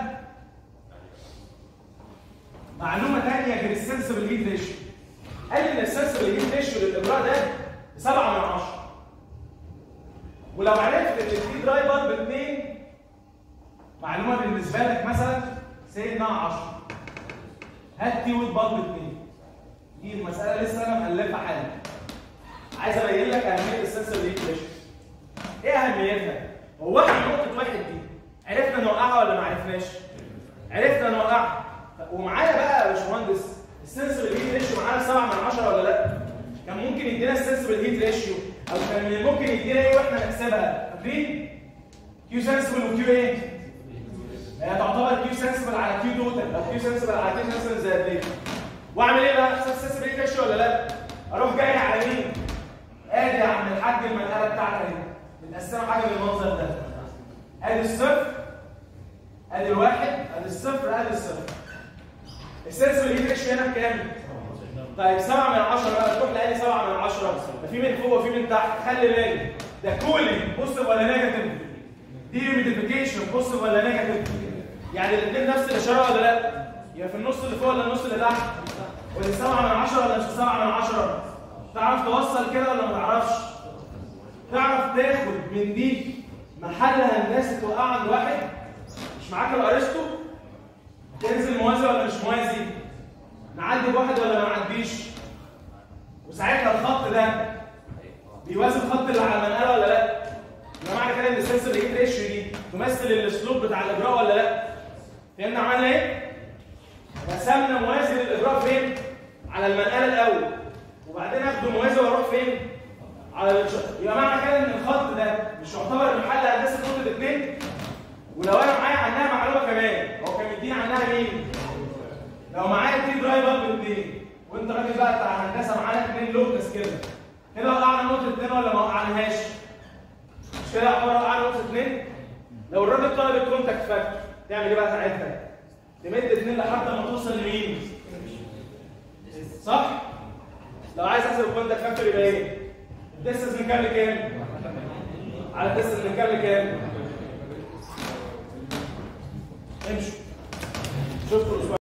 معلومه ثانيه غير السنسبل هيت ريشيو قال لي ان السنسبل هيت ريشيو للاجراء ده 7 من 10 ولو عرفت ان التي دراي بلب 2 معلومه بالنسبه لك مثلا سي انها 10 هات تي ويت بلب 2 دي المساله لسه انا مألفها حالا عايز ابين لك اهميه السنسبل هيت ريشيو ايه اهميتها؟ هو احنا نقطه واحد دي عرفنا نوقعها ولا ما عرفناش؟ عرفنا نوقعها ومعايا بقى يا باشمهندس السنسبل هيت ريشيو معانا 7 من 10 ولا لا؟ كان ممكن يدينا السنسبل هيت ريشيو او كان ممكن يدينا ايه واحنا نحسبها؟ فاكرين؟ كيو سنسبل وكيو ايه؟ هي تعتبر كيو سنسبل على كيو توتال او كيو سنسبل على كيو سنسبل زائد ليه؟ واعمل ايه بقى؟ احسب السنسبل هيت ريشيو ولا لا؟ اروح جاي على مين؟ ادي يا عم الحاج المنقله بتاعتك اهي متقسمه حاجه بالمنظر ده ادي الصفر ادي الواحد ادي الصفر ادي الصفر السنسبل هيت ريشيو هنا بكام؟ طيب 7 من 10 بقى تروح لقالي 7 من 10 ده في من فوق وفي من تحت خلي بالك ده كولينج بوزيتيف ولا نيجاتيف؟ دي هيوميديفيكيشن بوزيتيف ولا نيجاتيف؟ يعني الاثنين نفس الاشاره ولا لا؟ يبقى في النص اللي فوق ولا النص اللي تحت ودي 7 من 10 ولا مش 7 من 10 تعرف توصل كده ولا ما تعرفش تعرف تاخد من دي محل هندسي توقع عند واحد مش معاك الارسطو تنزل موازي ولا مش موازي نعدي بواحد ولا ما نعديش وساعتها الخط ده بيوازي الخط اللي على المنقله ولا لا يبقى معنى كده ان السنسور اللي جيت ريش دي تمثل الاسلوب بتاع الاجراء ولا لا فهمنا عملنا ايه رسمنا موازي للاجراء فين على المنقله الاول وبعدين اخده موازي واروح فين على الش... يبقى معنى كده ان الخط ده مش يعتبر محل هندسه نقطه اثنين ولو انا معايا عنها معلومه كمان هو كان مديني عنها مين لو معايا تي درايف اب اثنين وانت راجل بقى بتاع هندسه معانا اثنين لوكس كده كده وقعنا نقطه اثنين ولا ما وقعناهاش مش كده يعتبر وقعنا نقطه اثنين لو الراجل طلب الكونتاكت فاكتور تعمل ايه بقى ساعتها تمد اثنين لحد ما توصل لمين صح لو عايز احسب الكونتاكت فاكتور يبقى ايه الديستنس من كام لكام على الديستنس من كام لكام امشوا شفتوا الاسبوع